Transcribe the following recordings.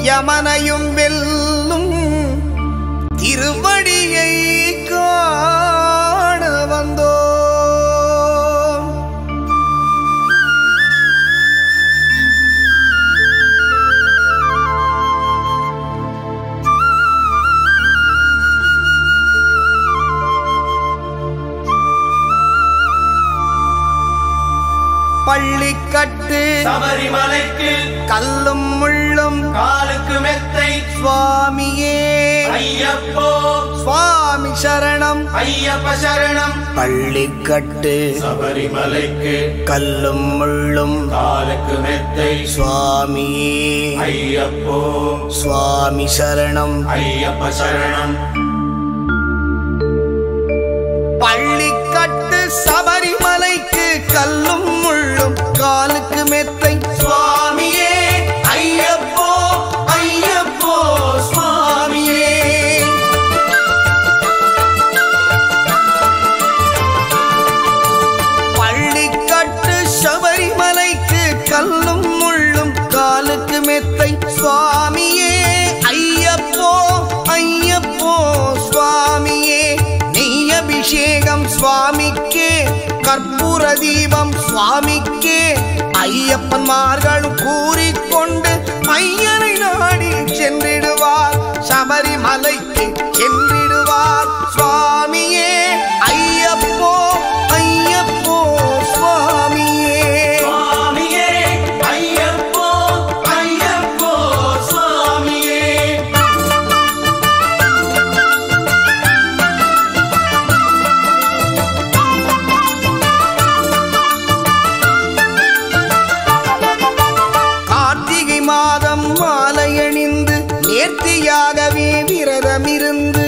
யமனையும் வெல்லும் திருவடியை காண வந்தோம் பள்ளிக்கட்டு சபரிமலைக்கு கல்லும் முள்ளும் காலுக்கு மெத்தை சுவாமியே ஐயப்போ சுவாமி சரணம் ஐயப்ப சரணம் பள்ளிக்கட்டு சபரிமலைக்கு கல்லும் முள்ளும் காலுக்கு மெத்தை சுவாமியே ஐயப்போ சுவாமி சரணம் ஐயப்ப சரணம் பள்ளிக்கட்டு சபரிமலைக்கு கல்லும் முள்ளும் காலுக்கு மெத்தை சுவாமியே ஐயப்போ ஐயப்போ சுவாமியே பள்ளிக்கட்டு சபரிமலைக்கு கல்லும் முள்ளும் காலுக்கு மெத்தை சுவாமியே ஐயப்போ ஐயப்போ சுவாமியே நெய் அபிஷேகம் சுவாமிக்கே கற்பூர தீபம் சுவாமிக்கே ஐயப்பன்மார்களும் கூறிக்கொண்டு ஐயனை நாடி சென்றிடுவார் சபரிமலைக்கு சென்றிடுவார் சுவாமியே ஐயப்போ ஐயப்போ சுவாமியே சுவாமியே ஐயப்போ ஐயப்போ சுவாமியே கார்த்திகை மாதம் மாலை அணிந்து நேர்த்தியாகவே விரதமிருந்து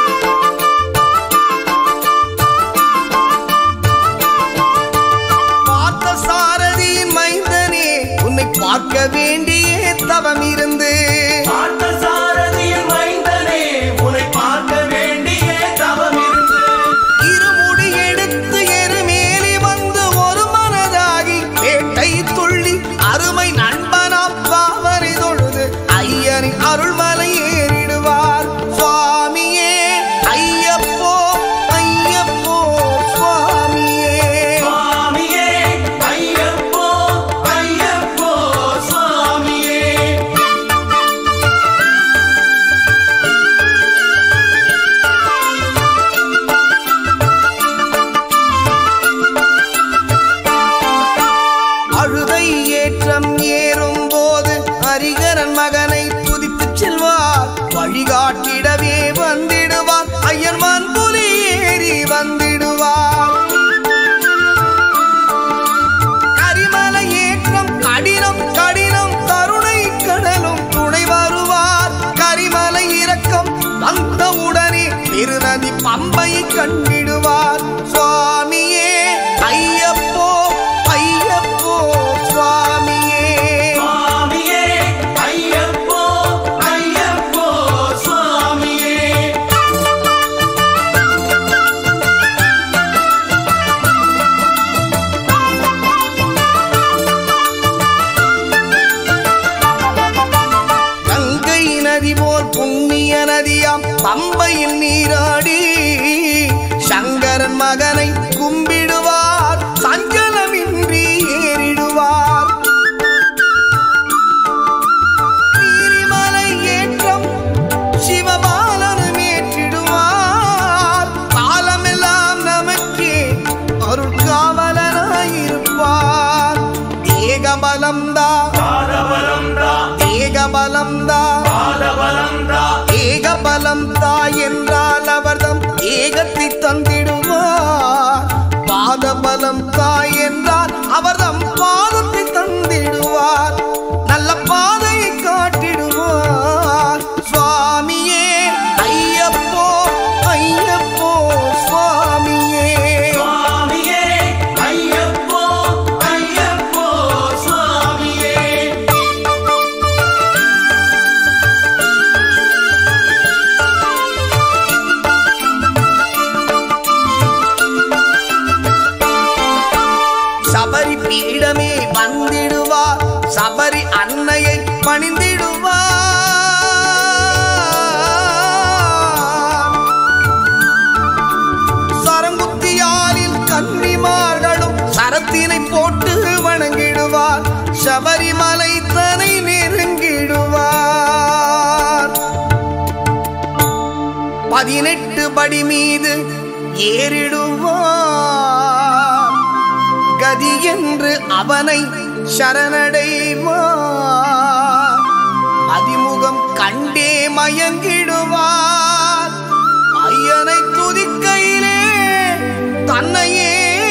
பார்த்த சாரதியின் மைந்தனே உன்னை பார்க்க வேண்டிய தவம் இருந்து பார்த்த சாரதியின் மைந்தனே உன்னை பார்க்க வேண்டிய தவம் இருந்து இருமுடி எடுத்து எருமேலி வந்து ஒரு மனதாகி வேட்டை துள்ளி அருமை நண்பனாம் பாவரை தொழுது ஐயனின் அருள்மலை ஏறிடுவார் சுவாமியே ஐயப்போ ஐயப்போ சுவாமியே சுவாமியே ஐயப்போ ஐயப்போ சுவாமியே அழுதை ஏற்றம் ஏறும் போது ஹரிகரன் மகனை துதித்து செல்வார் வழிகாட்டிடவே வந்திடுவார் ஐயன் மண்புலி ஏறி வந்திடுவார் கரிமலை ஏற்றம் கடினம் கடினம் கருணை கடலும் துணை வருவார் கரிமலை இறக்கம் வந்தவுடனே திருநதி பம்பை கண்டிடுவார் சுவாமியே ஐயப்போ ஐயப்போ சுவாமியே சுவாமியே ஐயப்போ ஐயப்போ சுவாமியே கங்கை நதி போல் புண்ணிய நதியாம் பம்பையில் நீராடி சங்கரன் மகனை கும்பிடுவார் சஞ்சலமின்றி ஏறிடுவார் நீரிமலை ஏற்றம் சிவபாலனும் ஏற்றிடுவார் காலமெல்லாம் நமக்கே அருள் காவலனாயிருப்பார் ஏகபலம்தா பாதபலம்தா ஏகபலம்தா பாதபலம்தா ஏகபலம் தாய் என்றால் அவர்தம் ஏகத்தை தந்திடுவார் பாதபலம் தாய் என்றால் அவர்தம் பாதத்தை தந்திடுவார் நல்ல பாதையை காட்டிடுவார் சுவாமியே ஐயப்போ ஐயப்போ சுவாமியே சுவாமியே ஐயப்போ ஐயப்போ சுவாமியே சபரி பீடமே வந்திடுவார் சபரி அன்னையை பணிந்திடுவார் பதினெட்டு படி மீது ஏறிடுவார் கதி என்று அவனை சரணடைவார் அதிமுகம் கண்டே மயங்கிடுவார் ஐயனை துதிக்கையிலே தன்னையே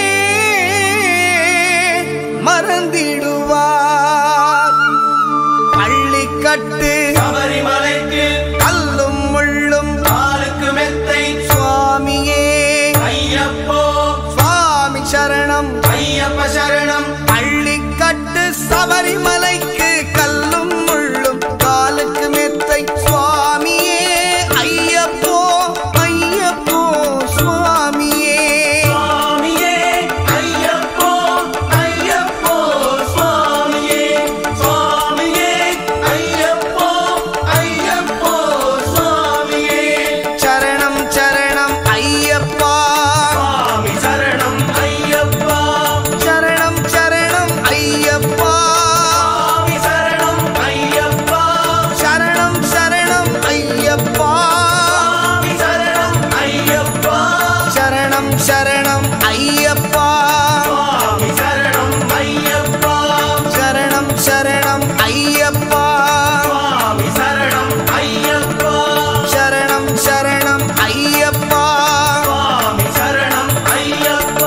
மறந்திடுவார் பள்ளி கட்டு சபரிமலைக்கு கல்லும் முள்ளும் காலுக்கு மெத்தை சுவாமியே ஐயப்போ சுவாமி சரணம் ஐயப்ப சரணம் பள்ளி கட்டு சபரிமலைக்கு கல்லும் முள்ளும் காலுக்கு மெத்தை சுவாமியே ஐயப்போ ஐயப்போ சுவாமியே சுவாமியே ஐயப்போ ஐயப்போ சுவாமியே சுவாமியே ஐயப்போ ஐயப்போ சுவாமியே சரணம் சரணம் ஐயப்பா சுவாமி சரணம் ஐயப்பா சரணம் சரணம் ஐயப்பா சுவாமி சரணம் ஐயப்பா சரணம் சரணம் ஐயப்பா சுவாமி சரணம் ஐயப்பா சரணம் சரணம் ஐயப்பா சுவாமி சரணம் ஐயப்பா சரணம் சரணம் ஐயப்பா சுவாமி சரணம் ஐயப்பா சரணம் சரணம் ஐயப்பா சுவாமி சரணம் ஐயப்பா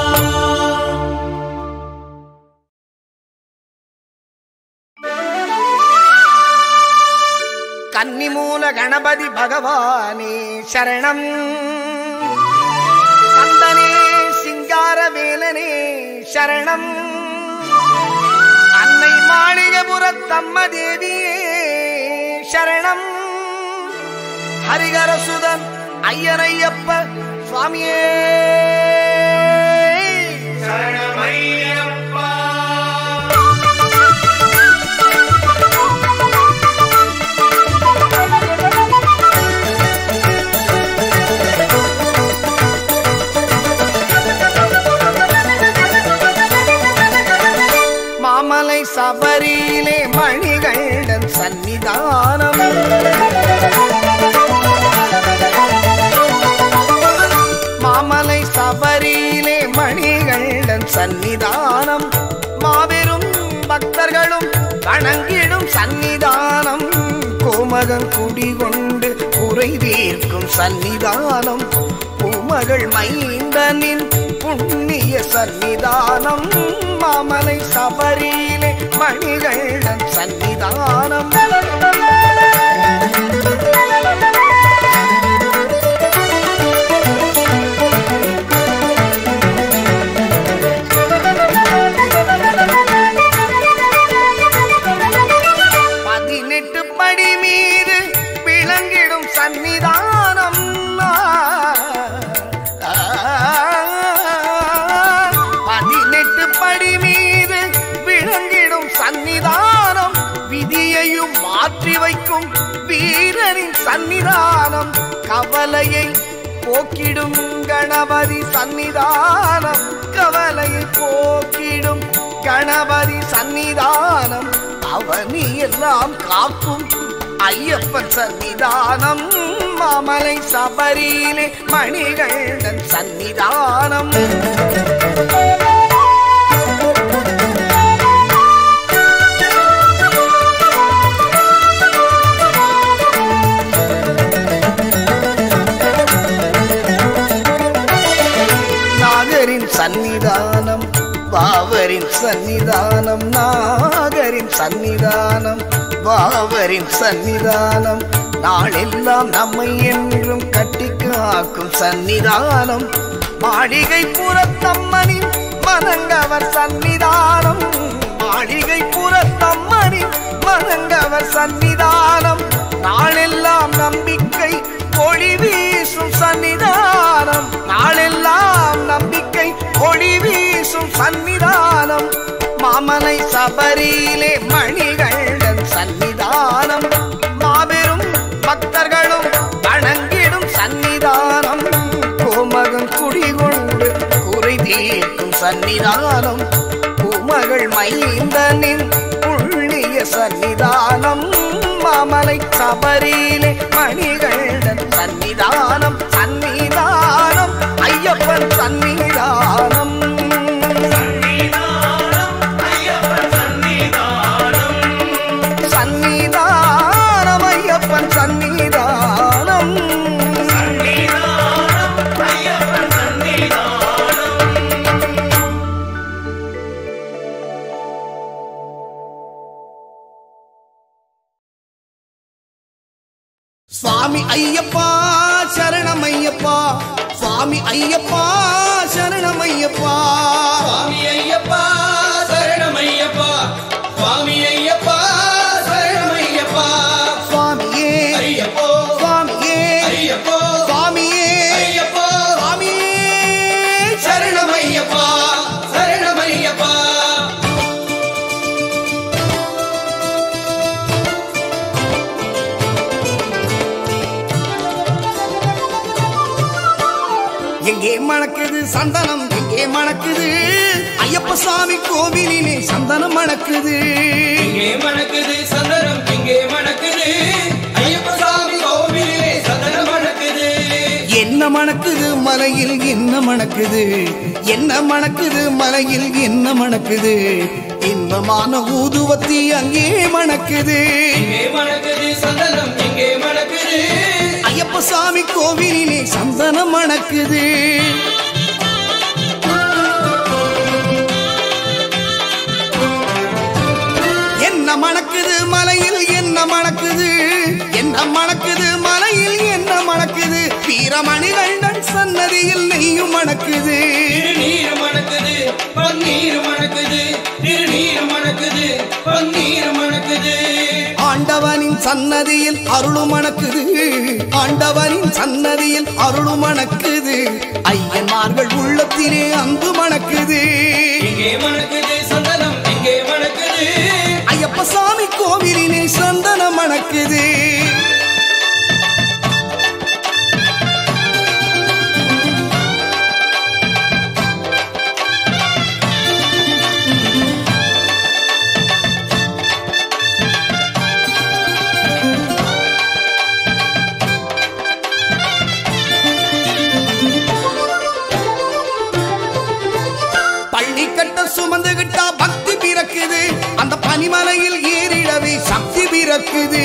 கன்னிமூல கணபதி பகவானே சரணம் கந்தனே சிங்கார வேலனே சரணம் அன்னை மாளிகபுரத்தம்ம தேவியே சரணம் ஹரிகரசுதன் ஐயனையப்ப சுவாமியே சரணமையப்பா மாமலை சபரியிலே மணிகண்டன் சன்னிதானம் மாமலை சபரியிலே மணிகண்டன் சன்னிதானம் மாபெரும் பக்தர்களும் வணங்கிடும் சன்னிதானம் கோமகன் குடிகொண்டு குறை தீர்க்கும் சன்னிதானம் பூமகள் மைந்தனின் புண்ணிய சன்னிதானம் மாமலை சபரியிலே மணிகண்டன் சன்னிதானம் பதினெட்டு படி மீது விளங்கிடும் சன்னிதானம் பதினெட்டு படி மீது விளங்கிடும் சன்னிதானம் விதியையும் மாற்றி வைக்கும் வீரனின் சன்னிதானம் கவலையை போக்கிடும் கணபதி சன்னிதானம் கவலையை போக்கிடும் கணபதி சன்னிதானம் அவனி எல்லாம் காக்கும் ஐயப்பன் சன்னிதானம் மாமலை சபரியிலே மணிகண்டன் சன்னிதானம் நாகரின் சன்னிதானம் பாவரின் சன்னிதானம் நாகரின் சன்னிதானம் பாவரின் சன்னிதானம் நாளெல்லாம் நம்மை என்றும் கட்டி காக்கும் சன்னிதானம் மாளிகை புறத்தம்மனின் மனங்கவர் சன்னிதானம் மாளிகை புறத்தம்மனின் மனங்கவர் சன்னிதானம் நாளெல்லாம் நம்பிக்கை ஒளி வீசும் சன்னிதானம் நாளெல்லாம் நம்பிக்கை ஒளி வீசும் சன்னிதானம் மாமலை சபரியிலே மணிகண்டன் சன்னிதானம் மாபெரும் பக்தர்களும் வணங்கிடும் சன்னிதானம் கோமகன் குடிகொண்டு குறை தீர்க்கும் சன்னிதானம் பூமகள் மைந்தனின் புள்ளிய சன்னிதானம் மாமலை சபரியிலே மணிகண்டன் சன்னிதானம் சன்னிதானம் ஐயப்பன் சன்னிதானம் சன்னிதானம் ஐயப்பன் சன்னிதானம் சுவாமி ஐயப்பா சரணம் ஐயப்பா சுவாமி ஐயப்பா சரணம் ஐயப்பா சுவாமி ஐயப்பா சரணமையப்பா சுவாமி ஐயப்பா சரணமையப்பா சுவாமியே ஐயப்போ சுவாமியே ஐயப்போ சுவாமியே ஐயப்போ சுவாமியே சரணமையப்பா சரணமையப்பா எங்கே மணக்குது சந்தனம் எங்கே மணக்குது ஐயப்ப சாமி கோவிலிலே சந்தனம் மணக்குது இங்கே மணக்குது சந்தனம் இங்கே மணக்குது ஐயப்ப சாமி கோவிலே சந்தனம் மணக்குது என்ன மணக்குது மலையில் என்ன மணக்குது என்ன மணக்குது மலையில் என்ன மணக்குது இன்பமான ஊதுவத்தி அங்கே மணக்குது இங்கே மணக்குது சந்தனம் இங்கே மணக்குது ஐயப்ப சாமி கோவிலிலே சந்தனம் மணக்குது என்ன மணக்குது மலையில் என்ன மணக்குது என்ன மணக்குது மலையில் என்ன மணக்குது வீரமணிகண்டன் சன்னதியில் நெய்யும் மணக்குது திருநீர் மணக்குது பன்னீர் மணக்குது திருநீர் மணக்குது பன்னீர் மணக்குது ஆண்டவனின் சன்னதியில் அருளும் மணக்குது ஆண்டவனின் சன்னதியில் அருளும் மணக்குது ஐயன்மார்கள் உள்ளத்திலே அன்பு மணக்குது இங்கே மணக்குது சந்தனம் இங்கே மணக்குது ஐயப்ப சாமி கோவிலிலே சந்தனம் மணக்குது பள்ளி கட்ட சுமந்துகிட்டா பக்தி பிறக்குது அந்த பனிமலையில் ஏறிடவே சக்தி பிறக்குது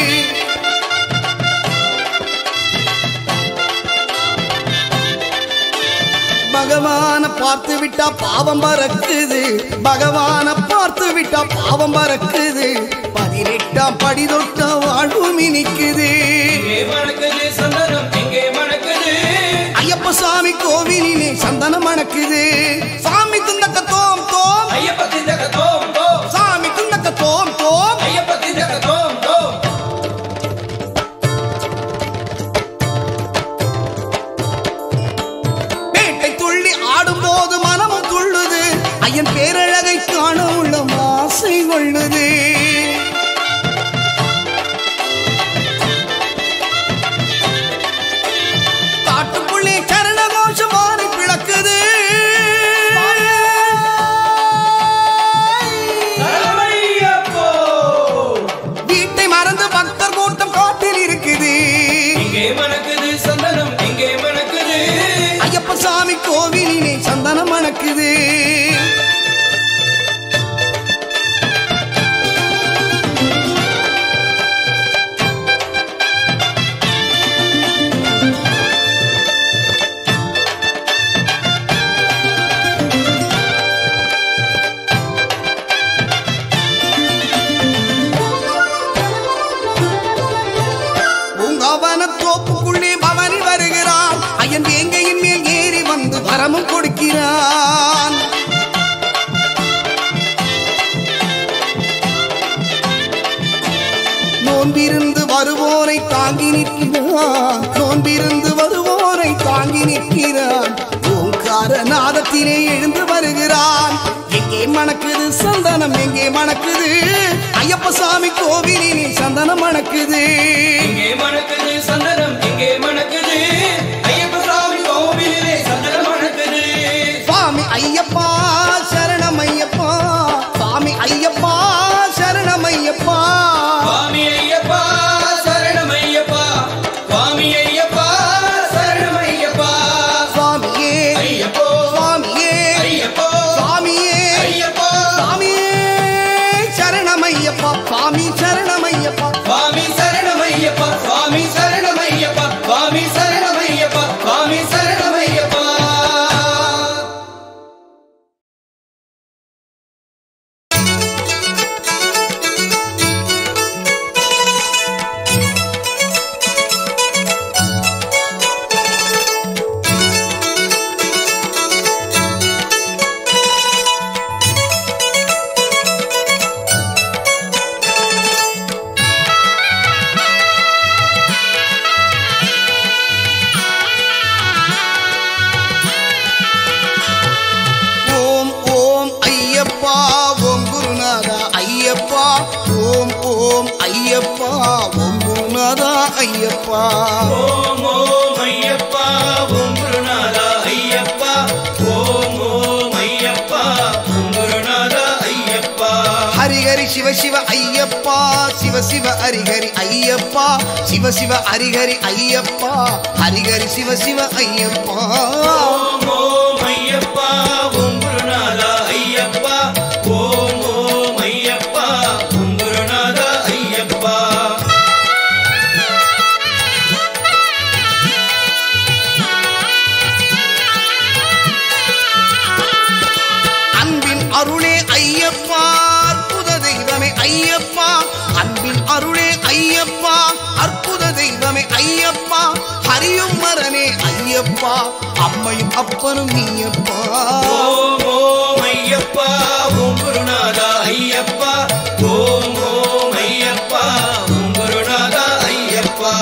பகவான பார்த்து விட்டா பாவம் பறக்குது பகவான பார்த்து விட்டா பாவம் பறக்குது பதினெட்டாம் படி தொட்ட வாழ்வும் இனிக்குது இங்கே மணக்குது சந்தனம் இங்கே மணக்குது ஐயப்ப சாமி கோவிலிலே சந்தனம் மணக்குது சாமி துந்தக்க தோம் தோம் ஐயப்ப திண்டக தோம் தோம் சாமி துந்தக்க தோம் தோம் ஐயப்ப திண்டக தோம் தோம் பேட்டை துள்ளி ஆடும்போது மனமும் துள்ளுது ஐயன் பேரழகை காண உள்ள ஆசை கொள்ளுது காட்டுக்குள்ளே சரண கோஷம் மாறி பிளக்குது சரணமையப்போ வீட்டை மறந்து பக்தர் கூட்டம் காட்டில் இருக்குது இங்கே மணக்குது சந்தனம் இங்கே மணக்குது ஐயப்ப சாமி கோவிலிலே சந்தனம் மணக்குது பூங்காவன தோப்புக்குள்ளே பவனி வருகிறான் ஐயன் வேங்கையின் மேல் ஏறி வந்து வரமும் கொடுக்கிறான் நோன்பிருந்து வருவோரை தாங்கி நிற்கிறான் நோன்பிருந்து வருவோரை தாங்கி நிற்கிறான் ஓங்கார நாதத்திலே எழுந்து வருகிறான் எங்கே மணக்குது சந்தனம் எங்கே மணக்குது ஐயப்ப சாமி கோவிலிலே சந்தனம் மணக்குது இங்கே மணக்குது சந்தனம் இங்கே மணக்குது ஐயப்ப சாமி கோவிலே சந்தனம் மணக்குது சுவாமி ஐயப்பா சரணம் ஐயப்பா சுவாமி ஐயப்பா சரணம் ஐயப்பா சுவாமி ஐயப்பா சரணம் ஐயப்பா குருநாதா ஐயப்பா ஓம் ஓம் ஐயப்பா ஓம் குருநாதா ஐயப்பா ஓம் ஓம் ஐயப்பா ஓம் குருநாதா ஐயப்பா ஹரிஹரி சிவ சிவ ஐயப்பா சிவ சிவ ஹரிஹரி ஐயப்பா சிவ சிவ ஹரிஹரி ஐயப்பா ஹரிஹரி சிவ சிவ ஐயப்பா ஓம் ஓம் ஐயப்பா ஓம் குருநாதா ஐயப்பா ஓம் ஓம் ஐயப்பா ஓம் குருநாதா ஐயப்பா அன்பின் அருளே ஐயப்பா அற்புத தெய்வமே ஐயப்பா அன்பின் அருளே ஐயப்பா அற்புத தெய்வமே ஐயப்பா ஹரியும் மரனே ஐயப்பா அம்மையும் அப்பனும் நீயப்பா ஓம் ஓம் ஐயப்பா ஓம் குருநாதா ஐயப்பா ஓம் ஓம் ஐயப்பா ஓம் குருநாதா ஐயப்பா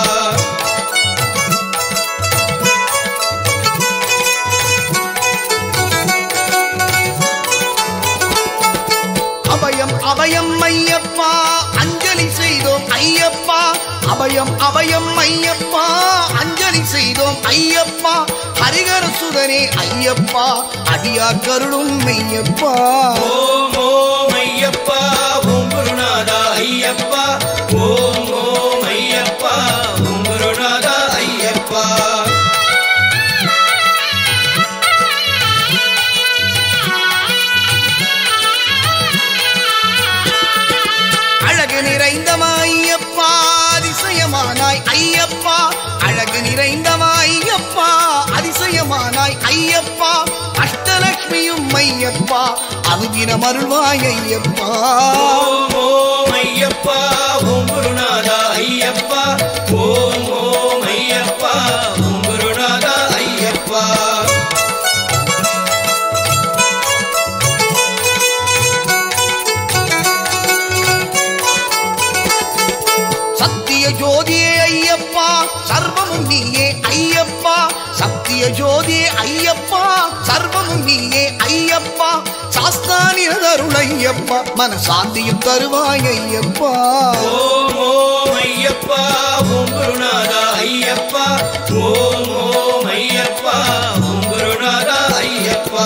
அபயம் அபயம் ஐயப்பா அஞ்சலி செய்தோம் ஐயப்பா அபயம் அபயம் ஐயப்பா அஞ்சலி செய்தோம் ஐயப்பா ஹரிகர சுதனே ஐயப்பா அடியா கருளும் மெய்யப்பா ஓம் ஓம் ஐயப்பா ஓம் குருநாதா ஐயப்பா ஓம் ஓம் ஐயப்பா ஓம் குருநாதா ஐயப்பா அழகு நிறைந்தவா ஐயப்பா அதிசயமானாய் ஐயப்பா அழகு நிறைந்தவா ஐயப்பா அதிசயமானாய் ஐயப்பா அஷ்டலட்சுமியும் ஐயப்பா அருகினம் அருள்வாய் ஐயப்பா ஓம் ஓம் ஐயப்பா ஓம் குருநாதா ஐயப்பா ஓம் ஓம் ஐயப்பா ஓம் குருநாதா ஐயப்பா சத்திய ஜோதியே ஐயப்பா சர்வமும் நீயே ஐயப்பா சத்திய ஜோதியே ஐயப்பா சர்வமும் நீயே ஐயப்பா சாஸ்தானியதருள் ஐயப்பா மனசாந்தியும் தருவாய் ஐயப்பா ஓம் ஓம் ஐயப்பா ஓம் குருநாதா ஐயப்பா ஓம் ஓம் ஐயப்பா ஓம் குருநாதா ஐயப்பா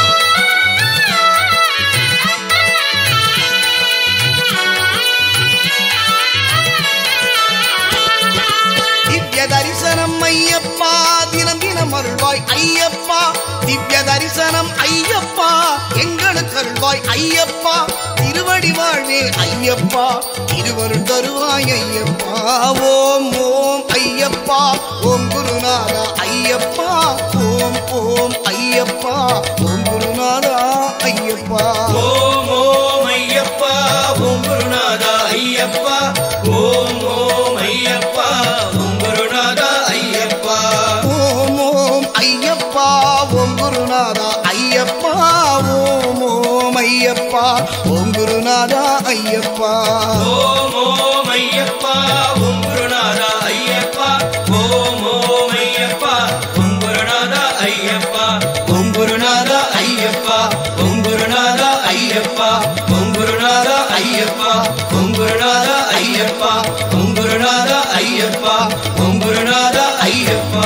திவ்ய தரிசனம் ஐயப்பா தினம் தினம் அருள்வாய் ஐயப்பா திவ்ய தரிசனம் ஐயப்பா எங்களுக்கு அருள்வாய் ஐயப்பா திருவடி வாழ்வே ஐயப்பா திருவருள் தருவாய் ஐயப்பா ஓம் ஓம் ஐயப்பா ஓம் குருநாதா ஐயப்பா ஓம் ஓம் ஐயப்பா ஓம் குருநாதா ஐயப்பா ஓம் ஓம் ஐயப்பா ஓம் குருநாதா ஐயப்பா ஓம் ஓம் ஐயப்பா ஓம் குருநாதா ஐயப்பா ஓம் ஓம் ஐயப்பா ஓம் குருநாதா ஐயப்பா ஓம் ஓம் ஐயப்பா ஓம் குருநாதா ஐயப்பா ஓம் ஓம் ஐயப்பா ஓம் குருநாதா ஐயப்பா ஓம் ஓம் ஐயப்பா ஓம் குருநாதா ஐயப்பா ஓம் குருநாதா ஐயப்பா ஓம் குருநாதா ஐயப்பா ஓம் குருநாதா ஐயப்பா ஓம் குருநாதா ஐயப்பா ஓம் குருநாதா ஐயப்பா ஓம் குருநாதா ஐயப்பா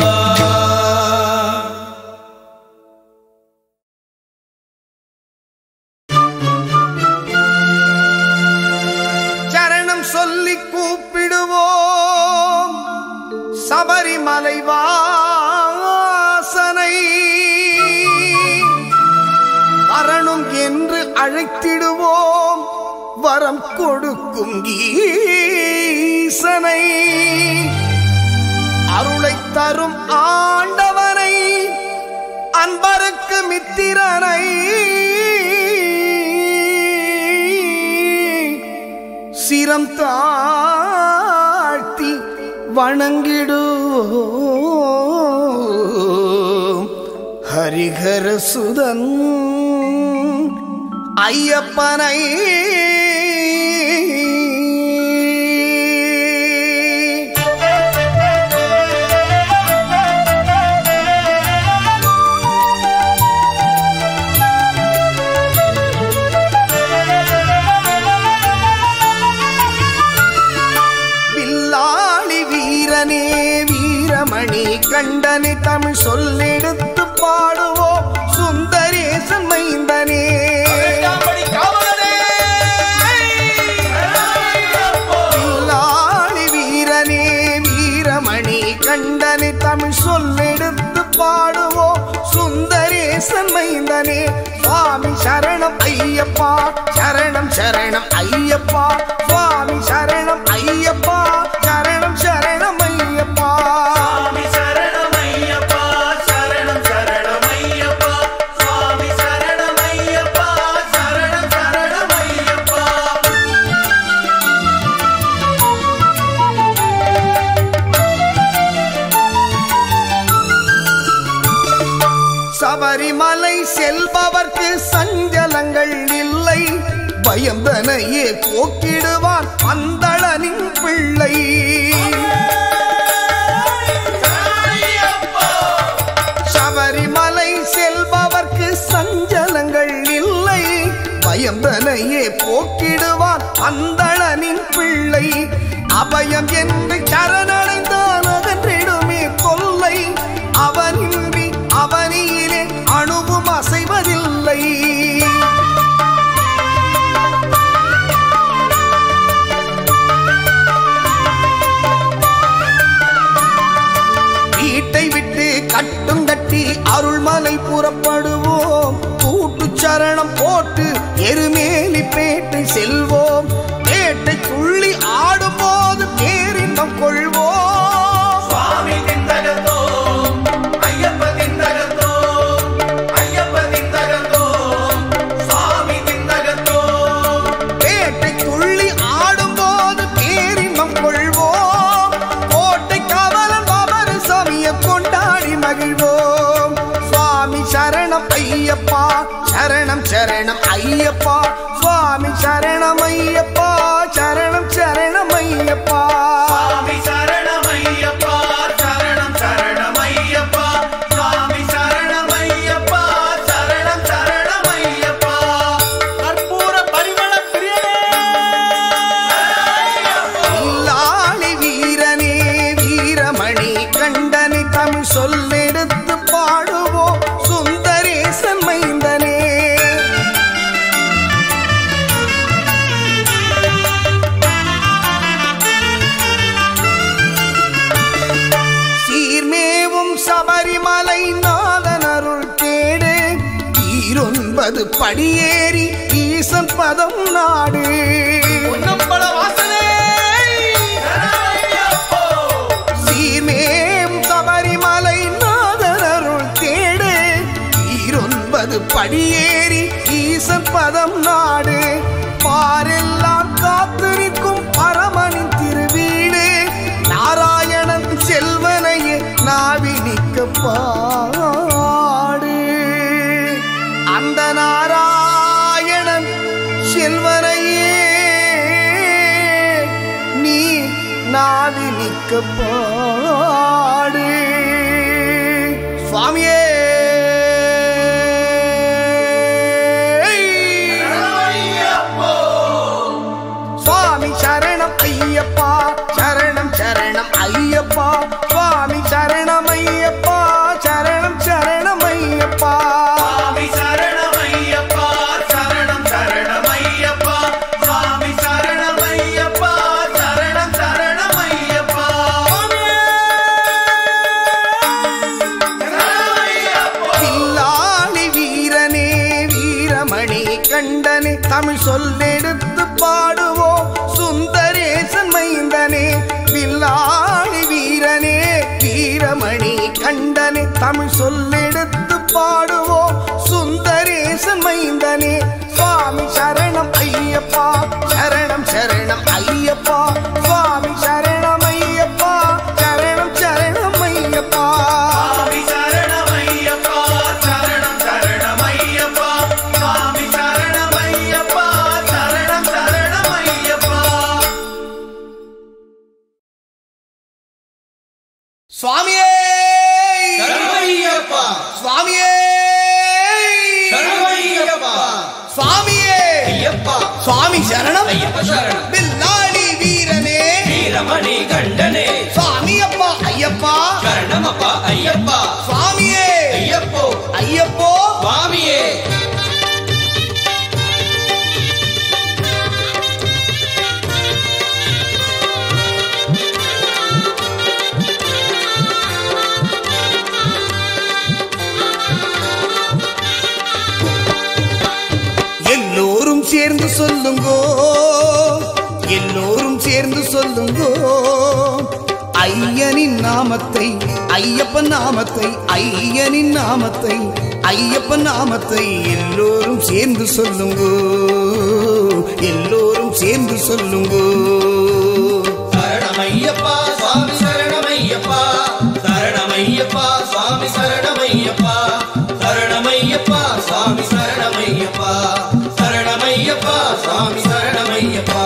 சரணம் சொல்லி கூப்பிடுவோம் சபரிமலை வாசனை வரணும் என்று அழைத்திடுவோம் வரம் கொடுக்கும் ஈசனை அருளை தரும் ஆண்டவனை அன்பருக்கு மித்திரனை சிரம் தாழ்த்தி வணங்கிடுவோம் ஹரிஹர சுதன் ஐயப்பனை வில்லாளி வீரனே வீரமணி கண்டனே தமிழ் சொல்லெடுத்து பாடுவோம் சுந்தரேசன் மைந்தனே பதினெட்டாம்படி காவலனே வில்லாளி வீரனே வீரமணி கண்டனே தமிழ் சொல்லெடுத்து பாடுவோம் சுந்தரேசன் மைந்தனே சுவாமி சரணம் ஐயப்பா சரணம் சரணம் ஐயப்பா சுவாமி சரணம் ஐயப்பா சரணம் சரணம் ஐயப்பா சுவாமி சரணமையப்பா சரணம் சரணமையப்பா சுவாமி சரணமையப்பா சரணம் சரணமையப்பா சபரிமலை செல்பவர்க்கு சஞ்சலங்கள் இல்லை பயந்தனையே போக்கிடுவான் பந்தளனின் பிள்ளை சபரிமலை செல்பவர்க்கு சஞ்சலங்கள் இல்லை பயந்தனையே போக்கிடுவான் அந்தளனின் பிள்ளை அபயம் என்று சரணடைந்தான் அகன்றிடுமே தொல்லை அவனின்றி அவனியிலே அணுவும் அசைவதில்லை வீட்டை விட்டு கட்டும் கட்டி அருள்மலை புறப்படுவோம் கூட்டு சரணம் போட்டு எருமேலி பேட்டை செல்வோம் பேட்டை துள்ளி ஆடும்போது பேரின்பம் கொள்வோம் சுவாமி திந்தகத்தோ ஐயப்ப திந்தகத்தோ ஐயப்ப திந்தகத்தோ சுவாமி திந்தகத்தோ பேட்டை துள்ளி ஆடும்போது பேரின்பம் கொள்வோம் கோட்டை காவலன் பாபர் சாமியை கொண்டாடி மகிழ்வோம் சுவாமி சரணம் ஐயப்பா சரணம் சரணம் ஐயப்பா சுவாமி சரணம் ஐயப்பா சரணம் சரணம் ஐயப்பா சுவாமி சரணமையப்பா சரணம் சரணமையப்பா சுவாமி சரணமையப்பா சரணம் சரணமையப்பா கற்பூர பரிமள இல்லாளி வீரனே வீரமணி கண்டனி தமிழ் சொல்லெடுத்து பாடுவோம் சுந்தரேசன் மைந்தனே சீர்மேவும் சபரிமலை நாதன் அருள் தேடு ஈரொன்பது படியேறி ஈசன் பதம் நாடு பொன்னம்பல வாசனே சீமேம் சபரிமலை நாதன் அருள் தேடு ஈரொன்பது படியேறி ஈசன் பதம் நாடு பாரெல்லாம் காத்து நிற்கும் பரமனின் திருவீடு நாராயணன் செல்வனையே நாவி நிற்க பாடு அந்த நாராயணன் செல்வனையே நீ நாவி நிற்க பாடு சுவாமியே சுவாமி சரணம் ஐயப்பா சரணம் சரணம் ஐயப்பா சுவாமி சரணம் ஐயப்பா சரணம் சரணம் ஐயப்பா சுவாமி சரணமையப்பா சரணம் சரணமையப்பா சுவாமி சரணமையப்பா சரணம் சரணமையப்பா வில்லாளி வீரனே வீரமணி கண்டனே தமிழ் சொல்லெடுத்து பாடுவோம் சுந்தரேசன் மைந்தனே வில்லாளி வீரனே வீரமணி கண்டனே தமிழ் சொல்லெடுத்து பாடுவோம் சுந்தரேசன் மைந்தனே சுவாமி சரணம் ஐயப்பா சரணம் சரணம் ஐயப்பா சுவாமி சரணம் ஐயப்பா சரணம் சரணம் ஐயப்பா சுவாமி சரணமையப்பா சரணம் சரணமையப்பா சுவாமி சரணமையப்பா சரணம் சரணமையப்பா சுவாமியே சரணமையப்பா சுவாமியே சரணமையப்பா சுவாமியே ஐயப்பா சுவாமி சரணம் ஐயப்ப சரணம் பில்லாளி வீரனே வீரமணி கண்டனே சுவாமி அப்பா ஐயப்பா சரணமப்பா ஐயப்பா சுவாமியே ஐயப்போ ஐயப்போ சுவாமியே எல்லோரும் சேர்ந்து சொல்லுங்கோ எல்லோரும் சேர்ந்து சொல்லுங்கோ ஐயனின் நாமத்தை ஐயப்பன் நாமத்தை ஐயனின் நாமத்தை ஐயப்பன் நாமத்தை எல்லோரும் சேர்ந்து சொல்லுங்கோ எல்லோரும் சேர்ந்து சொல்லுங்கோ சரணமையப்பா சுவாமி சரணமையப்பா சரணமையப்பா சுவாமி சரணமையப்பா சரணமையப்பா சுவாமி சரணமையப்பா சரணமையப்பா சுவாமி சரணமையப்பா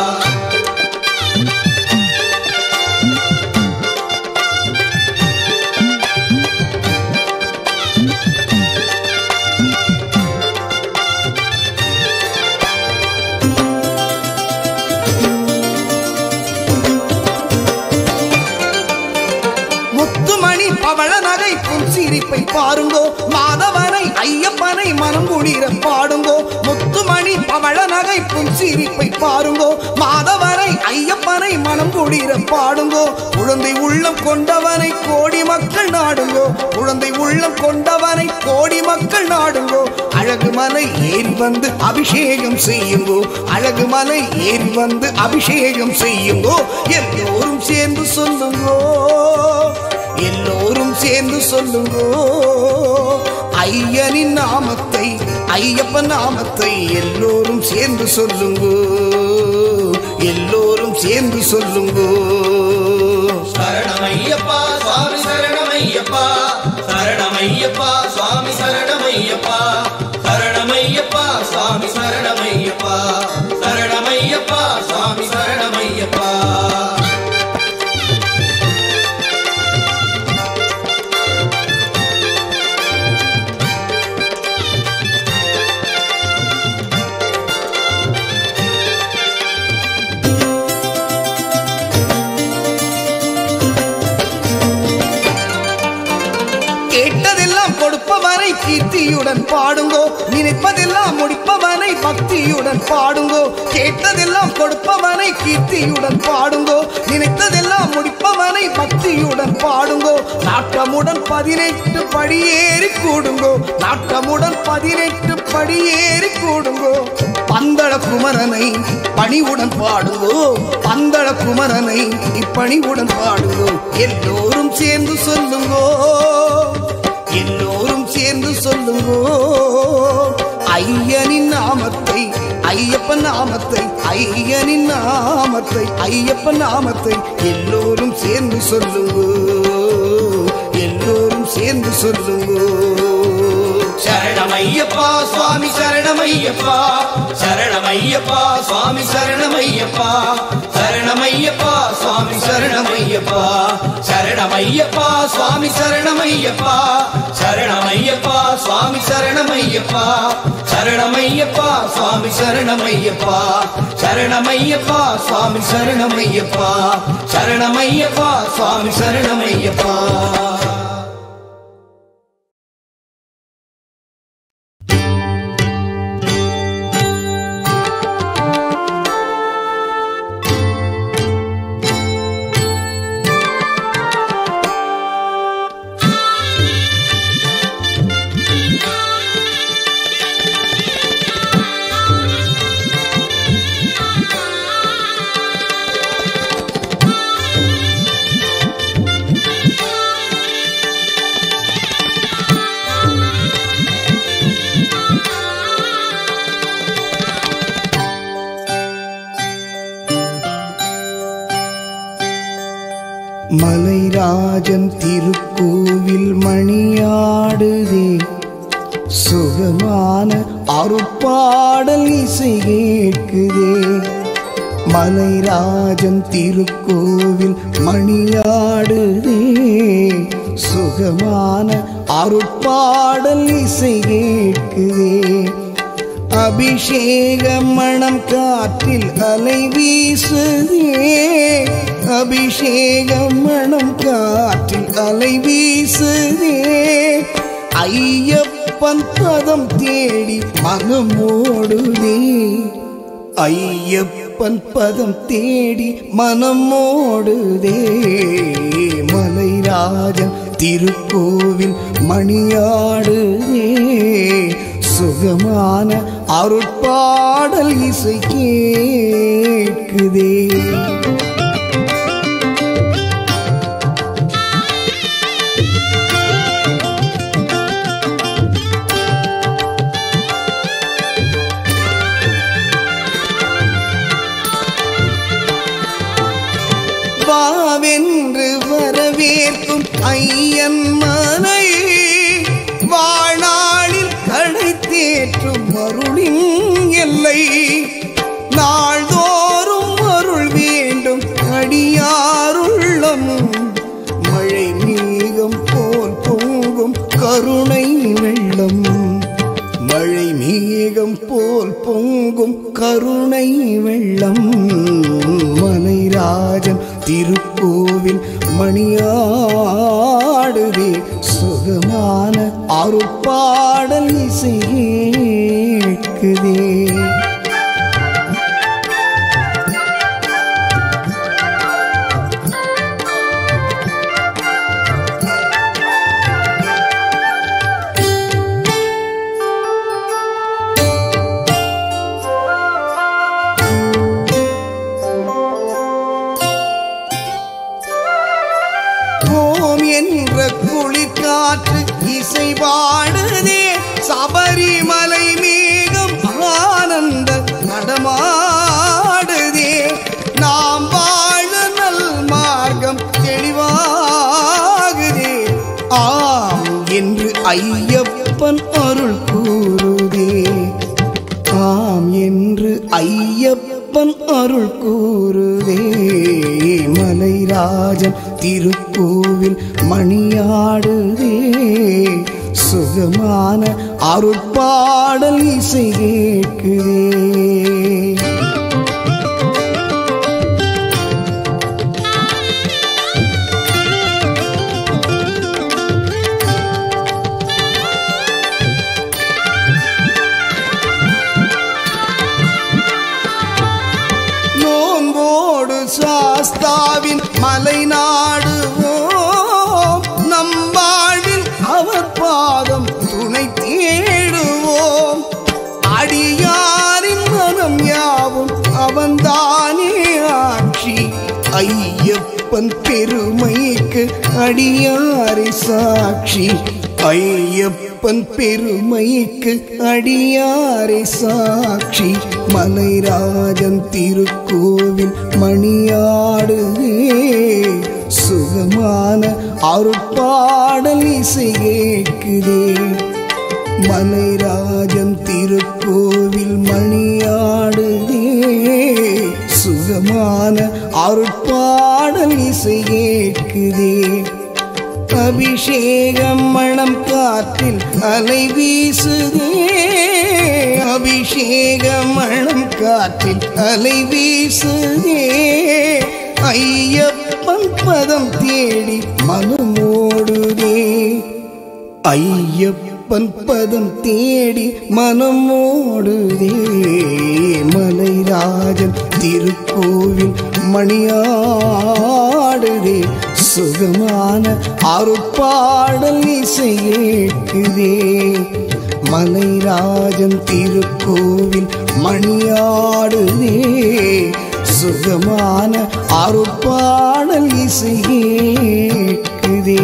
முத்துமணி பவள நகை புன்சிரிப்பை பாருங்கோ மாதவனை ஐயப்பனை மனம் குளிர பாடுங்கோ முத்துமணி பவள நகை புன்சிரிப்பை பாருங்கோ மாதவனை ஐயப்பனை மனம் குளிர பாடுங்கோ குழந்தை உள்ளம் கொண்டவனை கோடி மக்கள் நாடுங்கோ குழந்தை உள்ளம் கொண்டவனை கோடி மக்கள் நாடுங்கோ அழகு மலை ஏறி வந்து அபிஷேகம் செய்யுங்கோ அழகு மலை ஏறி வந்து அபிஷேகம் செய்யுங்கோ எல்லோரும் சேர்ந்து சொல்லுங்கோ எல்லோரும் சேர்ந்து சொல்லுங்கோ ஐயனின் நாமத்தை ஐயப்பன் நாமத்தை எல்லோரும் சேர்ந்து சொல்லுங்கோ எல்லோரும் சேர்ந்து சொல்லுங்கோ சரணமையப்பா சுவாமி சரணமையப்பா சரணமையப்பா சுவாமி சரணமையப்பா சரணமையப்பா சுவாமி சரணமையப்பா சரணமையப்பா சுவாமி சரணமையப்பா கேட்டதெல்லாம் கொடுப்பவனை கீர்த்தியுடன் பாடுங்கோ நினைப்பதெல்லாம் முடிப்பவனை பக்தியுடன் பாடுங்கோ கேட்டதெல்லாம் கொடுப்பவனை கீர்த்தியுடன் பாடுங்கோ நினைத்ததெல்லாம் முடிப்பவனை பக்தியுடன் பாடுங்கோ நாட்டமுடன் பதினெட்டு படியேறி கூடுங்கோ நாட்டமுடன் பதினெட்டு படியேறி கூடுங்கோ பந்தள குமரனை பணிவுடன் பாடுங்கோ பந்தள குமரனை இப்பணிவுடன் பாடுங்கோ எல்லோரும் சேர்ந்து சொல்லுங்கோ எல்லோரும் சேர்ந்து சொல்லுங்கோ ஐயனின் நாமத்தை ஐயப்பன் நாமத்தை ஐயனின் நாமத்தை ஐயப்பன் நாமத்தை எல்லோரும் சேர்ந்து சொல்லுங்கோ எல்லோரும் சேர்ந்து சொல்லுங்கோ சரணமையப்பா சுவாமி சரணமையப்பா சரணமையப்பா சுவாமி சரணமையப்பா சரணமையப்பா சுவாமி சரணமையப்பா சரணமையப்பா சுவாமி சரணமையப்பா சரணமையப்பா சுவாமி சரணமையப்பா சரணமையப்பா சுவாமி சரணமையப்பா சரணமையப்பா சுவாமி சரணமையப்பா சரணமையப்பா சுவாமி சரணமையப்பா மலைராஜன் திருக்கோவில் மணியாடுதே சுகமான அருப்பாடல் இசை கேட்குதே மலைராஜன் திருக்கோவில் மணியாடுதே சுகமான அருட்பாடல் இசை கேட்குதே அபிஷேக மணம் காற்றில் அலை வீசுதே அபிஷேக மணம் காற்றில் அலை வீசுதே ஐயப்பன் பதம் தேடி மனம் ஓடுதே ஐயப்பன் பதம் தேடி மனம் ஓடுதே மலைராஜன் திருக்கோவில் மணியாடுதே சுகமான அருட்பாடல் இசை கேட்குதே வாவென்று வரவேற்கும் ஐயன் மனை வாழ்நாளில் கடை தேற்றும் அருளின் எல்லை நாள்தோறும் அருள் வேண்டும் அடியாருள்ளம் மழை மேகம் போல் பொங்கும் கருணை வெள்ளம் மழை மேகம் போல் பொங்கும் கருணை வெள்ளம் மலைராஜன் திருக்கோவில் மணியாடுதே சுகமான அருப்பாடல் இசை கேட்குதே ஓம் என்ற குளிர்காற்று இசை பாடுதே சபரிமலை மேகம் ஆனந்த நடமாடுதே நாம் வாழ நல் மார்க்கம் தெளிவாகுதே ஆம் என்று ஐயப்பன் அருள் கூறுதே ஆம் என்று ஐயப்பன் அருள் கூறுதே மலைராஜன் திருக்கோவில் மணியாடுதே சுகமான அருட்பாடல் இசை கேட்குதே நோன்போடு சாஸ்தாவின் மலை நாடுவோம் நம் வாழ்வில் அவர் பாதம் துணை தேடுவோம் அடியாரின் மனம் யாவும் அவன்தானே ஆட்சி ஐயப்பன் பெருமைக்கு அடியாரை சாட்சி ஐயப்பன் பெருமைக்கு அடியாரை சாட்சி மலைராஜன் திருக்கோவில் மணியாடுதே சுகமான அருட்பாடல் இசை கேட்குதே மலைராஜன் திருக்கோவில் மணியாடுதே சுகமான அருட்பாடல் இசை கேட்குதே அபிஷேகம் மணம் காற்றில் அலை வீசுதே அபிஷேகம் மணம் காற்றில் அலை வீசுதே ஐயப்பன் பதம் தேடி மனமோடுதே ஐயப்பன் பதம் தேடி மனம் ஓடுதே மலைராஜன் திருக்கோவில் மணியாடுதே சுகமான அருப்பாடல் இசை கேட்குதே மலைராஜன் திருக்கோவில் மணியாடுதே சுகமான அருப்பாடல் இசை கேட்குதே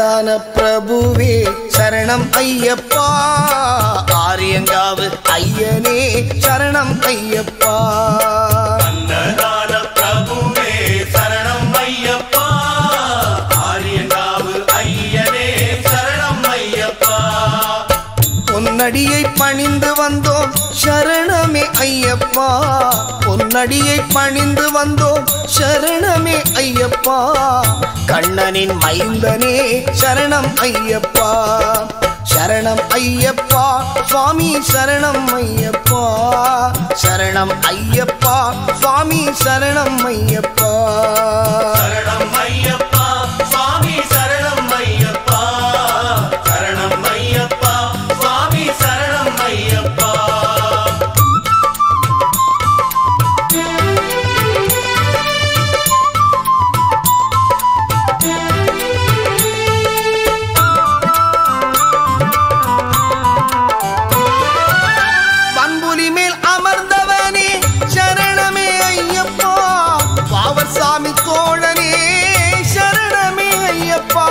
அன்னதான பிரபுவே சரணம் ஐயப்பா ஆரியங்காவு ஐயனே சரணம் ஐயப்பா அன்னதான பிரபுவே சரணம் ஐயப்பா ஆரியங்காவு ஐயனே சரணம் ஐயப்பா பொன்னடியை பணிந்து வந்தோம் சரணமே ஐயப்பா பொன்னடியை பணிந்து வந்தோம் சரணமே ஐயப்பா கண்ணனின் மைந்தனே சரணம் ஐயப்பா சரணம் ஐயப்பா சுவாமி சரணம் ஐயப்பா சரணம் ஐயப்பா சுவாமி சரணம் ஐயப்பா சரணம் ஐயப்பா சுவாமி சரணம் ஐயப்பா சரணம் ஐயப்பா சுவாமி சரணம் ஐயப்பா பண்புலி மேல் அமர்ந்தவனே சரணமே ஐயப்பா பாவசாமி தோழனே சரணமே ஐயப்பா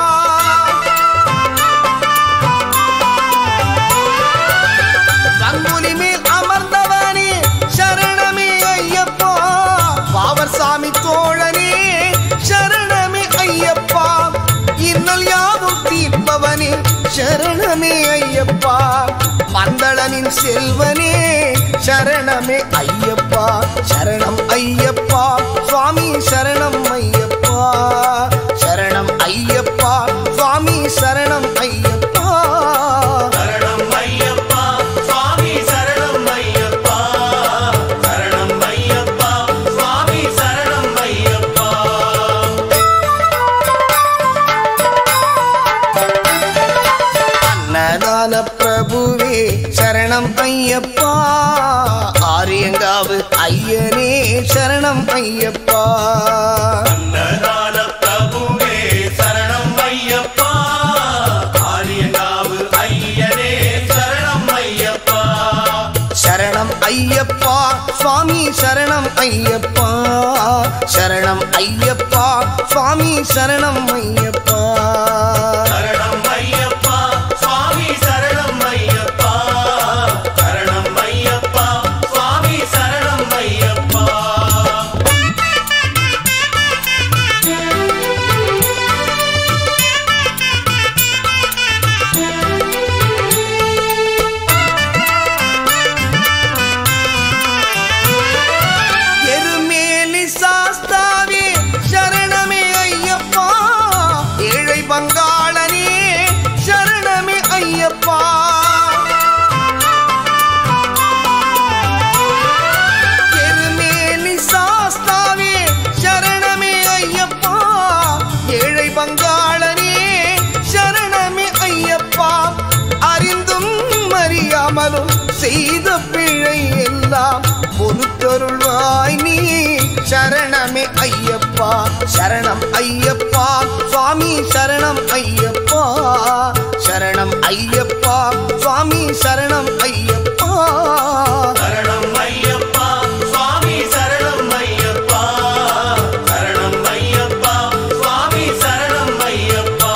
பண்புலி மேல் அமர்ந்தவனே சரணமே ஐயப்பா பாவசாமி தோழனே சரணமே ஐயப்பா இன்னல் யாவும் தீர்ப்பவனே சரணமே ஐயப்பா மந்தளனின் செல்வனே சரணமே ஐயப்பா சரணம் ஐயப்பா சுவாமி சரணம் ஐயப்பா சரணம் ஐயப்பா சுவாமி சரணம் ஐயப்பா சரணம் ஐயப்பா சுவாமி சரணம் ஐயப்பா சரணம் ஐயப்பா சுவாமி சரணம் ஐயப்பா அன்னதான பிரபுவே சரணம் ஐயப்பா ஆரியங்காவு ஐயனே சரணம் ஐயப்பா அன்னதான பிரபுவே சரணம் ஐயப்பா ஆரியங்காவு ஐயனே சரணம் ஐயப்பா சரணம் ஐயப்பா சுவாமி சரணம் ஐயப்பா சரணம் ஐயப்பா சுவாமி சரணம் ஐயப்பா சரணம் ஐயப்பா சுவாமி சரணம் ஐயப்பா சரணம் ஐயப்பா சுவாமி சரணம் ஐயப்பா எருமேலி சாஸ்தாவே சரணமே ஐயப்பா ஏழை பங்காளனே சரணமே ஐயப்பா எருமேலி சாஸ்தாவே சரணமே ஐயப்பா ஏழை பங்காளனே சரணமே ஐயப்பா அறிந்தும் அறியாமலும் செய்த பிழை எல்லாம் பொறுத்தருள்வாய் நீ சரணமே ஐயப்பா சரணம் ஐயப்பா சுவாமி சரணம் ஐயப்பா சரணம் ஐயப்பா சுவாமி சரணம் ஐயப்பா சரணம் ஐயப்பா சுவாமி சரணம் ஐயப்பா சரணம் ஐயப்பா சுவாமி சரணம் ஐயப்பா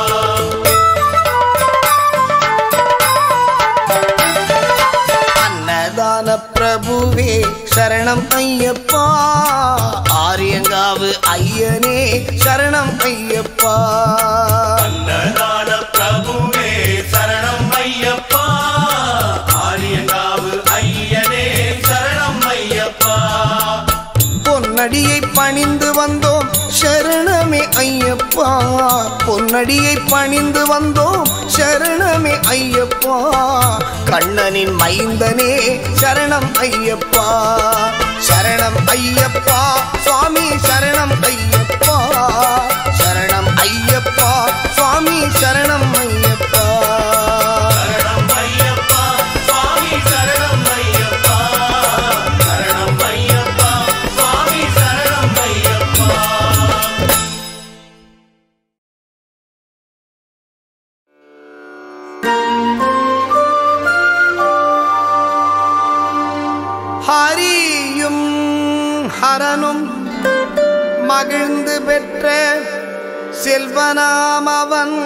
அன்னதான பிரபுவே சரணம் ஐயப்பா ஆரியங்காவு ஐயனே சரணம் ஐயப்பா அன்னதான பிரபுவே சரணம் ஐயப்பா ஆரியங்காவு ஐயனே சரணம் ஐயப்பா பொன்னடியை பணிந்து வந்தோம் சரணமே ஐயப்பா பொன்னடியை பணிந்து வந்தோம் சரணமே ஐயப்பா கண்ணனின் மைந்தனே சரணம் ஐயப்பா சரணம் ஐயப்பா சுவாமி சரணம் ஐயப்பா சரணம் ஐயப்பா சுவாமி சரணம் ஐயப்பா சரணம் ஐயப்பா சுவாமி சரணம் ஐயப்பா சரணம் ஐயப்பா சுவாமி சரணம் ஐயப்பா ஹரியும் ஹரனும் மகிழ்ந்து பெற்ற செல்வனாம் அவன்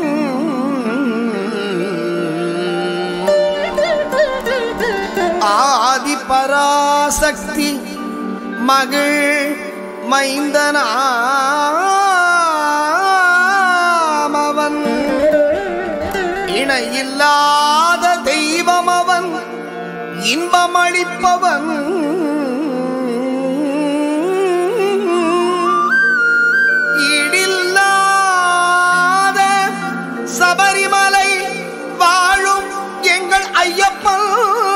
ஆதி பராசக்தி மகள் மைந்தனாம் அவன் இணையில்லாத தெய்வம் அவன் இன்பமளிப்பவன் ஈடில்லாத சபரிமலை வாழும் எங்கள் ஐயப்பன்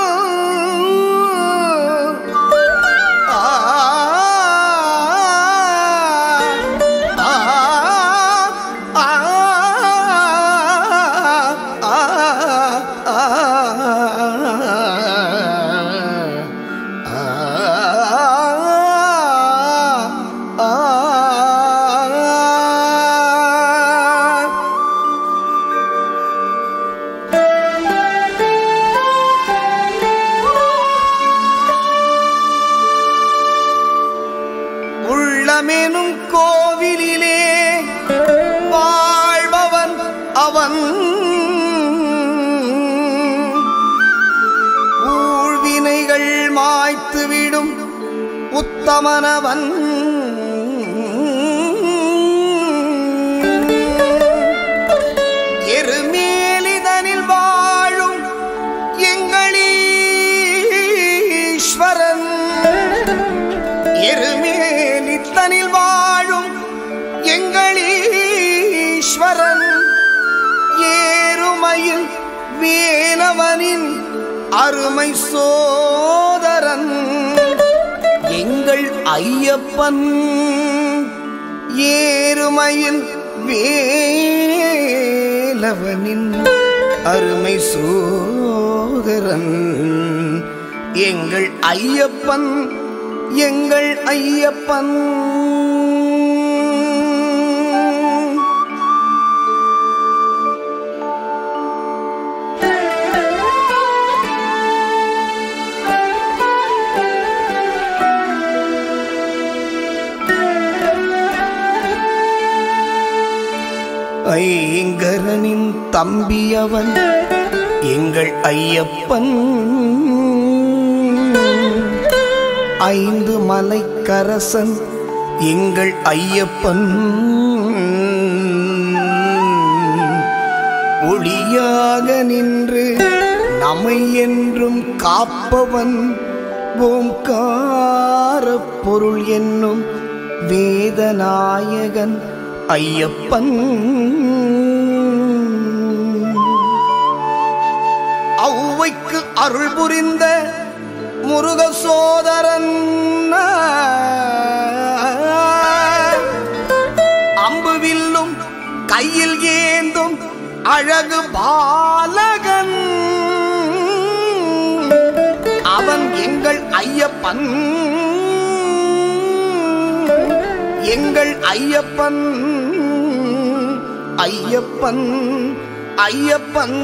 ஆ, ஆ, ஆ, ஆ, உள்ளமெனும் கோவிலிலே வாழ்பவன் அவன் ஊழ்வினைகள் மாய்த்துவிடும் உத்தமனவன் எருமேலிதனில் வாழும் எங்களீஸ்வரன் எருமேலித்தனில் வாழும் எங்களீஸ்வரன் ஏறுமையில் வேலவனின் அருமை சோதரன் எங்கள் ஐயப்பன் ஏறுமையில் வேலவனின் அருமை சோதரன் எங்கள் ஐயப்பன் எங்கள் ஐயப்பன் ஐங்கரனின் தம்பியவன் எங்கள் ஐயப்பன் ஐந்து மலைக்கரசன் எங்கள் ஐயப்பன் ஒளியாக நின்று நம்மை என்றும் காப்பவன் ஓங்கார பொருள் என்னும் வேதநாயகன் ஐயப்பன் ஔவைக்கு அருள் புரிந்த முருக சோதரன் அம்புவில்லும் கையில் ஏந்தும் அழகு பாலகன் அவன் எங்கள் ஐயப்பன் எங்கள் ஐயப்பன் ஐயப்பன் ஐயப்பன்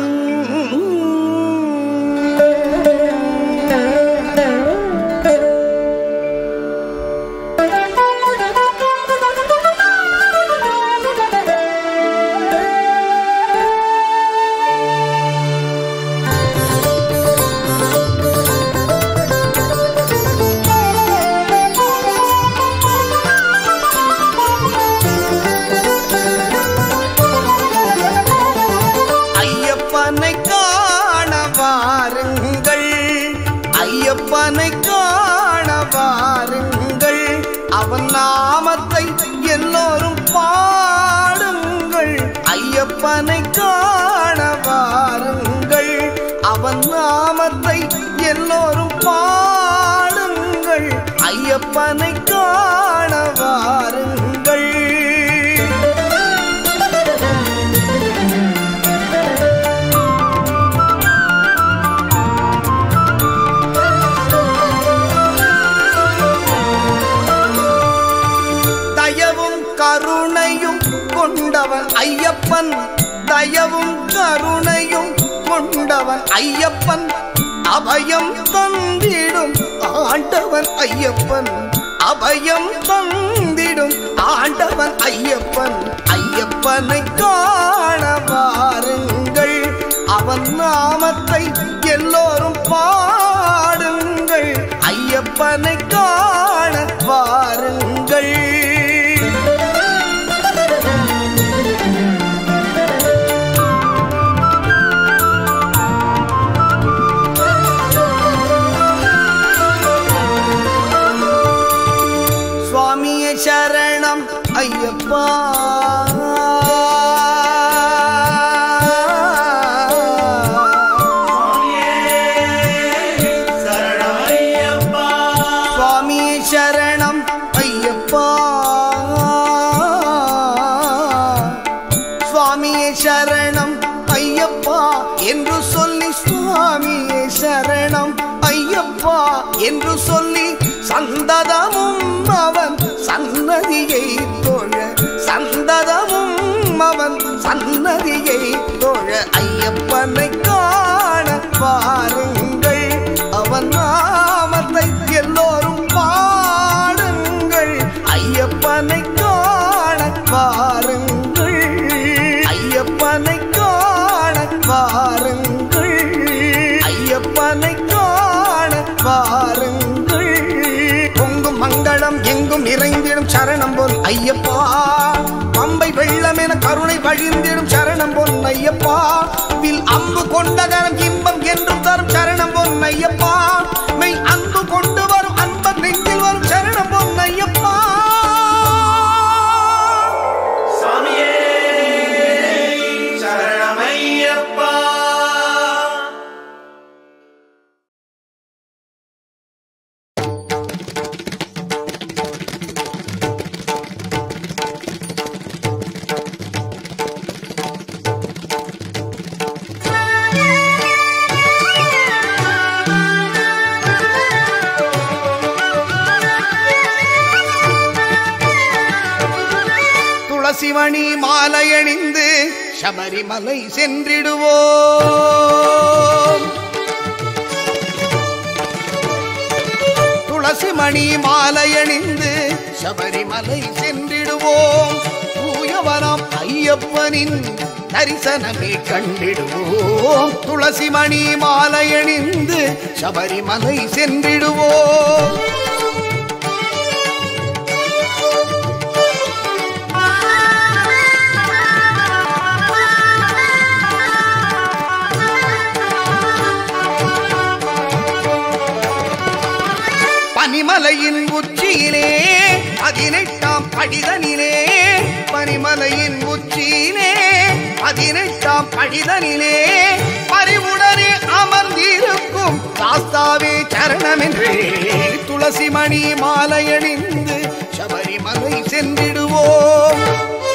ஐயப்பனை காண வாருங்கள் ஐயப்பனை காண வாருங்கள் அவன் நாமத்தை எல்லோரும் பாடுங்கள் ஐயப்பனை காண வாருங்கள் அவன் நாமத்தை எல்லோரும் பாடுங்கள் ஐயப்பனை காண வாருங்கள் தயவும் கருணையும் கொண்டவன் ஐயப்பன் தயவும் கருணையும் கொண்டவன் ஐயப்பன் அபயம் தந்திடும் ஆண்டவன் ஐயப்பன் அபயம் தந்திடும் ஆண்டவன் ஐயப்பன் ஐயப்பனை காண வாருங்கள் அவன் நாமத்தை எல்லோரும் பாடுங்கள் ஐயப்பனை காண வாருங்கள் சுவாமியே சரணம் ஐயப்பா சரணமையப்பா சுவாமியே சரணம் ஐயப்பா சுவாமியே சரணம் ஐயப்பா என்று சொல்லி சுவாமியே சரணம் ஐயப்பா என்று சொல்லி சந்ததமும் அவன் சன்னதியை தொழ சந்ததமும் அவன் சன்னதியை தொழ ஐயப்பனை காண பாருங்கள் அவன் நாமத்தை எல்லோரும் பாடுங்கள் ஐயப்பனை காண பாருங்கள் ஐயப்பனை காண பாருங்கள் ஐயப்பனை காண பாருங்கள் பொங்கும் மங்களம் எங்கும் நிறைந்திடும் சரணம் பொன் ஐயப்பா பம்பை வெள்ளம் என கருணை வழிந்திடும் சரணம் பொன் ஐயப்பா வில் அம்பு கொண்ட கரம் இன்பம் என்றும் தரும் சரணம் பொன் ஐயப்பா மெய் அன்பு கொண்டு வரும் அன்பர் நெஞ்சில் வரும் சரணம் பொன் ஐயப்பா சாமியே சரணமையப்பா துளசிமணி மாலையணிந்து சபரிமலை சென்றிடுவோம் துளசிமணி மாலையணிந்து சபரிமலை சென்றிடுவோம் தூயவனம் ஐயப்பனின் தரிசனமே கண்டிடுவோம் துளசிமணி மாலையணிந்து சபரிமலை சென்றிடுவோம் பனிமலையின் உச்சியிலே பதினெட்டாம் படிதனிலே பனிமலையின் உச்சியிலே பதினெட்டாம் படிதனிலே பறிவுடனே அமர்ந்திருக்கும் சாஸ்தாவே சரணமென்றே துளசிமணி மாலையணிந்து சபரிமலை சென்றிடுவோம்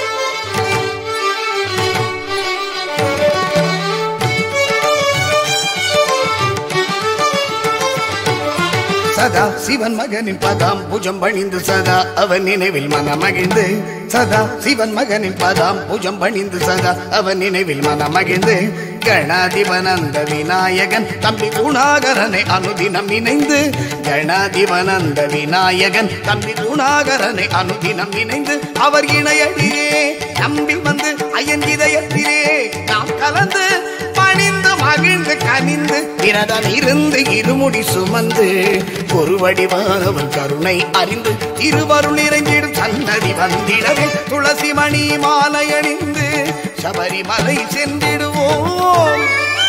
சதா சிவன் மகனின் பதாம் புஜம் பணிந்து சதா அவன் நினைவில் மனமகிழ்ந்து சதா சிவன் மகனின் பதாம் புஜம் பணிந்து சதா அவன் நினைவில் மனமகிழ்ந்து கணாதிபனந்த விநாயகன் தம்பி குணாகரனை அனுதினம் நினைந்து கணாதிபனந்த விநாயகன் தம்பி குணாகரனை அனுதினம் நினைந்து அவர் இணையடியே நம்பி வந்து ஐயன் இதயத்திலே நாம் கலந்து பணிந்து மகிழ்ந்து கனிந்து விரதம் இருந்து இருமுடி சுமந்து ஒரு வடிவானவன் கருணை அறிந்து இருவருள் நிறைந்திடும் சன்னதி வந்திடவே துளசி மணி மாலை அணிந்து சபரிமலை சென்றிடுவோம்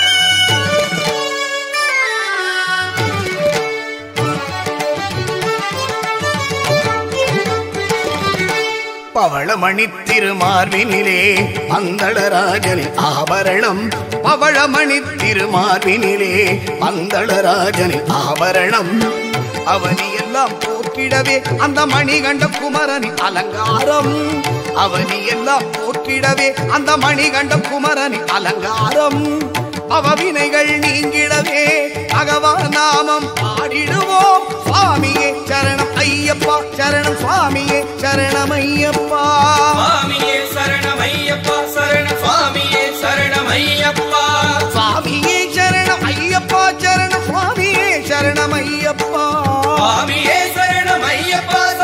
பவளமணி திருமார்பினிலே பந்தளராஜனின் ஆபரணம் பவளமணி திருமார்பினிலே பந்தளராஜனின் ஆபரணம் அவனி எல்லாம் போற்றிடவே அந்த மணிகண்ட குமரனின் அலங்காரம் அவனி எல்லாம் போற்றிடவே அந்த மணிகண்ட குமரனின் அலங்காரம் அவவினைகள் நீங்கிடவே பகவான் நாமம் பாடிடுவோம் சுவாமியே சரணம் ஐயப்பா சரணம் சுவாமியே சரணம் ஐயப்பா சுவாமியே சரணமையப்பா சரண சுவாமியே சரணமையப்பா சுவாமியே சரணம் ஐயப்பா சரணம் சுவாமியே சரணம் ஐயப்பா சுவாமியே சரணமையப்பா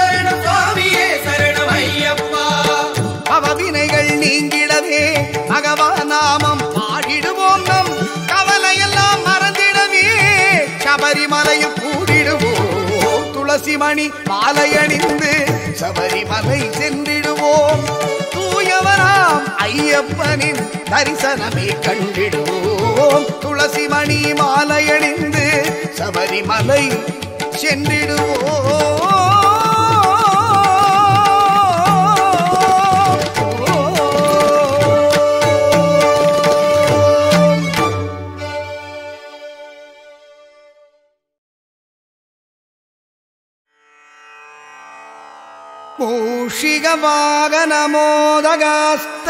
பகவான் நாமம் பாடிடுவோம் நம் கவலையெல்லாம் மறந்திடவே சபரிமலையில் கூடிடுவோம் துளசி மணி மாலையணிந்து சபரிமலை சென்றிடுவோம் தூயவராம் ஐயப்பனின் தரிசனமே கண்டிடுவோம் துளசி மணி மாலையணிந்து சபரிமலை சென்றிடுவோம் மூஷிகவாகனமோதகாஸ்த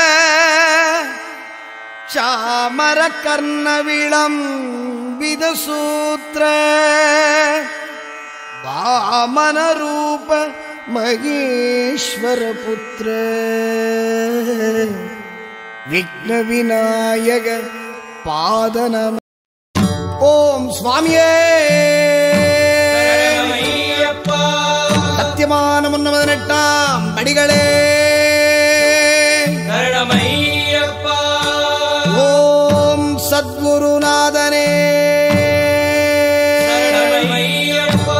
சாமரகர்ணவிளம் விதசூத்ர வாமனரூப மகேஸ்வர புத்திர விக்ன விநாயக பாதநம ஓம் சுவாமியே ஐயப்பா சத்தியமான முன்னமதனெட்டாம் படிகளே சரணமையப்பா ஓம் சத்குருநாதனே சரணமையப்பா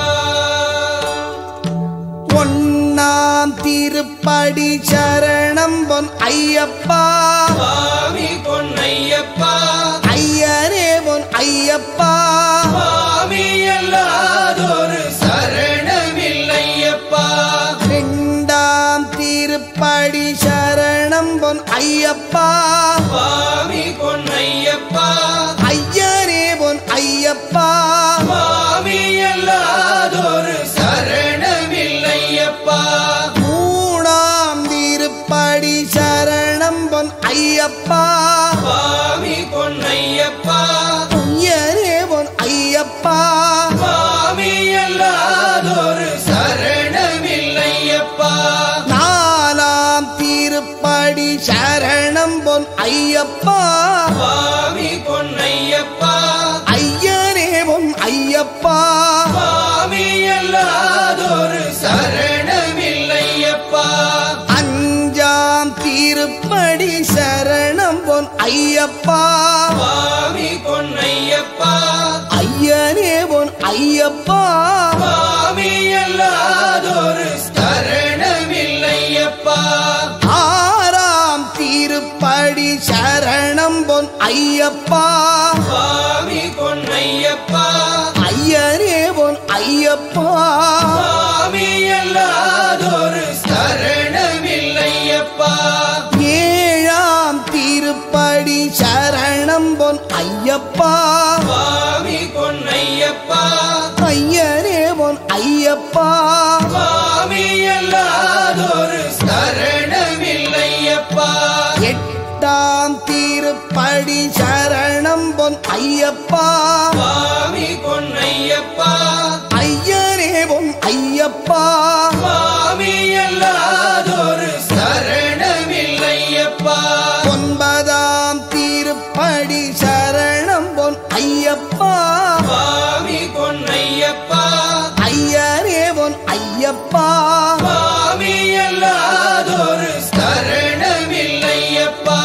ஒன்னாம் திருப்படி சரணம் பொன் ஐயப்பா சுவாமி பொன்னையப்பா ஐயரே பொன் ஐயப்பா சுவாமி அல்லாதொரு சரணமில்லையப்பா ரெண்டாம் திருப்படி சரணம் பொன் ஐயப்பா சுவாமி பொன்னையப்பா ஐயரே பொன் ஐயப்பா சுவாமி அல்லாதொரு சரணமில்லையப்பா மூணாம் திருப்படி சரணம் பொன் ஐயப்பா சுவாமி பொன்னையப்பா ஐயரே பொன் ஐயப்பா சுவாமி அல்லாதொரு சரணமில்லையப்பா நாலாம் திருப்படி சரணம் பொன் ஐயப்பா சுவாமி பொன்னையப்பா ஐயரே பொன் ஐயப்பா சுவாமி அல்லாதொரு சரணமில்லையப்பா அஞ்சாம் திருப்படி சரணம் பொன் ஐயப்பா சுவாமி பொன்னையப்பா ஐயரே பொன் ஐயப்பா சுவாமி அல்லாதொரு சரணமில்லையப்பா ஆறாம் திருப்படி சரணம் பொன் ஐயப்பா சுவாமி பொன்னையப்பா ஐயரே பொன் ஐயப்பா சுவாமி அல்லாதொரு சரணமில்லையப்பா ஏழாம் திருப்படி சரணம் பொன் ஐயப்பா சுவாமி பொன்னையப்பா ஐயரே பொன் ஐயப்பா சுவாமி அல்லாதொரு சரணமில்லையப்பா எட்டாம் திருப்படி சரணம் பொன் ஐயப்பா சுவாமி பொன்னையப்பா ஐயரே பொன் ஐயப்பா சுவாமி அல்லாதொரு சரணமில்லையப்பா ஒன்பதாம் திருப்படி சரணம் பொன் ஐயப்பா சுவாமி பொன்னையப்பா ஐயரே பொன் ஐயப்பா சுவாமி அல்லாதொரு சரணமில்லையப்பா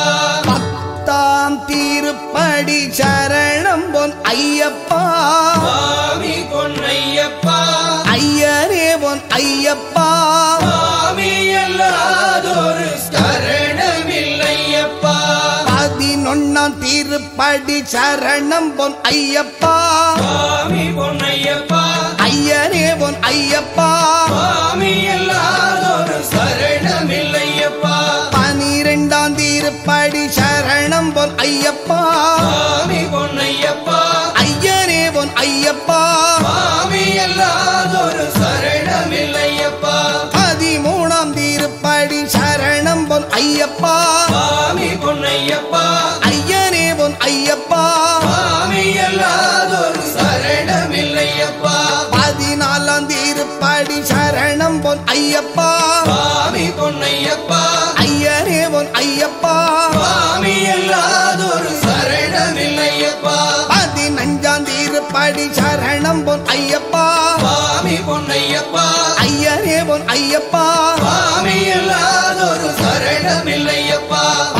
பத்தாம் திருப்படி சரணம் பொன் ஐயப்பா சுவாமி பொன்னையப்பா ஐயரே பொன் ஐயப்பா சுவாமி அல்லாதொரு சரணமில்லையப்பா பதினொன்னாம் திருப்படி சரணம் பொன் ஐயப்பா சுவாமி பொன்னையப்பா ஐயரே பொன் ஐயப்பா சுவாமி அல்லாதொரு சரணமில்லையப்பா பனிரெண்டாம் திருப்படி சரணம் பொன் ஐயப்பா சுவாமி பொன்னையப்பா ஐயரே பொன் ஐயப்பா சுவாமி அல்லாதொரு சரணமில்லையப்பா பதிமூணாம் திருப்படி சரணம் பொன் ஐயப்பா சுவாமி பொன்னையப்பா ஐயரே பொன் ஐயப்பா சுவாமி அல்லாதொரு சரணமில்லையப்பா பதினாலாம் திருப்படி சரணம் பொன் ஐயப்பா சுவாமி பொன்னையப்பா ஐயரே பொன் ஐயப்பா சுவாமி அல்லாதொரு சரணமில்லையப்பா பதினஞ்சாம் திருப்படி சரணம் பொன் ஐயப்பா சுவாமி பொன்னையப்பா ஐயரே பொன் ஐயப்பா சுவாமி அல்லாதொரு சரணமில்லையப்பா பதி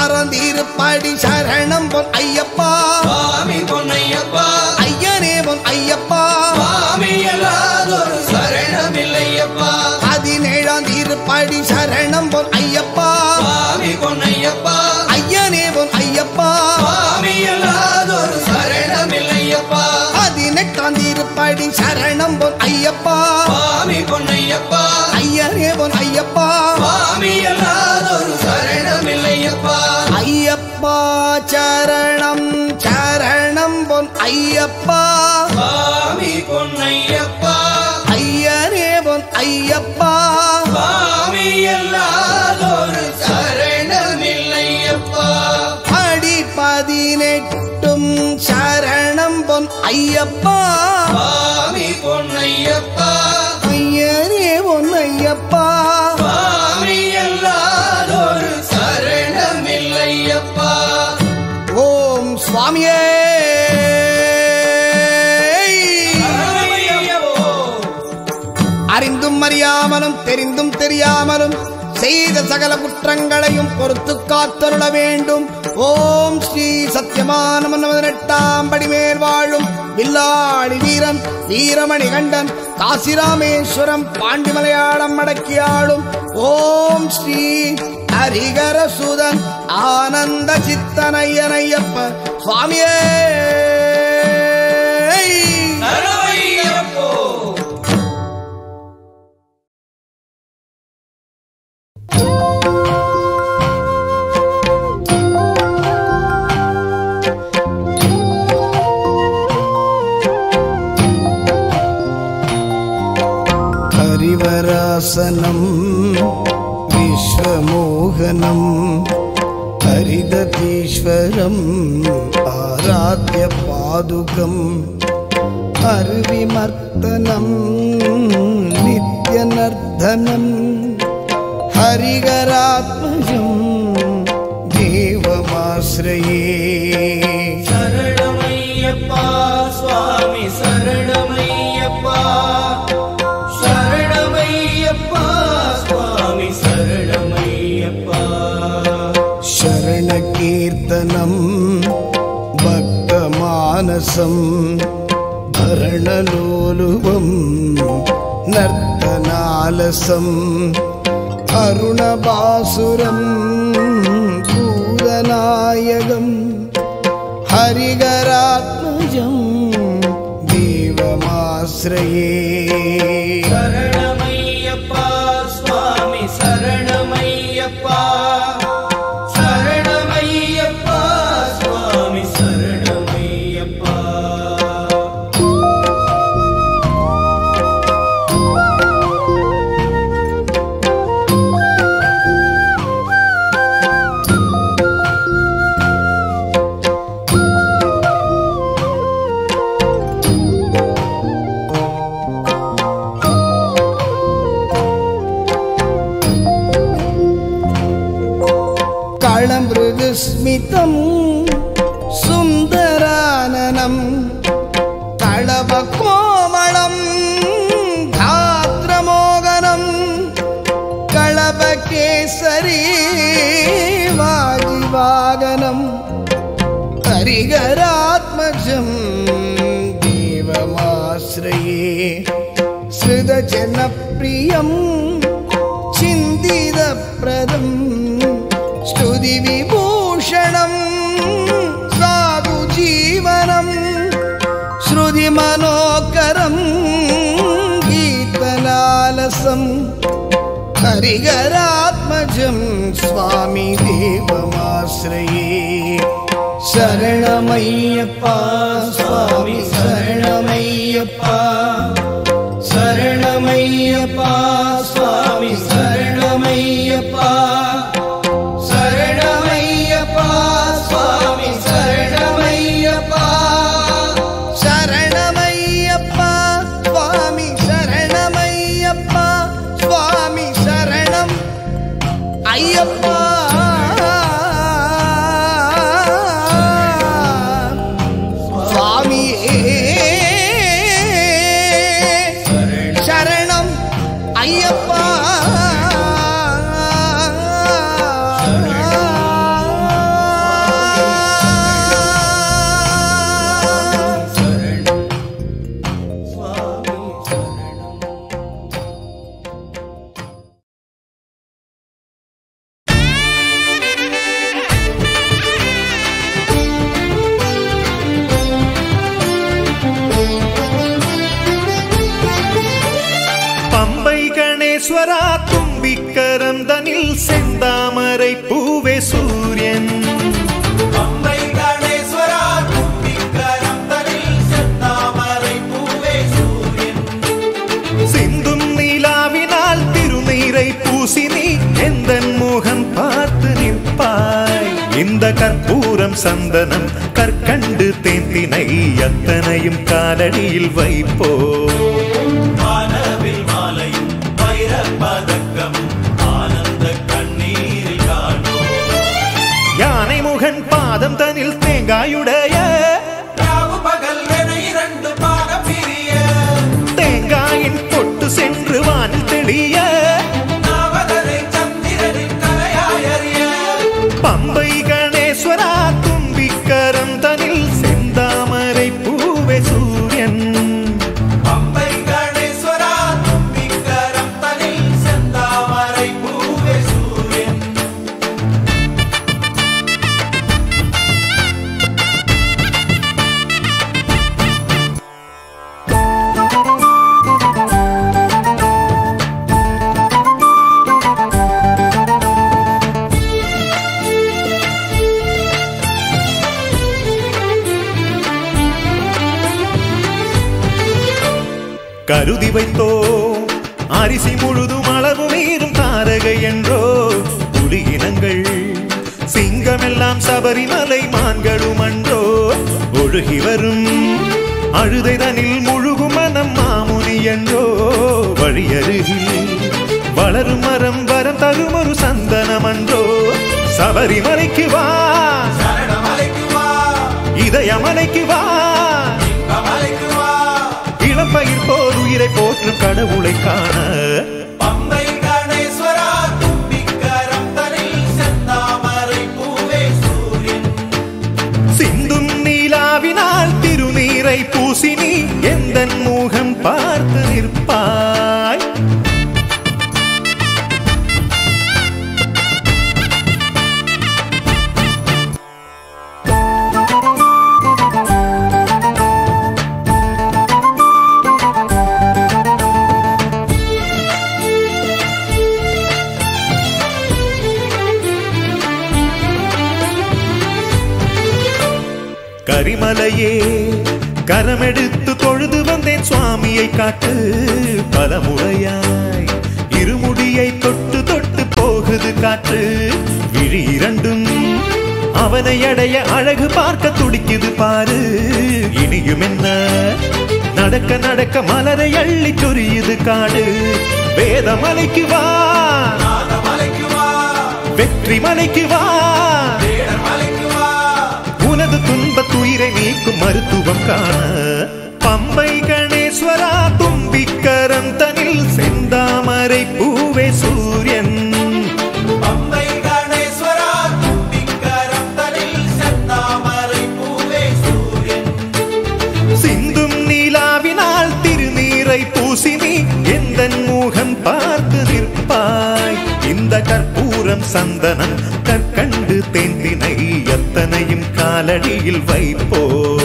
மறந்திருப்படி சரணம் பொன் ஐயப்பா சுவாமி பொன்னையப்பா ஐயனே பொன் ஐயப்பா சுவாமி அல்லாதொரு சரணமில்லையப்பா பதினேழாம் திருப்படி சரணம் பொன் ஐயப்பா சுவாமி பொன்னையப்பா ஐயனே பொன் ஐயப்பா சுவாமி அல்லாதொரு சரணமில்லையப்பா பதினெட்டாம் திருப்படி சரணம் பொன் ஐயப்பா சுவாமி பொன்னையப்பா ஐயனே பொன் ஐயப்பா சுவாமி அல்லாதொரு சரணமில்லையப்பா ஐயப்பா சரணம் சரணம் பொன் ஐயப்பா சுவாமி பொன்னையப்பா ஐயனே பொன் ஐயப்பா சுவாமி அல்லாதொரு சரணமில்லையப்பா அடி பதினெட்டும் சரணம் பொன் ஐயப்பா சுவாமி பொன்னையப்பா ஐயனே பொன் ஐயப்பா சுவாமி அல்லாதொரு சரணமில்லையப்பா ஓம் சுவாமியே சரணமையப்போ. அறிந்தும் அறியாமலும் தெரிந்தும் தெரியாமலும் செய்த சகல குற்றங்களையும் பொறுத்து காத்தருள வேண்டும் ஓம் ஸ்ரீ சத்யமான பதினெட்டாம் படிமேல் வாழும் வில்லாளி வீரன் வீரமணி கண்டன் காசிராமேஸ்வரம் பாண்டி மலையாளம் அடக்கியாளும் ஓம் ஸ்ரீ ஹரிகர சுதன் ஆனந்த சித்தனையனையப்ப சுவாமியே சரணமையப்போ. हरिवरासनम् विश्वमोहनम् हरिदतीश्वरम् आराध्य पादुकम् हरिविमर्दनम् नित्यनर्दनम् हरिगरात्मजम् देवमाश्रये சரணமையப்பா சுவாமி சரணமையப்பா சரணமையப்பா சுவாமி சரணமையப்பா शरणकीर्तनम् भक्तमानसम् भरणलोलुवम् नर्तनालसम् अरुणबासुरम् पूरनायकम् हरिगरात्मजम् देवमाश्रये சரணமையப்பா சுவாமி சரணமையப்பா சரணமையப்பா சுவாமி சரணமையப்பா कळमृदुस्मितम् सुन्दराननम् कळवकोमलम् धात्रमोगनम् कळवकेसरी वाजिवागनम् हरिगरात्मजम् देवमाश्रये श्रुतजनप्रियम् चिन्तितप्रदम् स्तुतिविभूषणम् साधुजीवनम् श्रुतिमनोकरम् गीतलालसम् हरिगरात्मजम् स्वामि देवमाश्रये शरणमय्यप्पा स्वामि शरणमय्यप्पा शरणमय्यप्पा स्वामि शरणमय्यप्पा शरणमय्यप्पा स्वामि शरणमय्यप्पा शरणमय्यप्पा स्वामि शरणमय्यप्पा स्वामि शरणम् अय्यप्पा स्वामिये शरणम् अय्यप्पा கணேஸ்வரா தும்பிக்கரந்தனில் செந்தாமரை பூவே சூரியன் பம்பை கணேஸ்வரா தும்பிக்கரம் தனில் செந்தாமரை பூவே சூரியன் சிந்தும் நீலாவினால் திருநீரை பூசி நீ எந்த முகம் பார்த்து நிற்பாய் இந்த கற்பூரம் சந்தனம் கற்கண்டு தேந்தினை அத்தனையும் காலடியில் வைப்போ வானவில் மாலையும் வைரப் பதக்கமும் ஆனந்த கண்ணீரில் காண்போம் யானை முகன் பாதம் தனில் தேங்காயுடைய ராவு பகல் என இரண்டு பாக பிரிய தேங்காயின் பொட்டு சென்று வானில் தெளிய நாவதனை சந்திரனின் கலையாயறிய பம்பை கணேஸ்வரா தும்பிக்கரம் தனில் செந்தாமரை பூவே சூரியன் பம்பை கணேஸ்வரா தும்பிக்கரம் தனில் செந்தாமரை பூவே சூரியன் கருதி வைத்தோ அரிசி முழுதும் அளவு மீறும் தாரகை என்றோ புலி இனங்கள் சிங்கமெல்லாம் சபரிமலை மான்களும் அன்றோ ஒழுகி வரும் அழுதைதனில் முழுகும் மனம் மாமுனி என்றோ வழியருகில் வளரும் மரம் வரம் தரும் ஒரு சந்தனம் அன்றோ சபரிமலைக்கு வா சரணமலைக்கு வா இதயமலைக்கு வா இன்பமலைக்கு வா இளம்பயிர் போர் உயிரை போற்றும் கடவுளை காண பம்பை கணேஸ்வரா தும்பிக்கரம் தனில் செந்தாமரை பூவே சூரியன் சிந்தும் நீலாவினால் திருநீரை பூசி நீ எந்த முகம் பார்த்து நிற்பாய் கரிமலையே கரமெடுத்து தொழுது வந்தேன் சுவாமியை காட்டு பல முறையாய் இருமுடியை தொட்டு தொட்டு போகுது காற்று விழி இரண்டும் அவனை அடைய அழகு பார்க்க துடிக்குது பாரு இனியும் என்ன நடக்க நடக்க மலரை அள்ளி சொரியுது காடு வேதமலைக்கு வா நாதமலைக்கு வா வெற்றி மலைக்கு வா வேடமலைக்கு வா உனது துன்பத் துயிரை நீக்கும் மருத்துவம் காண பம்பை கணேஸ்வரா தும்பிக்கரம் தனில் செந்தாமரை பூவே சூரியன் பம்பை கணேஸ்வரா தும்பிக்கரம் தனில் செந்தாமரை பூவே சூரியன் சிந்தும் நீலாவினால் திருநீரை பூசி நீ எந்த முகம் பார்த்து நிற்பாய் இந்த கற்பூரம் சந்தனம் கற்கண்டு தேந்தினை எத்தனையும் காலடியில் வைப்போ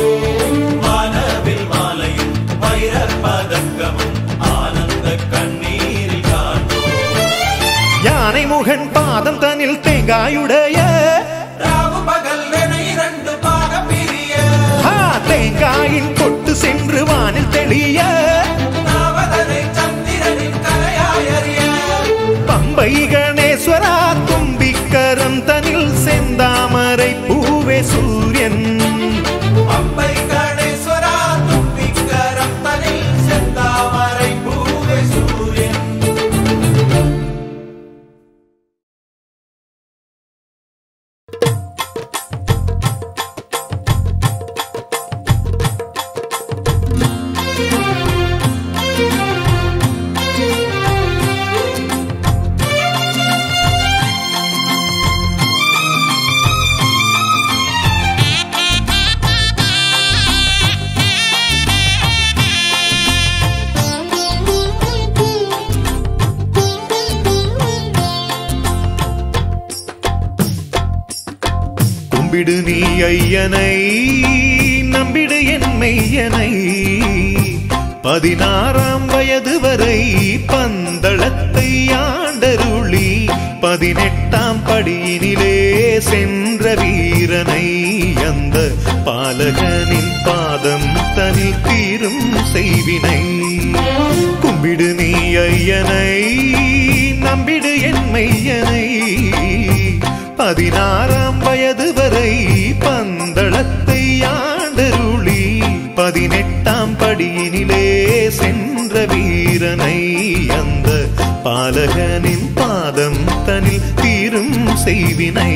வானவில் மாலையும் வைரப் பதக்கமும் ஆனந்த கண்ணீரில் காண்போம் யானை முகன் பாதம் தனில் தேங்காயுடைய ராவு பகல் என இரண்டு பாக பிரிய ஆ, தேங்காயின் கொட்டு சென்று வானில் தெளிய நாவதனை சந்திரனின் கலையாயறிய பம்பை கணேஸ்வரா தும்பிக்கரம் தனில் செந்தாமரை பூவே சூரியன் பம்பை கணேஸ்வரா தும்பிக்கரம் தனில் செந்தாமரை பூவே சூரியன் கும்பிடு நீ ஐயனை நம்பிடு என் மெய்யனை பதினாறாம் வயது வரை பந்தளத்தை ஆண்டருளி பதினெட்டாம் படியினிலே சென்ற வீரனை அந்த பாலகனின் பாதம் தனில் தீரும் செய்வினை கும்பிடு நீ ஐயனை நம்பிடு என் மையனை பதினாறாம் வயது வரை பந்தளத்தை ஆண்டருளி பதினெட்டாம் படியினிலே சென்ற வீரனை அந்த பாலகனின் பாதம் தனில் தீரும் செய்வினை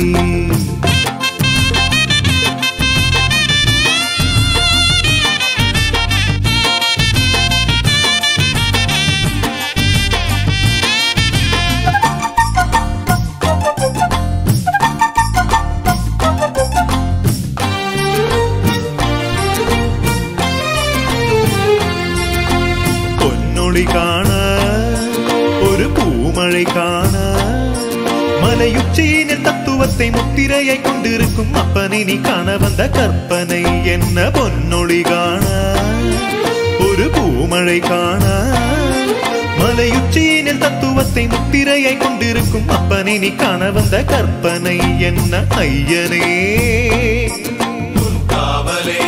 பொன்னொளி காண ஒரு பூமழை காண மலையுச்சியின் தத்துவத்தை முத்திரையை கொண்டிருக்கும் அப்பனை நீ காண வந்த கற்பனை என்ன பொன்னொளி காண ஒரு பூமழை காண மலையுச்சியின் தத்துவத்தை முத்திரையை கொண்டிருக்கும் அப்பனை நீ காண வந்த கற்பனை என்ன ஐயனே காவலே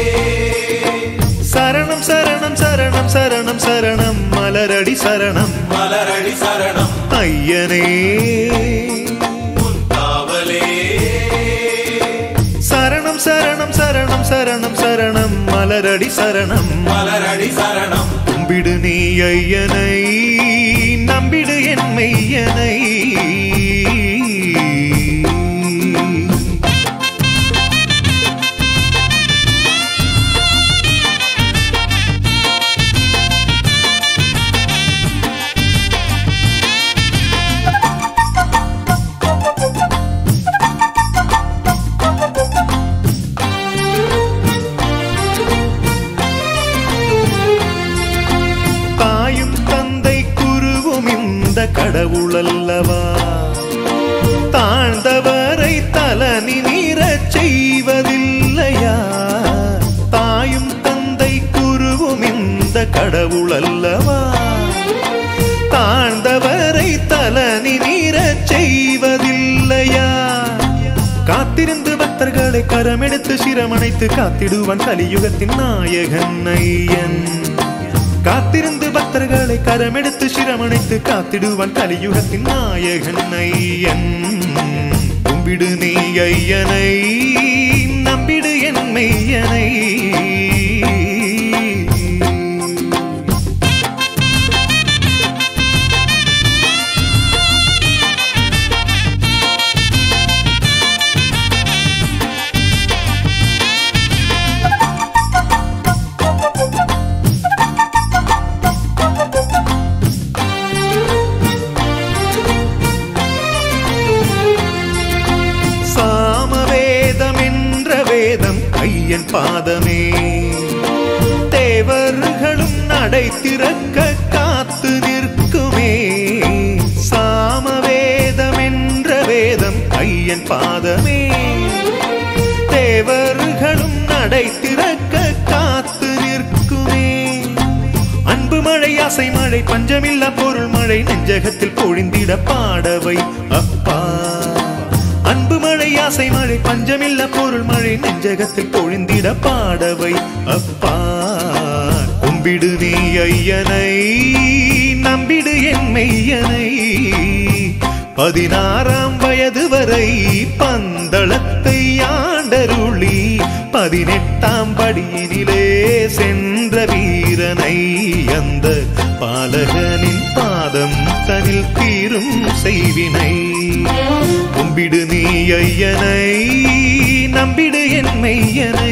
சரணம் சரணம் சரணம் சரணம் சரணம் மலரடி சரணம் மலரடி சரணம் ஐயனே காவலே சரணம் சரணம் சரணம் சரணம் சரணம் மலரடி சரணம் மலரடி சரணம் கும்பிடு நீ ஐயனை நம்பிடு என் மெய்யனை தாயும் தந்தை குருவும் இந்த கடவுள் அல்லவா தாழ்ந்தவரை தலனி நீரச் செய்வதில்லையா தாயும் தந்தை குருவும் இந்த கடவுள் அல்லவா தாழ்ந்தவரை தலனி நீரச் செய்வதில்லையா காத்திருந்து பக்தர்களை கரமெடுத்து சிரமணைத்து காத்திடுவான் கலியுகத்தின் நாயகன் ஐயன் காத்திருந்து பக்தர்களை கரமெடுத்து சிரமணைத்து காத்திடுவான் கலியுகத்தின் நாயகன் ஐயன் கும்பிடு நீ ஐயனை நம்பிடு என் மெய்யனை சாமவேதம் என்ற வேதம் ஐயன் பாதமே தேவர்களும் நடை திறக்க காத்து நிற்குமே சாமவேதம் என்ற வேதம் ஐயன் பாதமே தேவர்களும் நடை திறக்க காத்து நிற்குமே அன்பு மழை ஆசை மழை பஞ்சமில்லா பொருள் மழை நெஞ்சகத்தில் பொழிந்திட பாடவை அப்பா அன்பு மழை ஆசை மழை பஞ்சமில்லா பொருள் மழை நெஞ்சகத்தில் பொழிந்திட பாடவை அப்பா கும்பிடு நீ ஐயனை நம்பிடு என் மெய்யனை பதினாறாம் வயது வரை பந்தளத்தை ஆண்டருளி பதினெட்டாம் படியினிலே சென்ற வீரனை அந்த பாலகனின் பாதம் தனில் தீரும் செய்வினை கும்பிடு நீ ஐயனை நம்பிடு என் மெய்யனை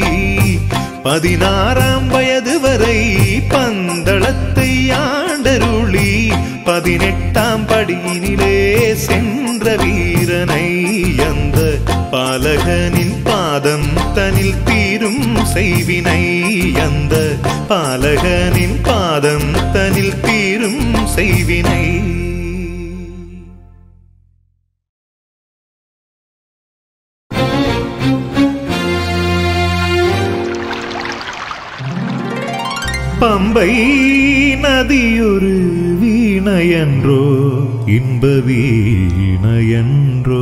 பதினாறாம் வயது வரை பந்தளத்தை ஆண்டருளி பதினெட்டாம் படியினிலே சென்ற வீரனை அந்த பாலகனின் பாதம் தனில் தீரும் செய்வினை அந்த பாலகனின் பாதம் தனில் தீரும் செய்வினை பம்பை நதியொரு வீணையன்றோ இன்ப வீணையன்றோ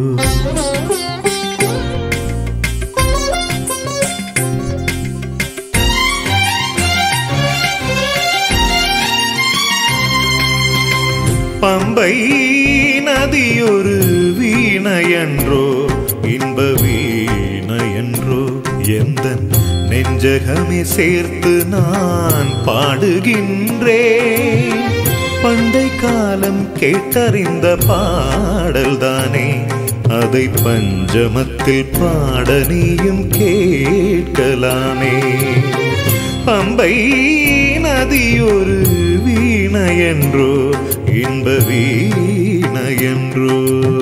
பம்பை நதியொரு வீணையன்றோ இன்ப வீணையன்றோ எந்த நெஞ்சகமே சேர்த்து நான் பாடுகின்றேன் பண்டை காலம் கேட்டறிந்த பாடல்தானே அதை பஞ்சமத்தில் பாட நீயும் கேட்கலாமே பம்பை நதியொரு வீணையன்றோ இன்ப வீணையன்றோ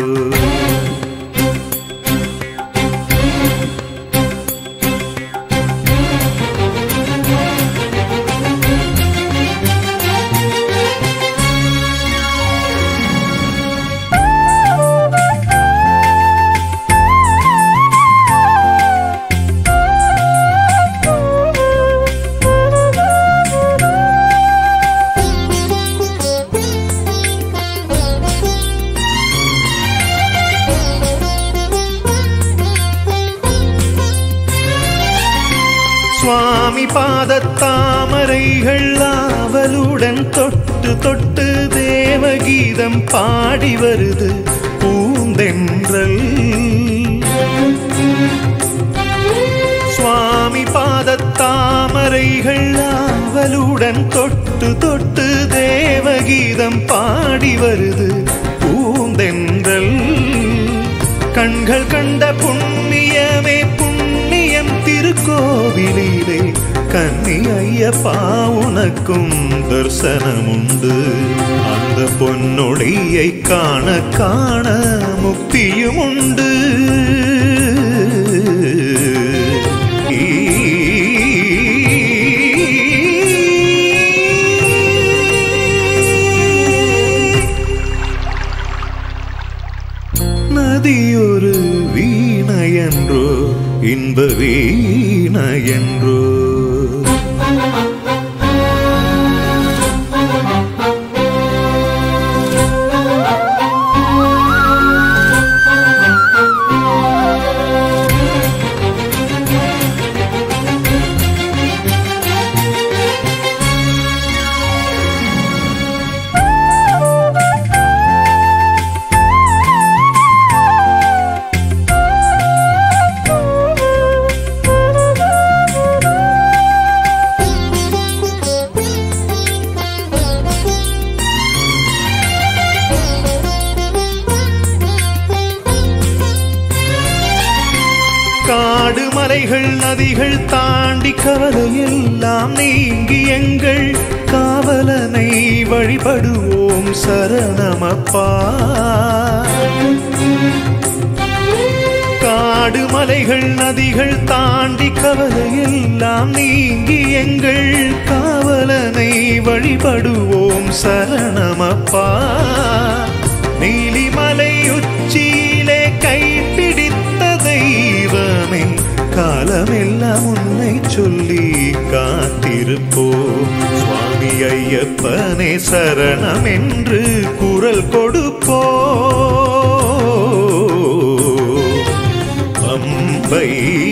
சுவாமி பாதத்தாமரைகள் ஆவலுடன் தொட்டு தொட்டு தேவகீதம் பாடி வருது பூந்தென்றல் சுவாமி பாதத்தாமரைகள் ஆவலுடன் தொட்டு தொட்டு தேவகீதம் பாடி வருது பூந்தென்றல் கண்கள் கண்ட புண்ணியமே புண்ணியம் திருக்கோவிலிலே கன்னி ஐயப்பா உனக்கும் தரிசனமுண்டு அந்த பொன்னொழியை காண காண முக்தியும் உண்டு நதியொரு வீணையன்றோ இன்ப வீணையன்றோ காடு மலைகள் நதிகள் தாண்டி கவலையெல்லாம் நீங்கி எங்கள் காவலனை வழிபடுவோம் சரணமப்பா காடு மலைகள் நதிகள் தாண்டி கவலையெல்லாம் நீங்கி எங்கள் காவலனை வழிபடுவோம் சரணமப்பா நீலிமலை உச்சியிலே கைப்பிடித்த தெய்வமே காலமெல்லாம் உன்னை சொல்லி காத்திருப்போம் சுவாமி ஐயப்பனே சரணம் என்று குரல் கொடுப்போ பம்பை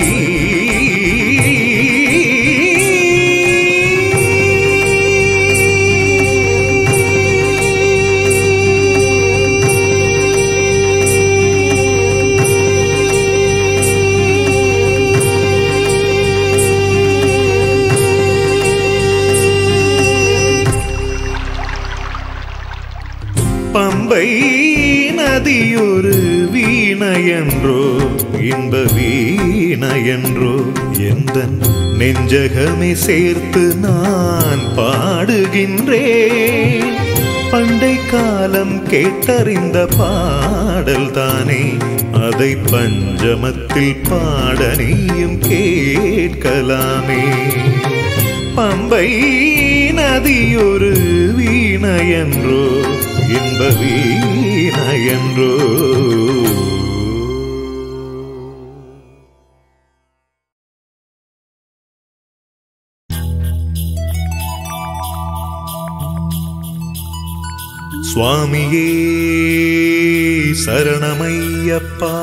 பம்பை நதியொரு வீணையன்றோ இன்ப வீணையன்றோ எந்த நெஞ்சகமே சேர்த்து நான் பாடுகின்றேன் பண்டை காலம் கேட்டறிந்த பாடல் தானே அதை பஞ்சமத்தில் பாட நீயும் கேட்கலாமே பம்பை நதியொரு வீணையன்றோ இன்ப வீணையன்றோ சுவாமியே சரணமையப்பா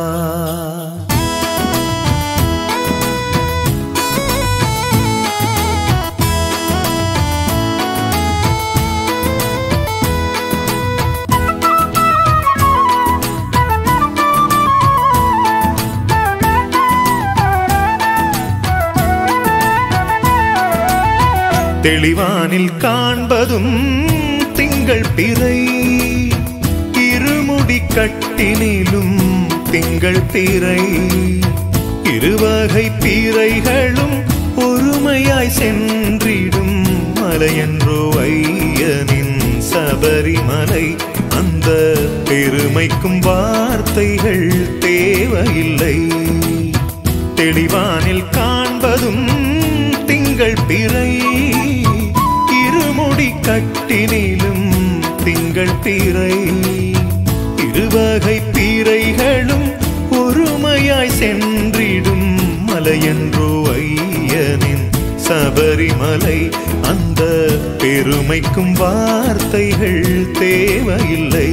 தெளிவானில் காண்பதும் திங்கள் பிறை இருமுடி கட்டினிலும் திங்கள் பிறை இருவகை பிறைகளும் ஒருமையாய் சென்றிடும் மலையன்றோ ஐயனின் சபரிமலை அந்த பெருமைக்கும் வார்த்தைகள் தேவையில்லை தெளிவானில் காண்பதும் திங்கள் பிறை இருமுடி கட்டினிலும் திங்கள் பிறை இருவகை பீரைகளும் ஒருமையாய் சென்றிடும் மலையன்றோ ஐயனின் சபரிமலை அந்த பெருமைக்கும் வார்த்தைகள் தேவையில்லை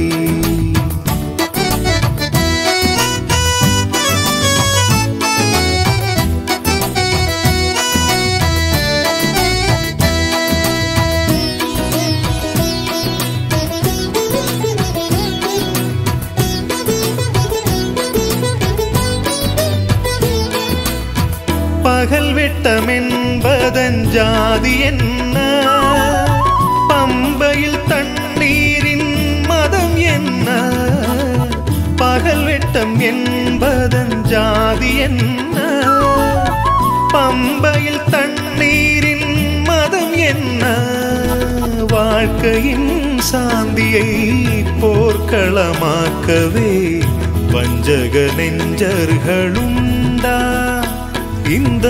பகல் வெட்டமென்பதன் ஜாதி என்ன பம்பையில் தண்ணீரின் மதம் என்ன பகல் வெட்டம் என்பதன் ஜாதி என்ன பம்பையில் தண்ணீரின் மதம் என்ன வாழ்க்கையின் சாந்தியை போர்க்களமாக்கவே வஞ்சக நெஞ்சர்களுண்டா இந்த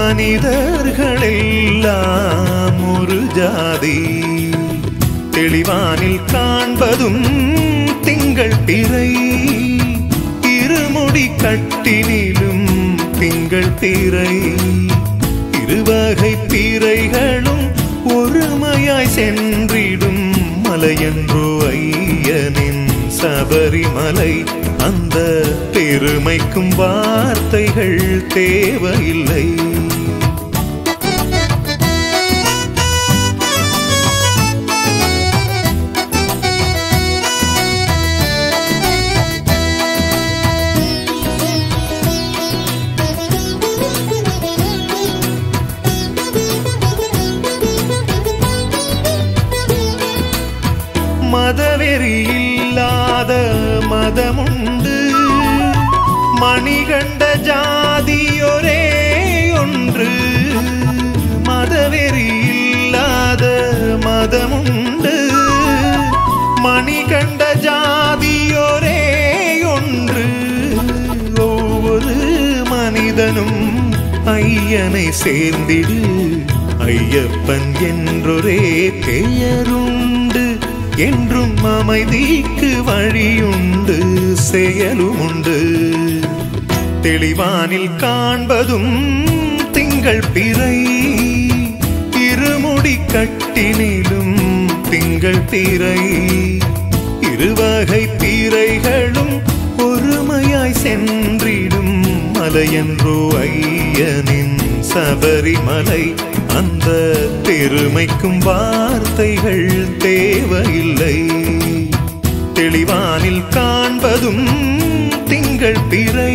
மனிதர்களெல்லாம் ஒரு ஜாதி தெளிவானில் காண்பதும் திங்கள் பிறை இருமுடி கட்டினிலும் திங்கள் பிறை இருவகை பிறைகளும் ஒருமையாய் சென்றிடும் மலையன்றோ ஐயனின் சபரிமலை அந்த பெருமைக்கும் வார்த்தைகள் தேவையில்லை மதவெறி இல்லாத மதமுண்டு மணிகண்ட ஜாதியொரே ஒன்று மதவெறி இல்லாத மதமுண்டு மணிகண்ட ஜாதியொரே ஒன்று ஒவ்வொரு மனிதனும் ஐயனை சேர்ந்திடு ஐயப்பன் என்றொரே பெயருண்டு என்றும் அமைதிக்கு வழியுண்டு செயலும் உண்டு தெளிவானில் காண்பதும் திங்கள் பிறை இருமுடி கட்டினிலும் திங்கள் பிறை இருவகை பீரைகளும் ஒருமையாய் சென்றிடும் மலையன்றோ ஐயனின் சபரிமலை அந்த பெருமைக்கும் வார்த்தைகள் தேவையில்லை தெளிவானில் காண்பதும் திங்கள் பிறை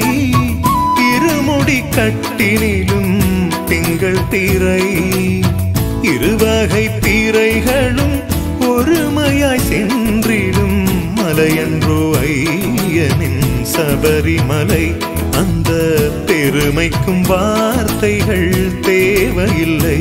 இருமுடி கட்டினிலும் திங்கள் பிறை இருவகை பீரைகளும் ஒருமையாய் சென்றிடும் மலையன்றோ ஐயனின் சபரிமலை அந்த பெருமைக்கும் வார்த்தைகள் தேவையில்லை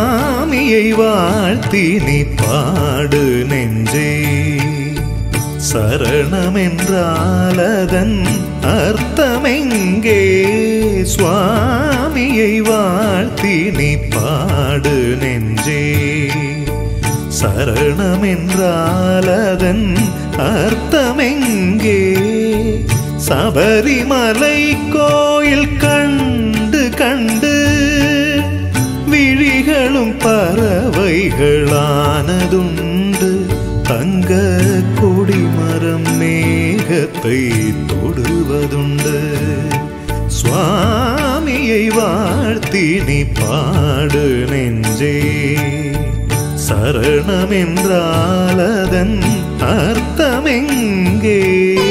சுவாமியை வாழ்த்தி நீ பாடு நெஞ்சே சரணமென்றால் அதன் அர்த்தமெங்கே சுவாமியை வாழ்த்தி நீ பாடு நெஞ்சே சரணமென்றால் அதன் அர்த்தமெங்கே சபரிமலை கோயில் கண்டு கண்டு விழிகளும் பறவைகளானதுண்டு தங்க கொடிமரம் மேகத்தை தொடுவதுண்டு சுவாமியை வாழ்த்தி நீ பாடு நெஞ்சே சரணமென்றால் அதன் அர்த்தமெங்கே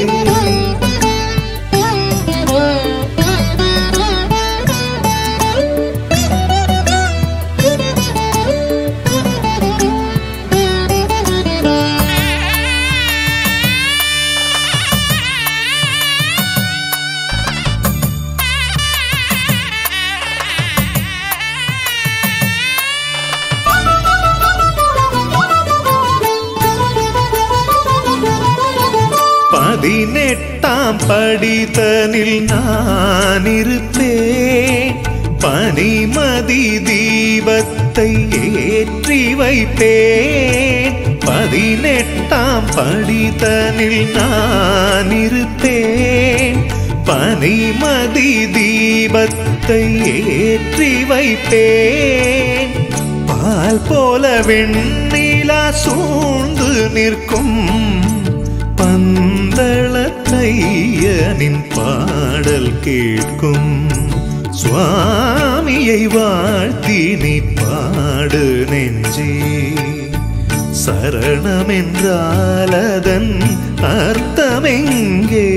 பதினெட்டாம் படிதனில் நான் இருப்பேன் பனிமதி தீபத்தை ஏற்றி வைப்பேன் பதினெட்டாம் படிதனில் நான் இருப்பேன் பனிமதி தீபத்தை ஏற்றி வைப்பேன் பால் போல வெண்ணிலா சூழ்ந்து நிற்கும் பந்தளத்தையனின் பாடல் கேட்கும் சுவாமியை வாழ்த்தி நீ பாடு நெஞ்சே சரணமென்றால் அதன் அர்த்தமெங்கே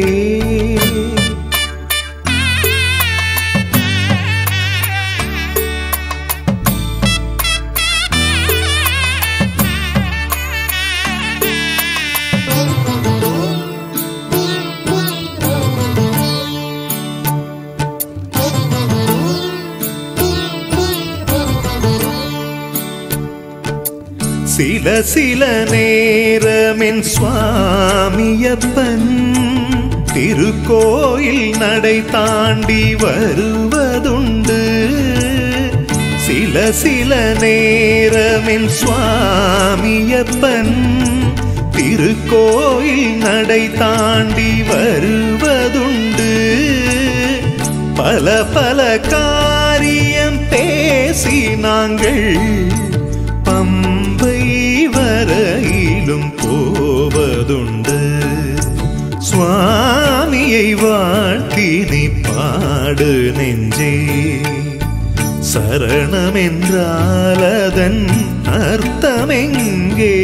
சில சில நேரமென் சுவாமியப்பன் திருக்கோயில் நடை தாண்டி வருவதுண்டு சில சில நேரமென் சுவாமியப்பன் திருக்கோயில் நடை தாண்டி வருவதுண்டு பல பல காரியம் பேசி நாங்கள் பம்பை வரையிலும் போவதுண்டு சுவாமியை வாழ்த்தி நீ பாடு நெஞ்சே சரணமென்றால் அதன் அர்த்தமெங்கே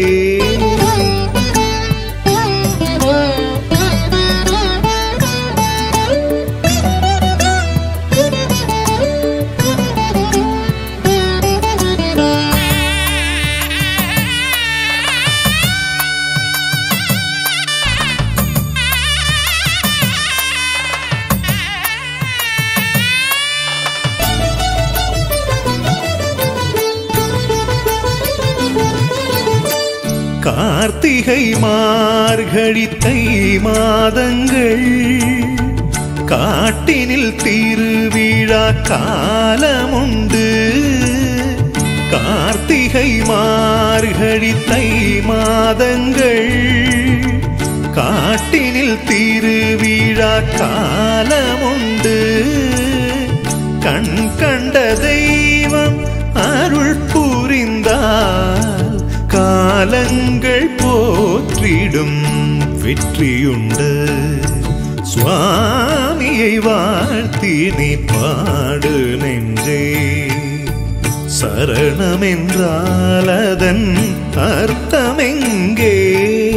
கார்த்திகை மார்கழி தை மாதங்கள் காட்டினில் திருவிழா காலமுண்டு கார்த்திகை மார்கழி தை மாதங்கள் காட்டினில் திருவிழா காலமுண்டு கண் கண்ட தெய்வம் அருள் புரிந்தால் காலங்கள் போற்றிடும் வெற்றியுண்டு சுவாமியை வாழ்த்தி நீ பாடு நெஞ்சே சரணமென்றால் அதன் அர்த்தமெங்கே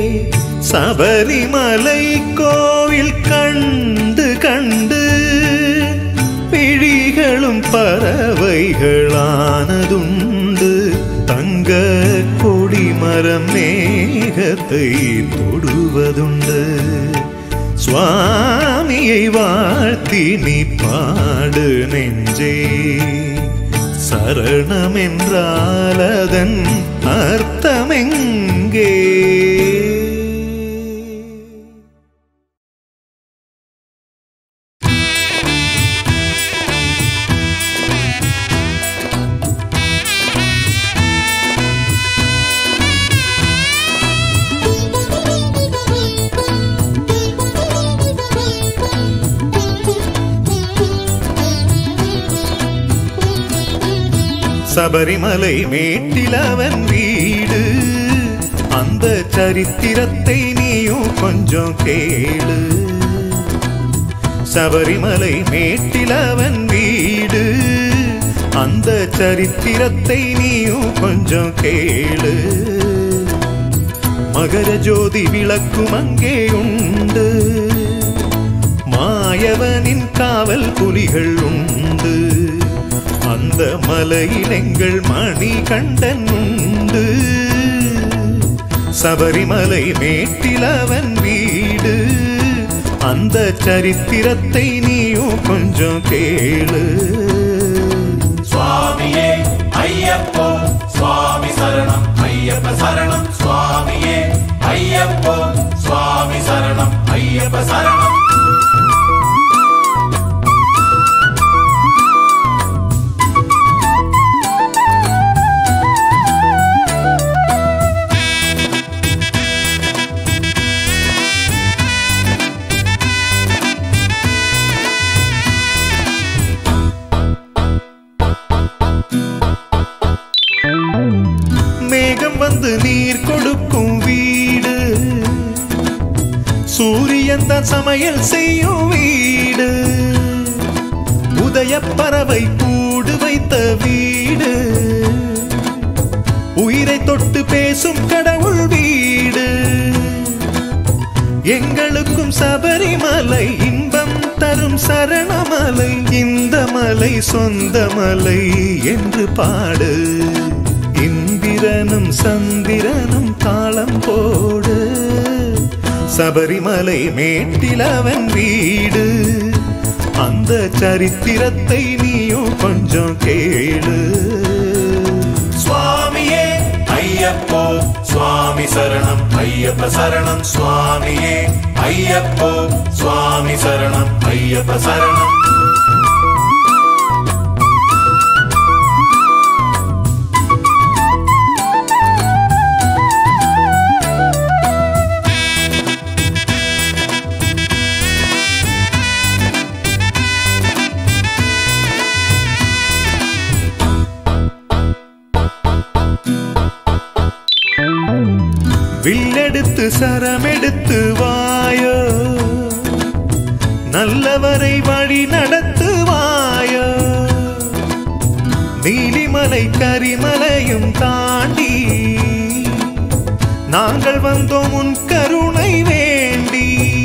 சபரிமலை கோவில் கண்டு கண்டு பிழிகளும் பறவைகளானதுண்டு தங்க கொடிமரம் மேகத்தை தொடுவதுண்டு சுவாமியை வாழ்த்தி நீ பாடு நெஞ்சே சரணமென்றால் அதன் அர்த்தமெங்கே சபரிமலை மேட்டில் அவன் வீடு அந்த சரித்திரத்தை நீயும் கொஞ்சம் கேளு சபரிமலை மேட்டில் அவன் வீடு அந்த சரித்திரத்தை நீயும் கொஞ்சம் கேளு மகர ஜோதி விளக்கும் அங்கே உண்டு மாயவனின் காவல் புலிகள் உண்டு அந்த மலையில் எங்கள் மணி கண்டன் உண்டு சபரிமலை மேட்டில் அவன் வீடு அந்த சரித்திரத்தை நீயும் கொஞ்சம் கேளு சுவாமியே ஐயப்போ சுவாமி சரணம் ஐயப்ப சரணம் சுவாமியே ஐயப்போ சுவாமி சரணம் ஐயப்ப சரணம் மேகம் வந்து நீர் கொடுக்கும் வீடு சூரியன் தான் சமையல் செய்யும் வீடு உதய பறவை கூடு வைத்த வீடு உயிரை தொட்டு பேசும் கடவுள் வீடு எங்களுக்கும் சபரிமலை இன்பம் தரும் சரணமலை இந்த மலை சொந்த மலை என்று பாடு இந்திரனும் சந்திரனும் தாளம் போடு சபரிமலை மேட்டில் அவன் வீடு அந்த சரித்திரத்தை நீயும் கொஞ்சம் கேளு சுவாமியே ஐயப்போ சுவாமி சரணம் ஐயப்ப சரணம் சுவாமியே ஐயப்போ சுவாமி சரணம் ஐயப்ப சரணம் வில்லெடுத்து சரமெடுத்து வாயோ நல்லவரை வழி நடத்துவாயோ நீலிமலை கரிமலையும் தாண்டி நாங்கள் வந்தோம் உன் கருணை வேண்டி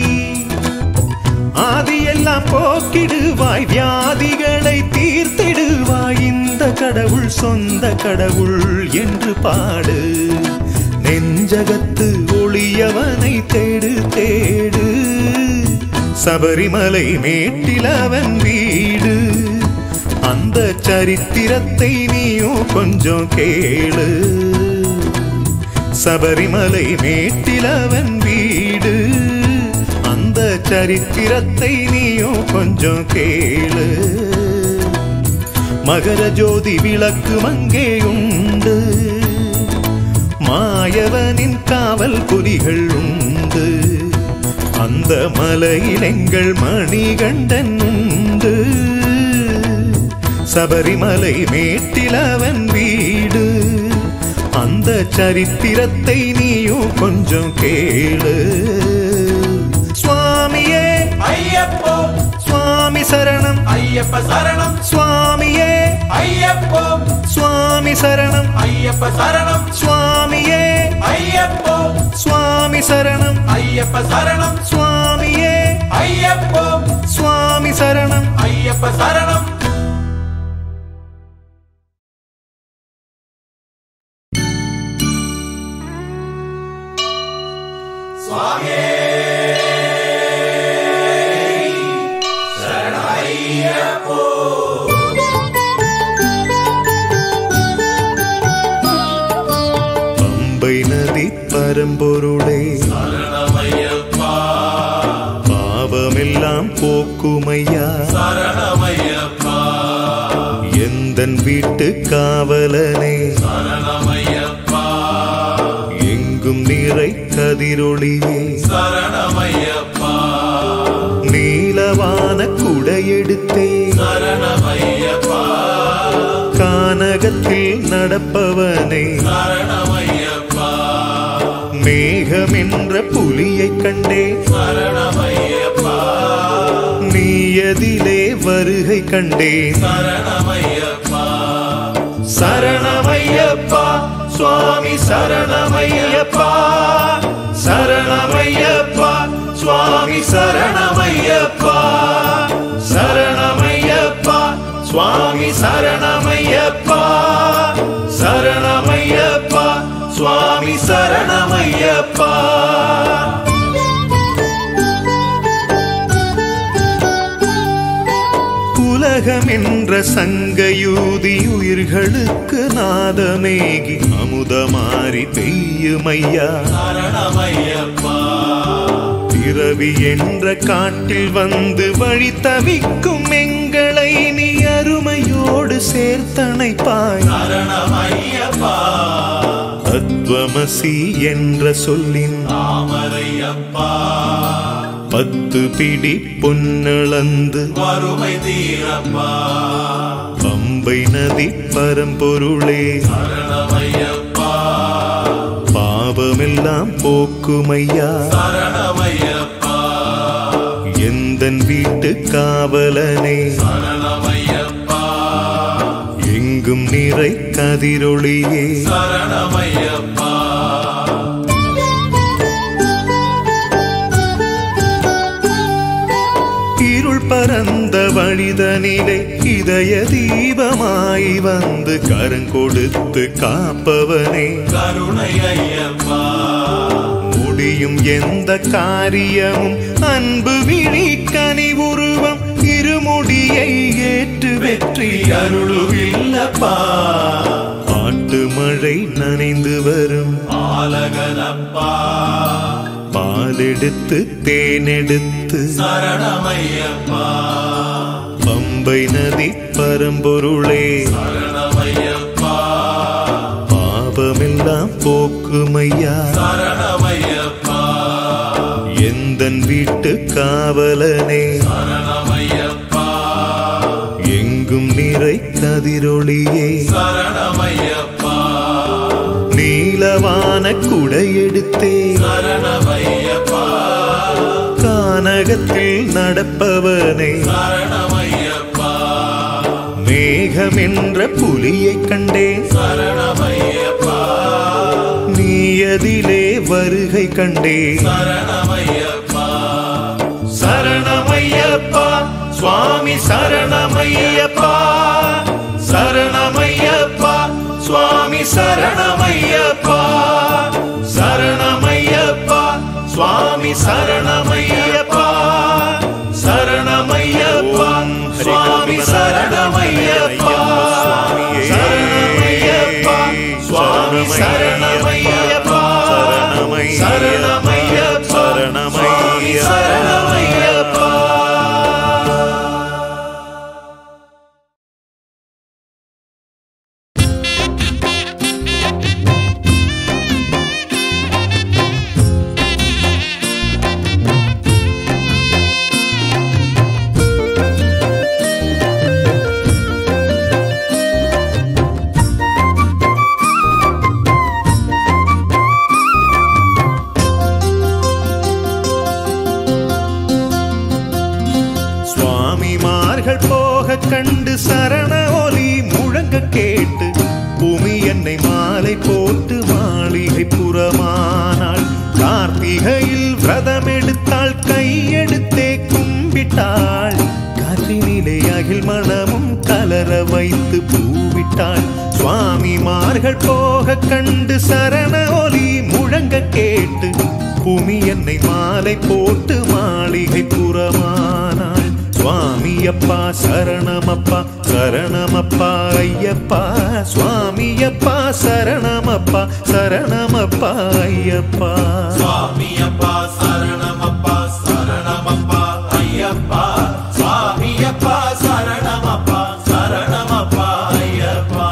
ஆதியெல்லாம் போக்கிடுவாய் வியாதிகளை தீர்த்திடுவாய் இந்த கடவுள் சொந்த கடவுள் என்று பாடு நெஞ்சகத்து ஒளியவனை தேடு தேடு சபரிமலை மேட்டில் அவன் வீடு அந்த சரித்திரத்தை நீயும் கொஞ்சம் கேளு சபரிமலை மேட்டில் அவன் வீடு அந்த சரித்திரத்தை நீயும் கொஞ்சம் கேளு மகர ஜோதி விளக்கு அங்கே உண்டு மாயவனின் காவல் புலிகள் உண்டு அந்த மலையில் எங்கள் மணிகண்டன் உண்டு சபரிமலை மேட்டில் அவன் வீடு அந்த சரித்திரத்தை நீயும் கொஞ்சம் கேளு சுவாமியே ஐயப்போ சுவாமி சரணம் ஐயப்ப சரணம் சுவாமியே ஐயப்போ சுவாமி சரணம் ஐயப்ப சரணம் சுவாமியே ஐயப்போ சுவாமி சரணம் ஐயப்ப சரணம் சுவாமியே ஐயப்போ சுவாமி சரணம் ஐயப்ப சரணம் பம்பை நதி பரம்பொருளே சரணமையப்பா பாவமெல்லாம் போக்குமையா சரணமையப்பா எந்தன் வீட்டு காவலனே சரணமையப்பா எங்கும் நிறை கதிரொளியே சரணமையப்பா நீலவான குடையெடுத்தே சரணமையப்பா கானகத்தில் நடப்பவனே சரணமையப்பா மேகமென்ற புலியைக் கண்டே சரணமையப்பா நீயதிலே வருகை கண்டேன் சரணமையப்பா சரணமையப்பா சுவாமி சரணமையப்பா சரணமையப்பா சுவாமி சரணமையப்பா சரணமையப்பா சுவாமி சரணமையப்பா சரணமையப்பா சுவாமி சரணமையப்பா உலகமென்ற சங்கயூதி உயிர்களுக்கு நாதமேகி அமுதமாறி பெய்யுமையா சரணமையப்பா பிறவி என்ற காட்டில் வந்து வழி தவிக்கும் எங்களை நீ அருமையோடு சேர்த்தணைப்பாய் சரணமையப்பா தத்துவமசி என்ற சொல்லின் தாமரையப்பா பத்து பிடி பொன்னளந்து வறுமை தீரப்பா பம்பை நதி பரம்பொருளே சரணமையப்பா பாவமெல்லாம் போக்குமையா சரணமையப்பா எந்தன் வீட்டு காவலனே சரணமையப்பா எங்கும் நிறை கதிரொளியே சரணமையப்பா இருள் பரந்த வழிதனிலே இதய தீபமாய் வந்து கரங்கொடுத்து காப்பவனே கருணை ஐயப்பா முடியும் எந்த காரியமும் அன்பு விழி கனி உருவம் இருமுடியை ஏற்று வெற்றி அருளுவில்லப்பா பாட்டு மழை நனைந்து வரும் ஆலகனப்பா பாலெடுத்து தேனெடுத்து சரணமையப்பா பம்பை நதி பரம்பொருளே சரணமையப்பா பாவமெல்லாம் போக்குமையா சரணமையப்பா எந்தன் வீட்டு காவலனே சரணமையப்பா எங்கும் நிறை கதிரொளியே சரணமையப்பா நீலவான குடையெடுத்தே சரணமையப்பா கானகத்தில் நடப்பவனே சரணமையப்பா மேகமென்ற புலியைக் கண்டேன் சரணமையப்பா நீயதிலே வருகை கண்டேன் சரணமையப்பா சரணமையப்பா சுவாமி சரணமையப்பா சரணமையப்பா சுவாமி சரணமையப்பா சரணமையப்பா சுவாமி சரணமையப்பா சரணமையப்பா சுவாமி சரணமையப்பா சரணமையப்பா சுவாமி சரணமையப்பா சரணமையப்பா சுவாமி சரணமையப்பா சுவாமிமார்கள் போக கண்டு சரண ஒலி முழங்க கேட்டு பூமி என்னை மாலை போட்டு மாளிகை புறமானாள் கார்த்திகையில் விரதம் எடுத்தாள் கையெடுத்தே கும்பிட்டாள் காற்றினிலே அகில் மனமும் கலர வைத்து பூவிட்டாள் சுவாமிமார்கள் போக கண்டு சரண ஒலி முழங்க கேட்டு பூமி என்னை மாலை போட்டு மாளிகை புறமானாள் சுவாமி அப்பா சரணமப்பா சரணமப்பா ஐயப்பா சுவாமி அப்பா சரணமப்பா சரணமப்பா ஐயப்பா சுவாமியப்பா சரணமப்பா சரணமப்பா ஐயப்பா சுவாமியப்பா சரணமப்பா சரணமப்பா ஐயப்பா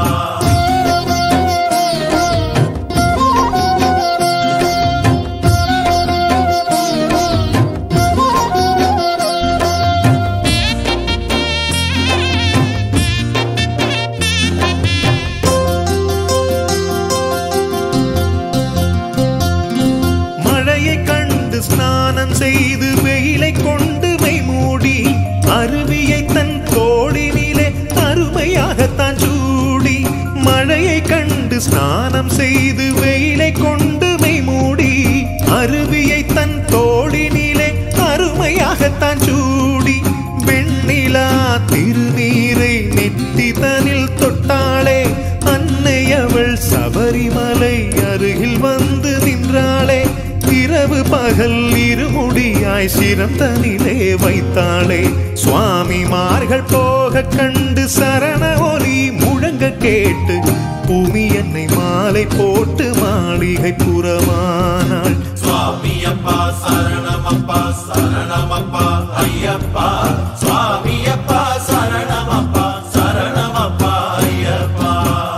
பொலிவாகத்தான் சூடி மழையை கண்டு ஸ்நானம் செய்து வெயிலை கொண்டு மெய் மூடி அருவியை தன் தோளினிலே அருமையாகத்தான் சூடி வெண்ணிலா திருநீரை நெத்தி தனில் தொட்டாளே அன்னை அவள் சபரிமலை அருகில் வந்து நின்றாளே இரவு பகல் இருமுடியாய் சிறந்தனிலே வைத்தாளே சுவாமிமார்கள் போக கண்டு சரண ஒலி முழங்க கேட்டு பூமி என்னை மாலை போட்டு மாளிகை புறமானாள் சுவாமியப்பா சரணமப்பா சரணமப்பா ஐயப்பா சுவாமியப்பா சரணமப்பா சரணமப்பா ஐயப்பா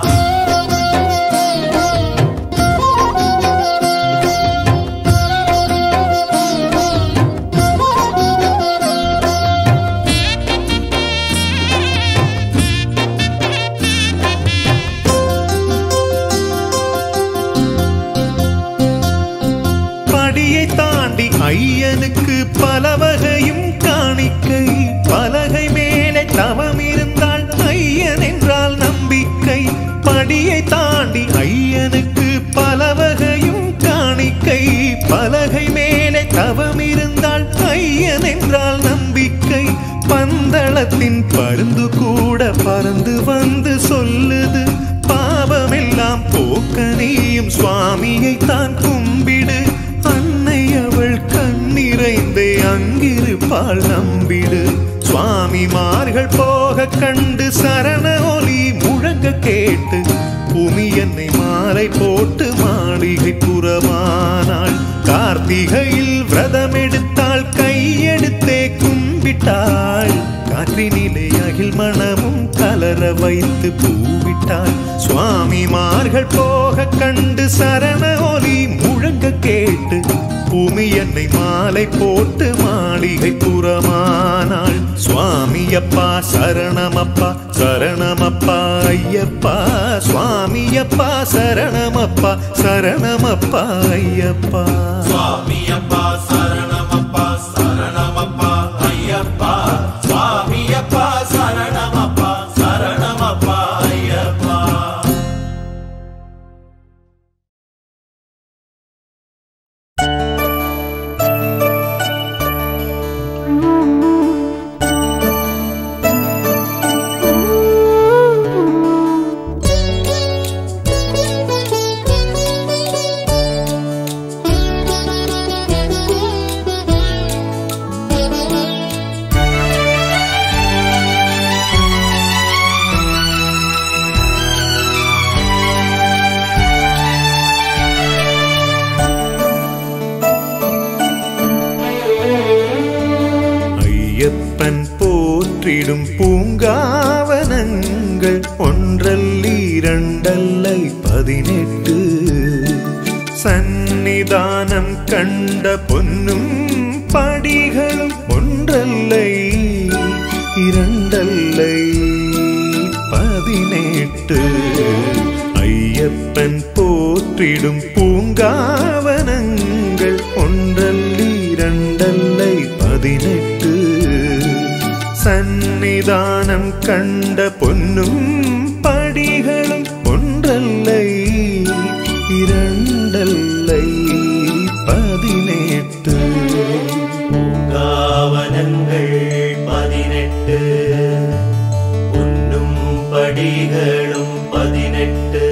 படியை தாண்டி ஐயனுக்கு பல வகையும் காணிக்கை பலகை மேலே தவம் இருந்தால் ஐயன் என்றால் நம்பிக்கை படியை தாண்டி ஐயனுக்கு பல வகையும் காணிக்கை பலகை மேலே தவம் இருந்தால் ஐயன் என்றால் நம்பிக்கை பந்தளத்தின் பருந்து கூட பறந்து வந்து சொல்லுது பாவமெல்லாம் போக்க நீயும் சுவாமியை தான் கும்பிடு அன்னை அவள் கண்ணிறைந்தே அங்கிருப்பாள் நம்பிடு சுவாமிமார்கள் போக கண்டு சரண ஒலி முழங்க கேட்டு பூமி என்னை மாலை போட்டு மாளிகை புறமானாள் கார்த்திகையில் விரதம் எடுத்தாள் கையெடுத்தே கும்பிட்டாள் காற்றினிலே அகில் மனமும் கலர வைத்து பூவிட்டாள் சுவாமிமார்கள் போக கண்டு சரண ஒலி முழங்க கேட்டு பூமி என்னை மாலை போட்டு மாளிகை புறமானாள் சுவாமியப்பா சரணமப்பா சரணமப்பா ஐயப்பா சுவாமியப்பா சரணமப்பா சரணமப்பா ஐயப்பா சுவாமியப்பா சரணமப்பா சரணமப்பா ஐயப்பா சுவாமியப்பா சரணமப்பா சரணமப்பா ஐயப்பா ஐயப்பன் போற்றிடும் பூங்காவனங்கள் ஒன்றல்லி இரண்டல்லை பதினெட்டு சந்நிதானம் கண்ட பொன்னும் படிகளும் ஒன்றல்லை இரண்டல்லை பதினெட்டு ஐயப்பன் போற்றிடும் பூங்காவனங்கள் ஒன்றல்லி இரண்டல்லை பதினெட்டு சந்நிதானம் கண்ட பொன்னும் படிகளும் ஒன்றல்லை இரண்டல்லை பதினெட்டு காவனங்கள் பதினெட்டு உண்ணும் படிகளும் பதினெட்டு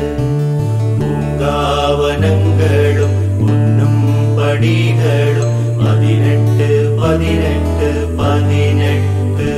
பூங்காவனங்களும் உண்ணும் படிகளும் பதினெட்டு பதினெட்டு பதினெட்டு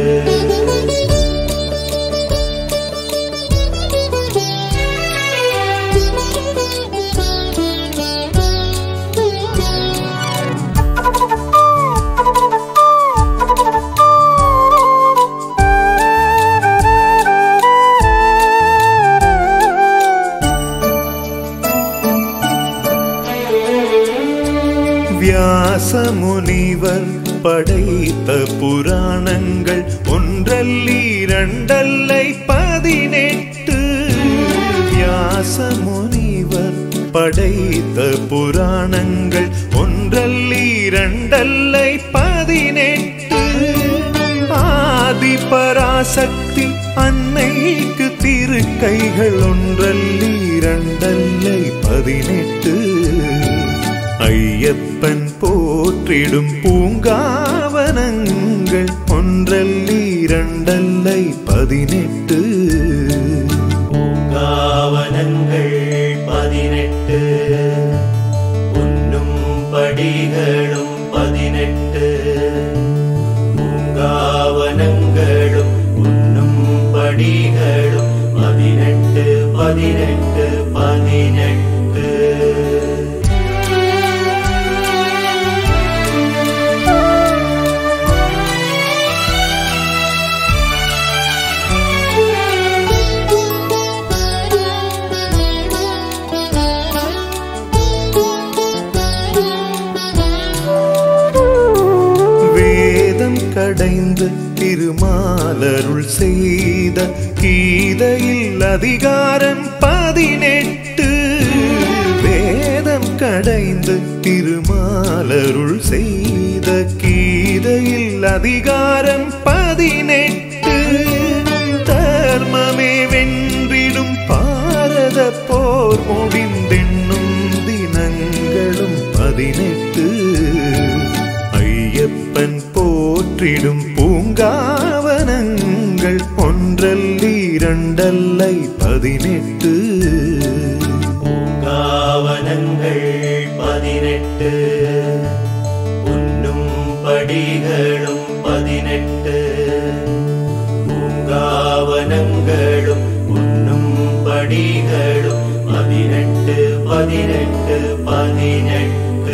வியாச முனிவர் படைத்த புராணங்கள் ஒன்றல்லி இரண்டல்லை பதினெட்டு வியாச முனிவர் படைத்த புராணங்கள் ஒன்றல்லி இரண்டல்லை பதினெட்டு ஆதி பராசக்தி அன்னைக்கு திருக்கைகள் ஒன்றல்ல இரண்டல்லை பதினெட்டு ஐயப்பன் போற்றிடும் பூங்காவனங்கள் ஒன்றல்ல இரண்டல்லை பதினெட்டு பூங்காவனங்கள் பதினெட்டு உண்ணும் படிகளும் பதினெட்டு பூங்காவனங்களும் உண்ணும் படிகளும் பதினெட்டு பதினெட்டு பதினெட்டு வேதம் கடைந்து திருமாலருள் செய்த கீதையில் அதிகாரம் பதினெட்டு வேதம் கடைந்து திருமாலருள் செய்த கீதையில் அதிகாரம் பதினெட்டு தர்மமே வென்றிடும் பாரத போர் முடிந்தென்னும் தினங்களும் பதினெட்டு ஐயப்பன் போற்றிடும் பூங்காவனங்கள் ஒன்றல்ல இரண்டல்லை பதினெட்டு பூங்காவனங்கள் பதினெட்டு உண்ணும் படிகளும் பதினெட்டு பூங்காவனங்களும் உண்ணும் படிகளும் பதினெட்டு பதினெட்டு பதினெட்டு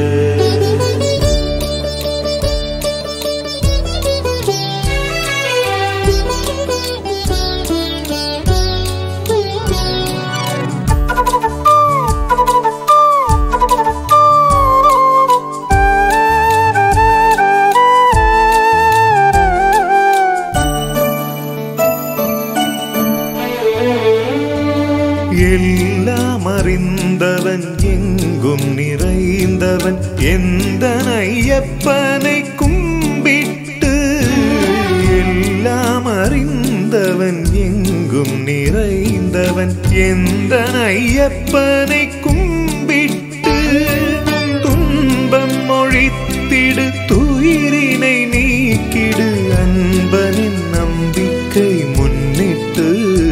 எல்லாம் அறிந்தவன் எங்கும் நிறைந்தவன் எந்த ஐயப்பனை கும்பிட்டு எல்லாம் அறிந்தவன் எங்கும் நிறைந்தவன் எந்த ஐயப்பனை கும்பிட்டு துன்பம் ஒழித்திடு துயிரினை நீக்கிடு அன்பனின் நம்பிக்கை முன்னிட்டு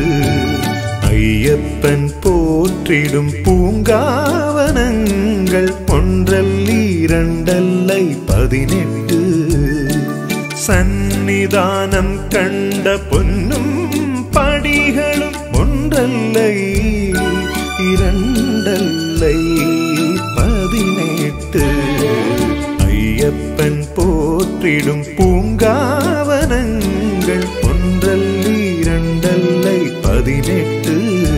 ஐயப்பன் போற்றிடும் பூங்காவனங்கள் ஒன்றல்ல இரண்டல்லை பதினெட்டு சந்நிதானம் கண்ட பொன்னும் படிகளும் ஒன்றல்லை இரண்டல்லை பதினெட்டு ஐயப்பன் போற்றிடும் பூங்காவனங்கள் ஒன்றல்ல இரண்டல்லை பதினெட்டு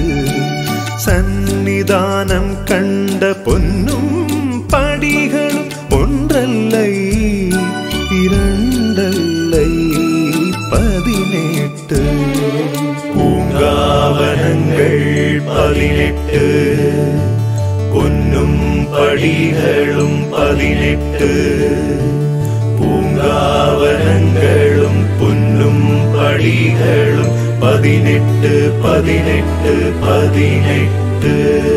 சந்நிதானம் கண்ட பொன்னும் படிகளும் ஒன்றல்லை இரண்டல்லை பதினெட்டு பூங்காவனங்கள் பதினெட்டு பொன்னும் படிகளும் பதினெட்டு பூங்காவனங்களும் பொன்னும் படிகளும் பதினெட்டு பதினெட்டு பதினெட்டு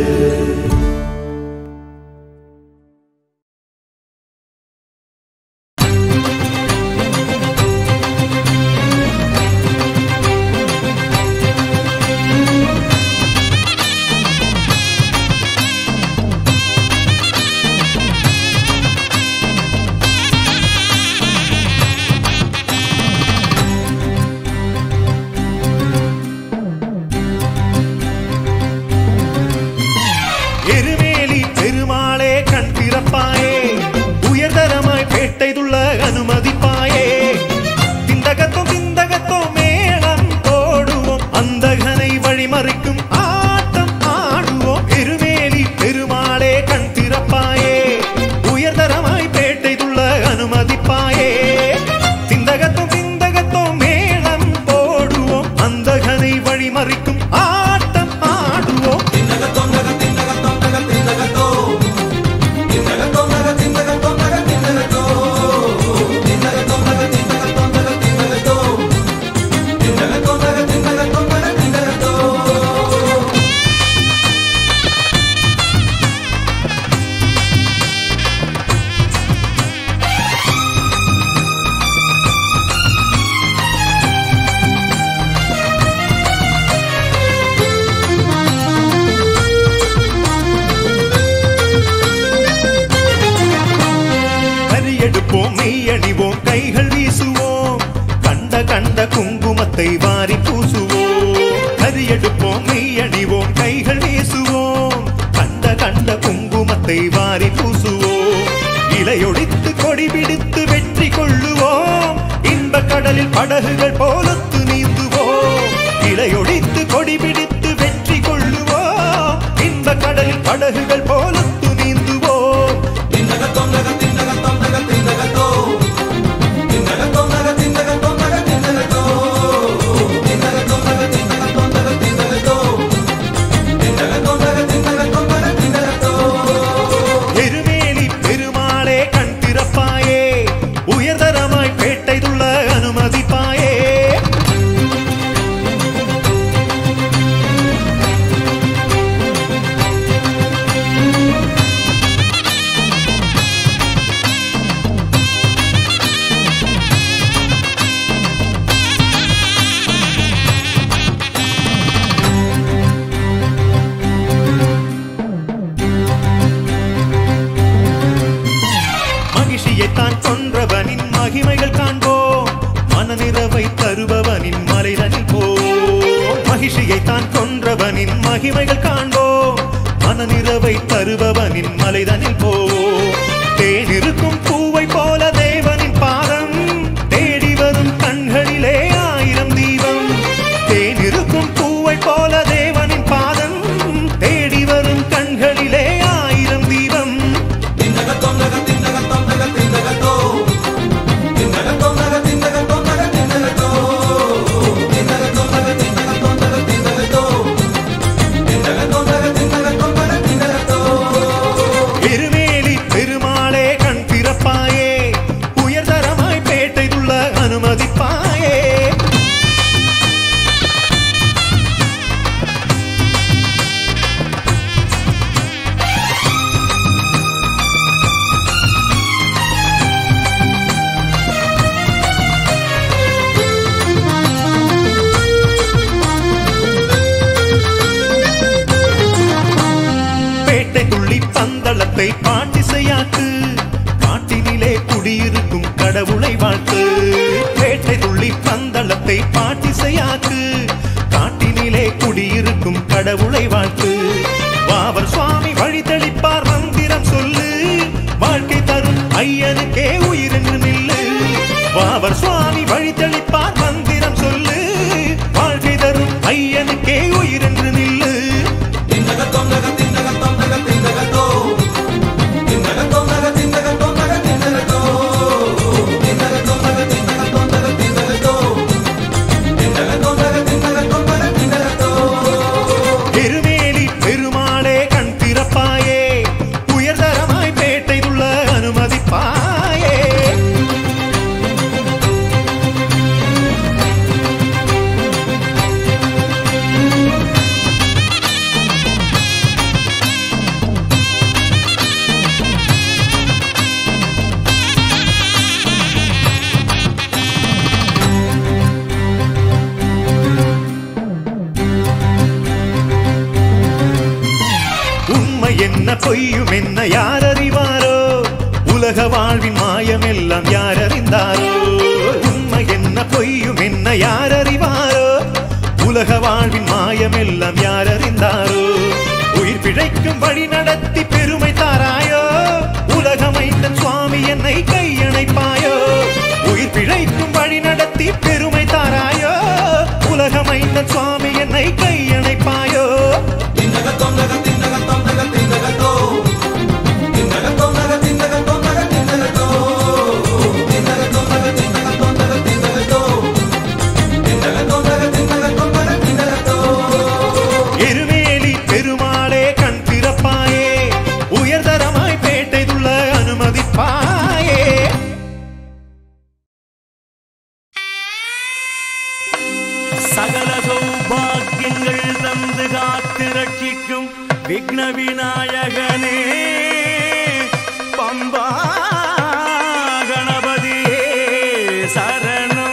எருமேலி பெருமாளே கண் திறப்பாயே உயர்தரமாய் பேட்டைதுள்ள அனுமதிப்பாயே திண்டகத்தோம் திண்டகத்தோம் மேளம் போடுவோம் அந்தகனை வழிமறிக்கும் ஆட்டம் ஆடுவோம் எருமேலி பெருமாளே கண் திறப்பாயே உயர்தரமாய் பேட்டைதுள்ள அனுமதிப்பாயே திண்டகத்தோம் திண்டகத்தோம் மேளம் போடுவோம் அந்தகனை வழிமறிக்கும் ஆட்டம் ஆடுவோம் தின்னகத்தோ குங்குமத்தை வாரி பூசுவோம் கரியெடுப்போம் மெய்யணிவோம் கைகள் வீசுவோம் கண்ட கண்ட குங்குமத்தை வாரி பூசுவோம் இலையொடித்து கொடி பிடித்து வெற்றி கொள்ளுவோம் இன்ப கடலில் படகுகள் போலத்து நீந்துவோம் இலையொடித்து கொடி பிடித்து வெற்றி கொள்ளுவோம் இன்ப கடலில் படகுகள் போலத்து நீந்துவோம் எருமேலி பெருமாளே கண் திறப்பாயே உயர்தரமாய் பேட்டை துள்ள அனுமதிப்பாயே மகிழ்ச்சியைத்தான் கொன்றவனின் மகிமைகள் காண்போம் மனநிறவை தருபவனின் மலைதனில் போம் மகிழ்ச்சியைத்தான் கொன்றவனின் மகிமைகள் காண்போம் மனநிறவை தருபவனின் மலைதனில் போம் தேனிருக்கும் பூவை போல தேவனின் பாதம் தேடி வரும் கண்களிலே ஆயிரம் தீபம் தேனிருக்கும் பூவை போல தேவனின் பாதம் தேடி வரும் கண்களிலே ஆயிரம் தீபம் எருமேலி பெருமாளே கண் திறப்பாயே உயர்தரமாய் பேட்டை துள்ள அனுமதிப்பாயே பேட்டை துள்ளி பந்தளத்தை பாண்டிசையாக்கு காட்டினிலே குடியிருக்கும் கடவுளை வாழ்த்து பேட்டை துள்ளி பந்தளத்தை பாட்டிசையாக்கு காட்டினிலே குடியிருக்கும் கடவுளை வாழ்த்து பாவர் சுவாமி வழித்தளிப்பார் மந்திரம் சொல்லு வாழ்க்கை தரும் ஐயனுக்கே உயிரென்று நில்லு பாவர் சுவாமி வழித்தளிப்பார் மந்திரம் சொல்லு வாழ்க்கை தரும் ஐயனுக்கே உயிரென்று நில்லு எருமேலி பெருமாளே கண் திறப்பாயே உயர்தரமாய் பேட்டை துள்ள அனுமதிப்பாயே உண்மை என்ன பொய்யும் என்ன யார் அறிவாரோ உலக வாழ்வின் மாயமெல்லாம் யார் அறிந்தாரோ உண்மை என்ன பொய்யும் என்ன யார் அறிவாரோ உலக வாழ்வின் மாயமெல்லாம் யார் அறிந்தாரோ உயிர் பிழைக்கும் வழி நடத்தி பெருமை தாராயோ உலகமைத்தன் சுவாமி என்னை கையணைப்பாயோ உயிர் பிழைக்கும் வழி நடத்தி பெருமை தாராயோ உலகமைத்தன் சுவாமி என்னை கையணைப்பாயோ எருமேலி பெருமாளே கண் திறப்பாயே உயர்தரமாய் பேட்டை துள்ள அனுமதிப்பாயே சகல சௌபாக்கியங்கள் தந்து காத்து ரட்சிக்கும் விக்ன விநாயகனே பம்பா கணபதியே சரணம்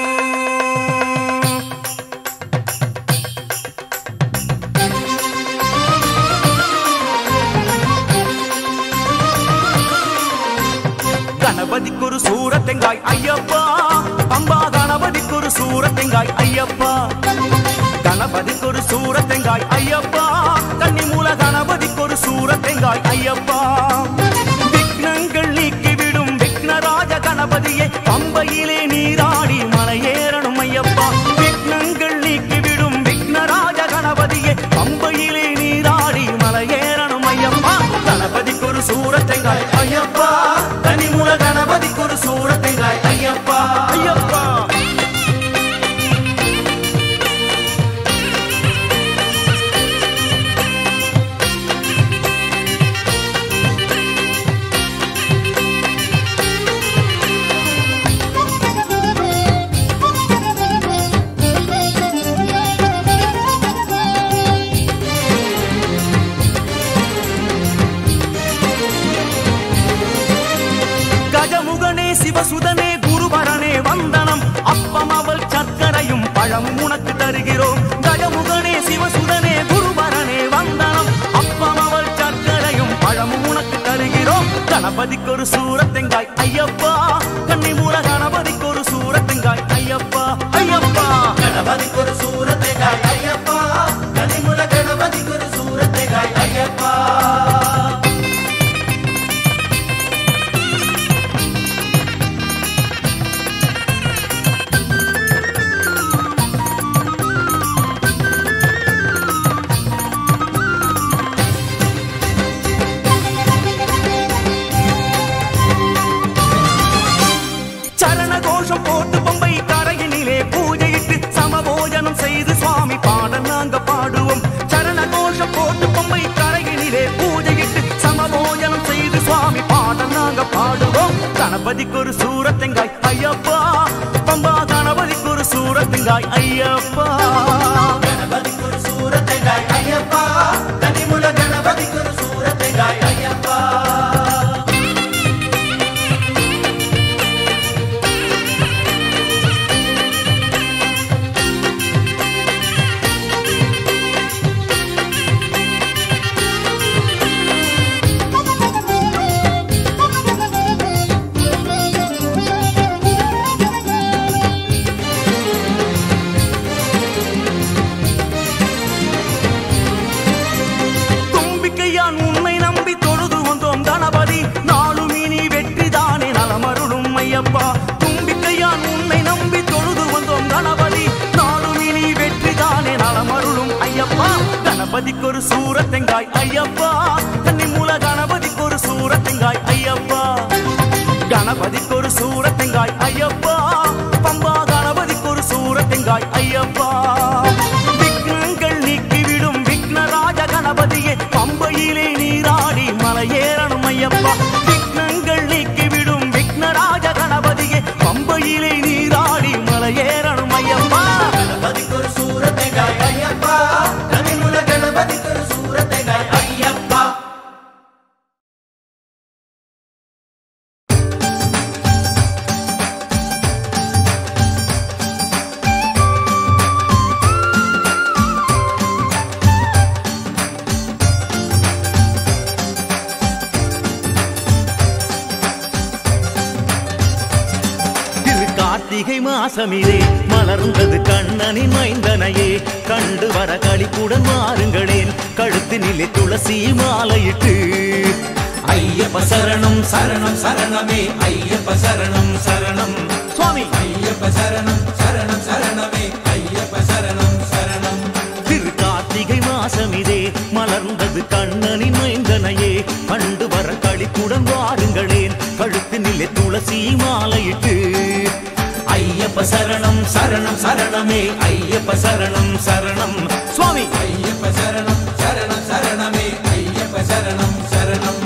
கணபதிக்கு ஒரு சூரத்தெங்காய் ஐயப்பா பம்பா கணபதிக்கு ஒரு ஒரு சூரத்தெங்காய் ஐயப்பா கணபதிக்கு ஒரு சூரத்தெங்காய் ஐயப்பா கன்னிமூல கணபதிக்கு ஒரு சூரத்தெங்காய் ஐயப்பா விக்னங்கள் நீக்கிவிடும் விக்னராஜ கணபதியே பம்பையிலே நீராடி மலையேறணும் ஐயப்பா விக்னங்கள் நீக்கிவிடும் விக்னராஜ கணபதியே பம்பையிலே நீராடி மலையேறணும் ஐயப்பா கணபதிக்கு ஒரு சூரத்தெங்காய் ஐயப்பா கனிமூல கணபதிக்கு ஒரு சூரத்தெங்காய் ஐயப்பா ஐயப்பா கஜமுகனே சிவசுதனே குருபரனே வந்தனம் அப்பம் அவள் சர்க்கரையும் பழம் உனக்கு தருகிறோம் கஜமுகனே சிவசுதனே குருபரனே வந்தனம் அப்பம் அவள் சர்க்கரையும் பழம் உனக்கு தருகிறோம் கணபதிக்கு ஒரு சூரத்தெங்காய் ஐயப்பா கன்னிமூல கணபதிக்கு ஒரு சூரத்தெங்காய் ஐயப்பா ஐயப்பா கணபதிக்கு ஒரு சூரத்தேகாய் ஐயப்பா கனிமுல கணபதிக்கு ஒரு சூரத்தேகாய் ஐயப்பா சரண கோஷம் போட்டு பொம்பை கரையினிலே பூஜையிட்டு சமபோஜனம் செய்து சுவாமி பாடல் நாங்க பாடுவோம் சரண கோஷம் போட்டு பொம்பை கரையினிலே பூஜையிட்டு சமபோஜனம் செய்து சுவாமி பாடல் நாங்க பாடுவோம் கணபதிக்கு ஒரு சூரத்தெங்காய் ஐயப்பா பம்பா கணபதிக்கு ஒரு சூரத்தெங்காய் ஐயப்பா கணபதிக்கு ஒரு சூரத்தேகாய் ஐயப்பா கனிமுல கணபதிக்கு ஒரு சூரத்தேகாய் ஐயப்பா தும்பிக்கையான் உன்னை நம்பி தொழுது வந்தோம் கணபதி நாளும் இனி வெற்றிதானே நலமருளும் ஐயப்பா தும்பிக்கையான் உன்னை நம்பி தொழுது வந்தோம் கணபதி நாளும் இனி வெற்றிதானே நலமருளும் ஐயப்பா கணபதிக்கு ஒரு சூரத்தெங்காய் ஐயப்பா கன்னிமூல கணபதிக்கு ஒரு சூரத்தெங்காய் ஐயப்பா கணபதிக்கு ஒரு சூரத்தெங்காய் ஐயப்பா பம்பா கணபதிக்கு ஒரு சூரத்தெங்காய் ஐயப்பா விக்னங்கள் நீக்கிவிடும் விக்னராஜ கணபதியே பம்பையிலே நீராடி மலையேறணும் ஐயப்பா விக்னங்கள் நீக்கிவிடும் விக்னராஜ கணபதியே பம்பையிலே நீராடி மலையேறணும் ஐயப்பா கணபதிக்கு ஒரு சூரத்தேகாய் ஐயப்பா கனிமுல கணபதிக்கு ஒரு சூரத்தேகாய் ஐயப்பா திரு கார்த்திகை மாசமிதே மலர்ந்தது கண்ணனின் மைந்தனையே கண்டு வர களிப்புடன் மாறுங்களேன் கழுத்தினிலே துளசி மாலையிட்டு ஐயப்ப சரணம் சரணம் சரணமே ஐயப்ப சரணம் சரணம் சுவாமி ஐயப்ப சரணம் சரணம் சரணமே ஐயப்ப சரணம் சரணம் திரு கார்த்திகை மாசமிதே மலர்ந்தது கண்ணனின் மைந்தனையே கண்டு வர களிப்புடன் வாருங்களேன் கழுத்தினிலே துளசி மாலையிட்டு ஐயப்ப சரணம் சரணம் சரணமே ஐயப்ப சரணம் சரணம் சுவாமி ஐயப்ப சரணம் சரணம் சரணமே ஐயப்ப சரணம் சரணம்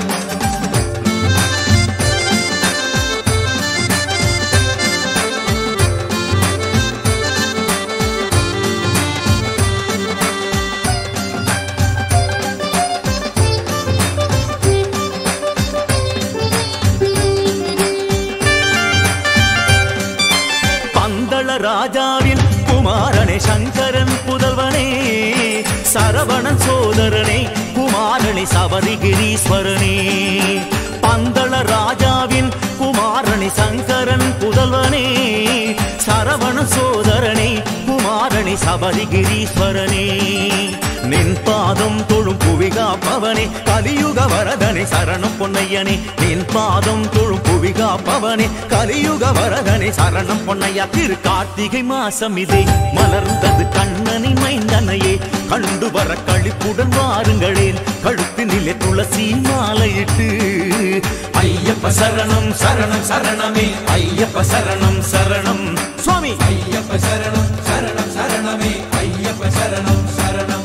பந்தள ராஜாவின் குமாரனே சங்கரன் புதல்வனே சரவணன் சோதரனே குமாரனே சபரிகிரீஸ்வரனே பந்தள ராஜாவின் குமாரனே சங்கரன் புதல்வனே சரவண சோதரனே குமாரணி சபரிகிரீஸ்வரனே நின் பாதம் தொழும் புவிகா பவனே கலியுக வரதனை சரணம் பொன்னையனே நின் பாதம் தொழும் புவிகா பவனே கலியுக வரதனை சரணம் பொன்னையா திரு கார்த்திகை மாசம் இதே மலர்ந்தது கண்ணனின் மைந்தனையே கண்டு வர கழிப்புடன் வாருங்களேன் கழுத்தினிலே துளசி மாலையிட்டு ஐயப்ப சரணம் சரணம் சரணமே ஐயப்ப சரணம் சரணம் சுவாமி ஐயப்ப சரணம் சரணம் சரணமே ஐயப்ப சரணம் சரணம்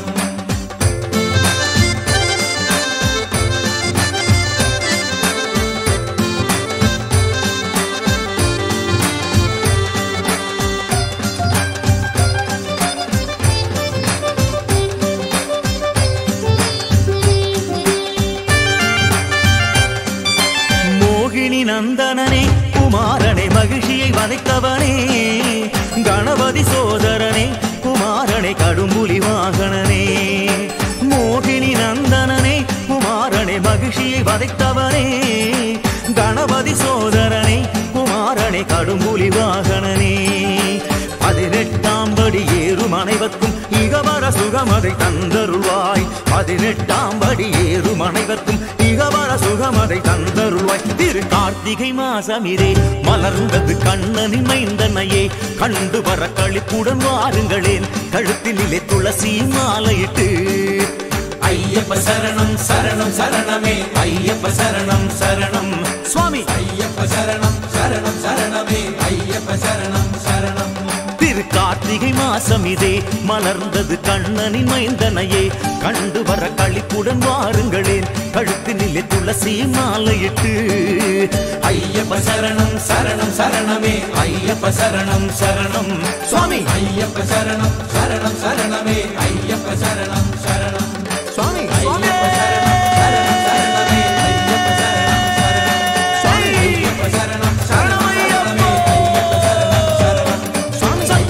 மோகினி நந்தனனே குமாரனே மகிழ்ச்சியை வதைத்தவனே கணபதி சோதரனே குமாரனே கடும்புலி வாகனனே மோகினி நந்தனனே குமாரனே மகிழ்ச்சியை வதைத்தவனே கணபதி சோதரனே குமாரனே கடும்புலி வாகனனே பதினெட்டாம் படி ஏறும் அனைவர்க்கும் இகவர சுகமதை தந்தருள்வாய் பதினெட்டாம் படி ஏறும் அனைவர்க்கும் இகவர சுகமதை தந்தருள்வாய் திரு கார்த்திகை மாசமிரே மலர்ந்தது கண்ணனின் மைந்தனையே கண்டு வர கழிப்புடன் வாருங்களேன் கழுத்தினிலே துளசி மாலையிட்டு ஐயப்ப சரணம் சரணம் சரணமே ஐயப்ப சரணம் சரணம் சுவாமி ஐயப்ப சரணம் சரணம் சரணமே ஐயப்ப சரணம் சரணம் திரு கார்த்திகை மாசம் இதே மலர்ந்தது கண்ணனின் மைந்தனையே கண்டு வர கழிப்புடன் வாருங்களேன் கழுத்தினிலே துளசி மாலையிட்டு ஐயப்ப சரணம் சரணம் சரணமே ஐயப்ப சரணம் சரணம் சுவாமி ஐயப்ப சரணம் சரணம் சரணமே ஐயப்ப சரணம் சரணம் சுவாமி ஐயப்ப சரணம் சரணம் சரணமே ஐயப்ப சரணம் சரணம் ஐயப்ப சரணம் சரணம் சரணமே ஐயப்ப சரணம் சரணம்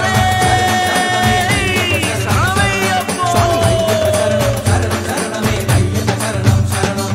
சரணம் சரணமே ஐயப்ப சரணம் சரணம்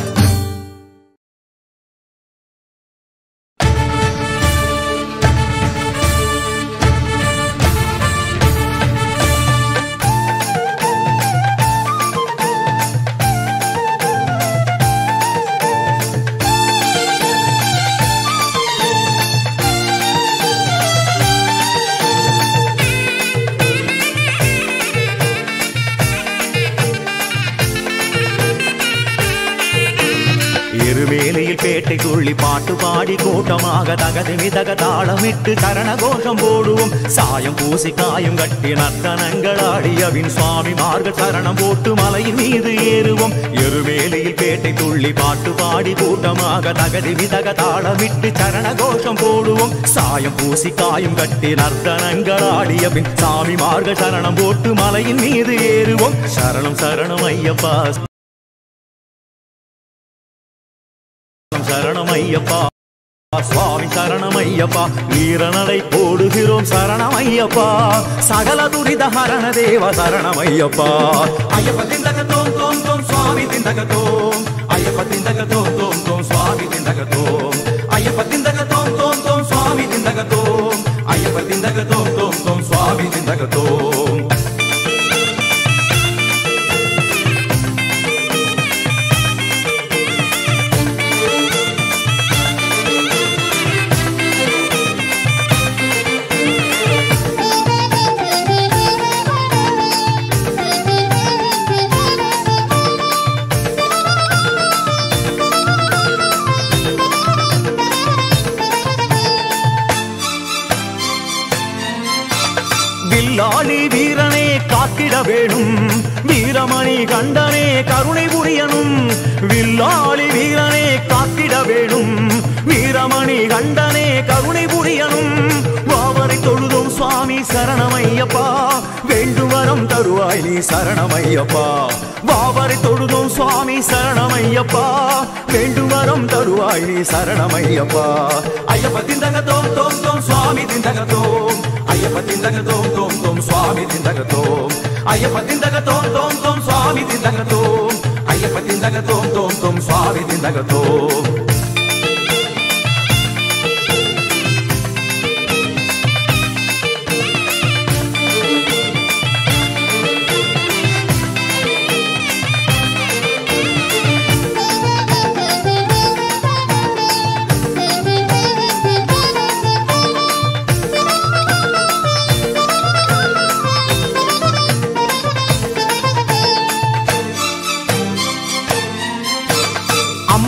இருவேலையில் பேட்டை துள்ளி பாட்டு பாடி கூட்டமாக தகதிமி தக தாளமிட்டு சரண கோஷம் போடுவோம் சாயம் பூசி காயம் கட்டி நர்த்தனங்கள் ஆடியவின் சுவாமி மார்கள் சரணம் போட்டு மலையின் மீது ஏறுவோம் இருவேலையில் பேட்டை துள்ளி பாட்டு பாடி கூட்டமாக தகதிமி தக தாளமிட்டு சரண கோஷம் போடுவோம் சாயம் பூசி காயம் கட்டி நர்த்தனங்கள் ஆடியபின் சாமி மார்கள் சரணம் போட்டு மலையின் மீது ஏறுவோம் சரணம் சரணம் ஐயப்பா சரணம் ஐயப்பா சுவாமி சரணம் ஐயப்பா வீரநடை போடுகிறோம் சரணம் ஐயப்பா சகல துரித ஹரண தேவ சரணம் ஐயப்பா ஐயப்ப திண்டக தோம் தோம் தோம் சுவாமி திண்டக தோம் ஐயப்ப திண்டக தோம் தோம் தோம் சுவாமி திண்டக தோம் ஐயப்ப திண்டக தோம் தோம் தோம் சுவாமி திண்டக தோம் ஐயப்ப திண்டக தோம் தோம் தோம் சுவாமி திண்டக தோம் வில்லாளி வீரனே காத்திட வேணும் வீரமணி கண்டனே கருணை புரியணும் வில்லாளி வீரனே காத்திட வேணும் வீரமணி கண்டனே கருணை புரியணும் வாவரை தொழுதும் சுவாமி சரணமையப்பா வேண்டுவரம் தருவாய் நீ சரணமையப்பா வாவரை தொழுதும் சுவாமி சரணமையப்பா வேண்டுவரம் தருவாய் நீ சரணமையப்பா ஐயப்ப திந்தக தோம் தோம் தோம் சுவாமி திந்தக தோம் ஐயப்ப திந்தக தோம் தோம் தோம் சுவாமி திந்தக தோம் ஐயப்ப திந்தக தோம் தோம் தோம் சுவாமி திந்தக தோம் ஐயப்ப திந்தக தோம் தோம் தோம் சுவாமி திந்தக தோம்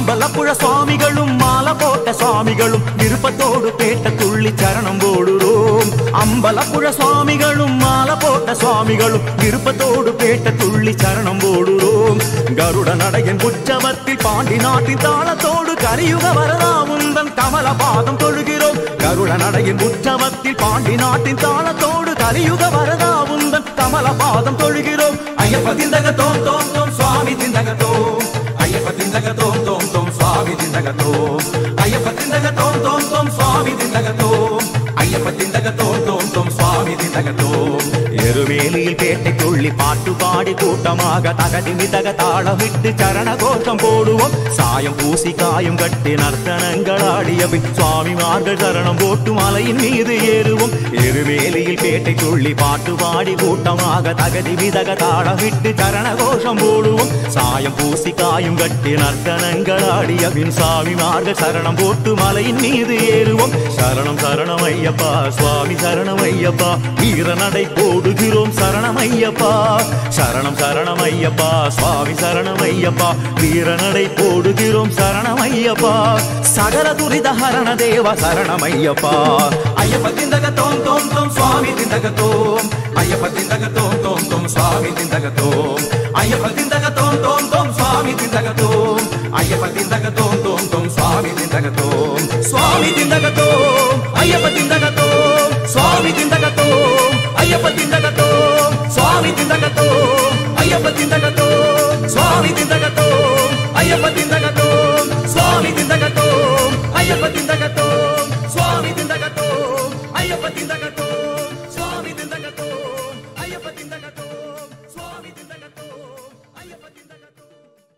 அம்பலப்புழ சுவாமிகளும் மாலை போட்ட சுவாமிகளும் விருப்பத்தோடு பேட்ட துள்ளி சரணம் போடுறோம் அம்பலப்புழ சுவாமிகளும் மாலை போட்ட சுவாமிகளும் விருப்பத்தோடு பேட்ட துள்ளி சரணம் போடுறோம் கருட நடையன் உற்சவத்தில் பாண்டி நாட்டின் தாளத்தோடு கரியுக வரதாமுந்தன் கமல பாதம் தொழுகிறோம் கருட நடையின் உற்சவத்தில் பாண்டி நாட்டின் தாளத்தோடு கலியுக வரதாவுந்தன் கமல பாதம் தொழுகிறோம் ஐயப்ப திந்தக தோம் தோம் தோம் சுவாமி திந்தக தோம் ஐயப்ப திந்தக தோம் தோம் தோம் சுவாமி திந்தக தோம் ஐயப்ப திந்தக தோம் தோம் தோம் சுவாமி திந்தக தோம் ஐயப்ப திந்தக தோம் தோம் தோம் சுவாமி திந்தக தோம் எருவேலியில் பேட்டை துள்ளி பாட்டு பாடி கூட்டமாக தகதி மிதக தாளமிட்டு சரண கோஷம் போடுவோம் சாயம் பூசி காயம் கட்டி நர்த்தனங்கள் ஆடிய பின் சுவாமிமார்கள் சரணம் போட்டு மலையின் மீது ஏறுவோம் எருவேலியில் பேட்டை துள்ளி பாட்டு பாடி கூட்டமாக தகதி மிதக தாளமிட்டு சரண கோஷம் போடுவோம் சாயம் பூசி காயும் கட்டி நர்த்தனங்கள் ஆடிய பின் சுவாமிமார்கள் சரணம் போட்டு மலையின் மீது ஏறுவோம் சரணம் சரணம் ஐயப்பா சுவாமி சரணம் ஐயப்பா வீர நடை போடுகிறோம் சரணம் ஐயப்பா சரணம் சரணம் ஐயப்பா சுவாமி சரணம் ஐயப்பா வீர நடை போடுகிறோம் சரணம் ஐயப்பா சகல துரித ஹரண தேவ சரணம் ஐயப்பா ஐயப்ப திந்தக தோம் தோம் தோம் சுவாமி திந்தக தோம் ஐயப்ப திந்தக தோம் தோம் தோம் சுவாமி திந்தக தோம் ஐயப்ப திந்தக தோம் தோம் தோம் சுவாமி திந்தக தோம் ஐயப்ப திந்தக தோம் தோம் தோம் சுவாமி திந்தக தோம் சுவாமி திந்தக தோம் ஐயப்ப திந்தக தோம் சுவாமி திந்தக தோம் ஐயப்ப திந்தக தோம் சுவாமி திந்தக தோம் ஐயப்ப திந்தக தோம் சுவாமி திந்தக தோம் ஐயப்ப திந்தக தோம் சுவாமி திந்தக தோம் ஐயப்ப திந்தக தோம் சுவாமி திந்தக தோம் ஐயப்ப திந்தக தோம் சுவாமி திந்தக தோம் ஐயப்ப திந்தக தோம் சுவாமி திந்தக தோம் ஐயப்ப திந்தக தோம்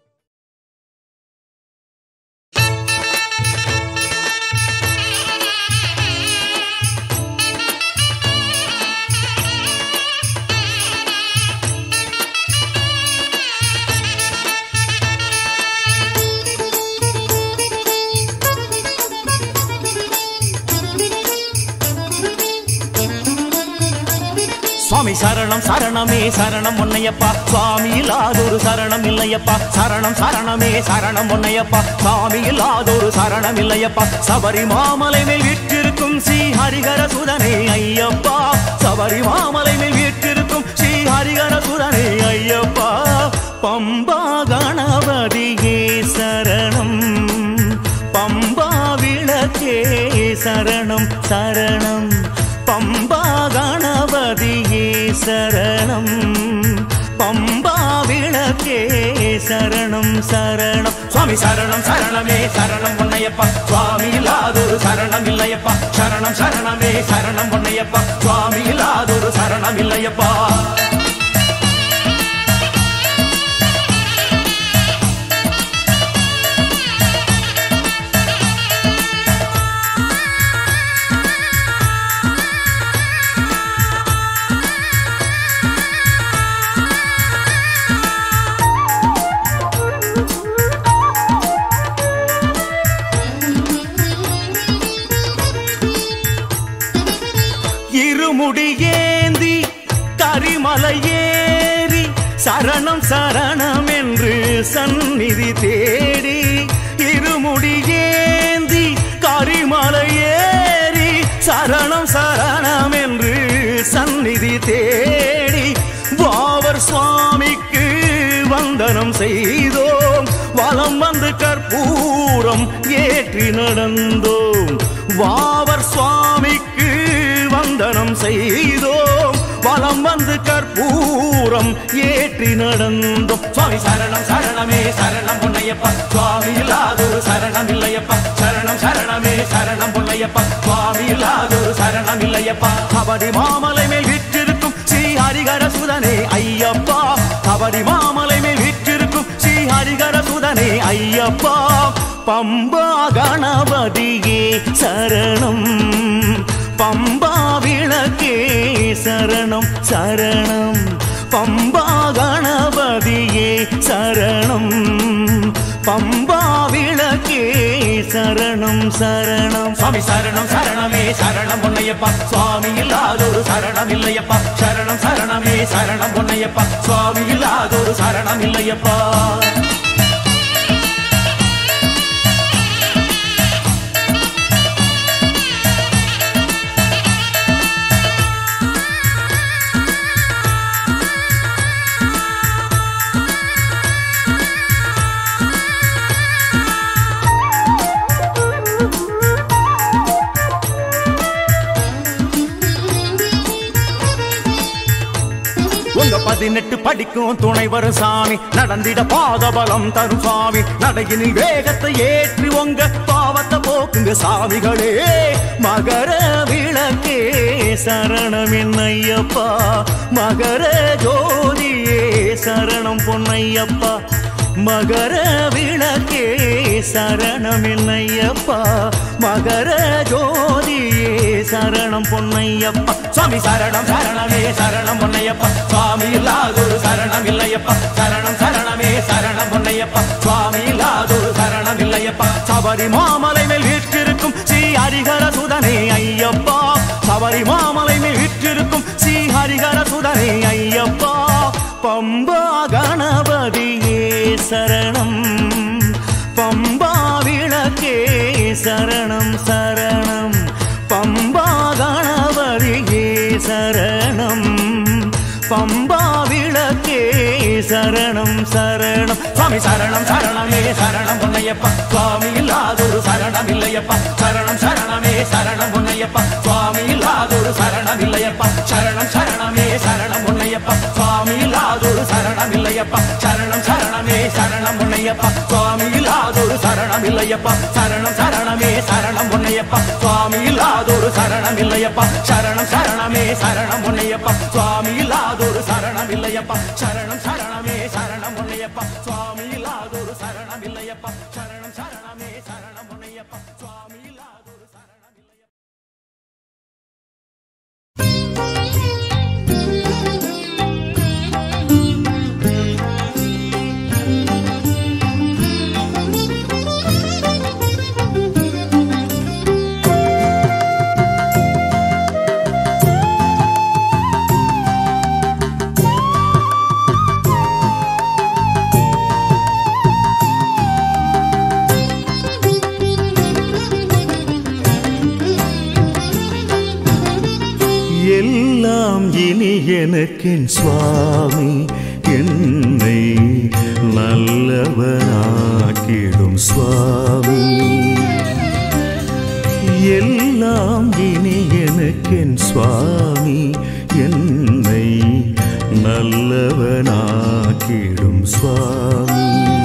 சுவாமி சரணம் சரணமே சரணம் ஒன்னையப்பா சுவாமி இல்லாதொரு சரணம் இல்லையப்பா சரணம் சரணமே சரணம் ஒன்னையப்பா சுவாமி இல்லாதொரு சரணம் இல்லையப்பா சபரி மாமலை மேல் வீற்றிருக்கும் ஸ்ரீ ஹரிகர சுதனே ஐயப்பா சபரி மாமலை மேல் வீற்றிருக்கும் ஸ்ரீ ஹரிகர சுதனே ஐயப்பா பம்பா கணபதியே சரணம் பம்பா விளக்கே சரணம் சரணம் பம்பா கணபதியே சரணம் பம்பா விளக்கே சரணம் சரணம் சுவாமி சரணம் சரணமே சரணம் பொன்னையப்பா சுவாமி இல்லாதொரு சரணம் இல்லையப்பா சரணம் சரணமே சரணம் பொன்னையப்பா சுவாமி இல்லாதொரு சரணம் இல்லையப்பா இருமுடி ஏந்தி கரிமலை ஏறி சரணம் சரணம் என்று சந்நிதி தேடி இருமுடி ஏந்தி கரிமலை ஏறி சரணம் சரணம் என்று சந்நிதி தேடி வாவர் சுவாமிக்கு வந்தனம் செய்தோம் வலம் வந்து கற்பூரம் ஏற்றி நடந்தோம் வாவர் சுவாமிக்கு வந்தனம் செய்தோம் வலம் வந்து கற்பூரம் ஏற்றி நடந்தோம் சுவாமி சரணம் சரணமே சரணம் பொன்னையப்பா சுவாமி இல்லாதொரு சரணம் இல்லையப்பா சரணம் சரணமே சரணம் பொன்னையப்பா சுவாமி இல்லாதொரு சரணம் இல்லையப்பா கபடி மாமலை மேல் விற்றிருக்கும் ஸ்ரீ ஹரிகர சுதனே ஐயப்பா கபடி மாமலை மேல் விற்றிருக்கும் ஸ்ரீ ஹரிகர சுதனே ஐயப்பா பம்பா கணபதியே சரணம் பம்பா விளக்கே சரணம் சரணம் பம்பா கணபதியே சரணம் பம்பா விளக்கே சரணம் சரணம் சுவாமி சரணம் சரணமே சரணம் பொன்னையப்பா சுவாமி இல்லாதொரு சரணம் இல்லையப்பா சரணம் சரணமே சரணம் பொன்னையப்பா சுவாமி இல்லாதொரு சரணம் இல்லையப்பா பதினெட்டு படிக்கும் துணை வரும் சாமி நடந்திட பாதபலம் தரும் சாமி நடையினில் வேகத்தை ஏற்றி உங்க பாவத்தை போக்குங்க சாமிகளே மகர விளக்கே சரணம் என்னையப்பா மகர ஜோதியே சரணம் பொன்னையப்பா மகர விளக்கே சரணம் என்னையப்பா மகர ஜோதியே சரணம் பொன்னையப்பா சுவாமி சரணம் சரணமே சரணம் பொன்னையப்பா சுவாமி இல்லாதொரு சரணம் இல்லையப்பா சரணம் சரணமே சரணம் பொன்னையப்பா சுவாமி இல்லாதொரு சரணம் இல்லையப்பா சபரி மாமலை மேல் வீற்றிருக்கும் ஸ்ரீ ஹரிஹர சுதனே ஐயப்பா சபரி மாமலை மேல் வீற்றிருக்கும் ஸ்ரீ ஹரிஹர சுதனே ஐயப்பா பம்பா கணபதியே சரணம் பம்பா விளக்கே சரணம் சரணம் பம்பா கணபதியே சரணம் பம்பா விளக்கே சரணம் சரணம் சுவாமி சரணம் சரணமே சரணம் பொன்னையப்பா சுவாமி இல்லாதொரு சரணம் இல்லையப்பா சரணம் சரணமே சரணம் பொன்னையப்பா சுவாமி இல்லாதொரு சரணம் இல்லையப்பா சரணம் சரணமே சரணம் பொன்னையப்பா சுவாமி இல்லாதொரு சரணம் இல்லையப்பா சரணம் சரணமே சரணம் பொன்னையப்பா சுவாமி இல்லாதொரு சரணம் இல்லையப்பா சரணம் சரணமே சரணம் பொன்னையப்பா சுவாமி இல்லாதொரு சரணம் இல்லையப்பா சரணம் சரணமே சரணம் பொன்னையப்பா சுவாமி இல்லாதொரு சரணம் இல்லையப்பா சரணம் சரணமே சரணம் பொன்னையப்பா சுவாமி இல்லாதொரு சரணம் இல்லையப்பா சரணம் சரணமே சரணம் பொன்னையப்பா சுவாமி இல்லாதொரு சரணம் இல்லையப்பா எல்லாம் இனி எனக்கென் சுவாமி என்னை நல்லவனாக்கிடும் சுவாமி எல்லாம் இனி எனக்கென் சுவாமி என்னை நல்லவனாக்கிடும் சுவாமி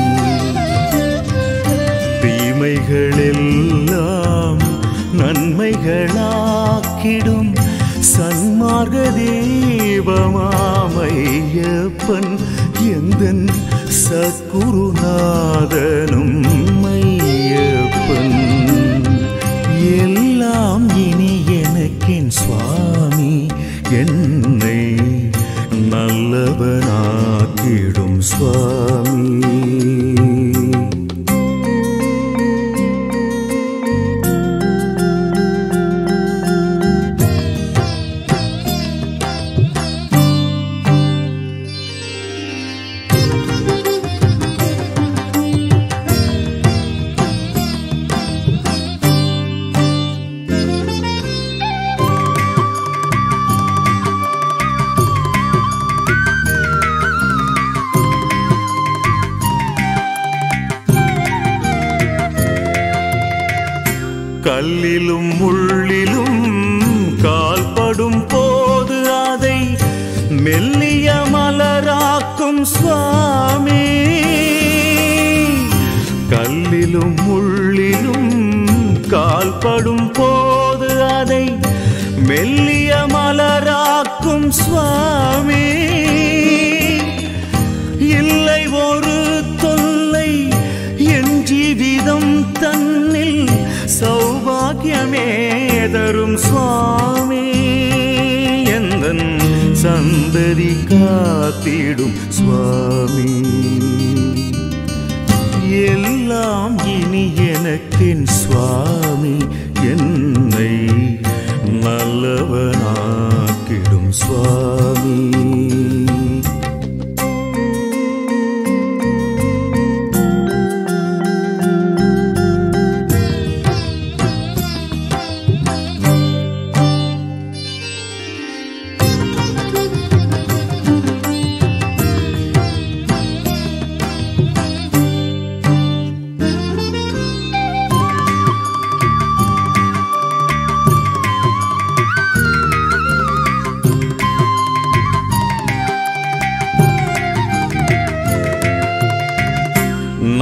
தீமைகளெல்லாம் நன்மைகளாக்கிடும் சன்மார்க தேவமாமையப்பன் எந்தன் சத்குருநாதனும் மையப்பன் எல்லாம் இனி எனக்கென் சுவாமி என்னை நல்லவனாக்கிடும் சுவாமி கல்லிலும் முள்ளிலும் கால்படும் போது அதை மெல்லிய மலராக்கும் சுவாமி கல்லிலும் முள்ளிலும் கால்படும் போது அதை மெல்லிய மலராக்கும் சுவாமி இல்லை ஒரு தொல்லை என் ஜீவிதம் தன்னில் சௌபாகியமே தரும் சுவாமி எந்தன் சந்ததி காத்திடும் சுவாமி எல்லாம் இனி எனக்கென் சுவாமி என்னை நல்லவனாக்கிடும் சுவாமி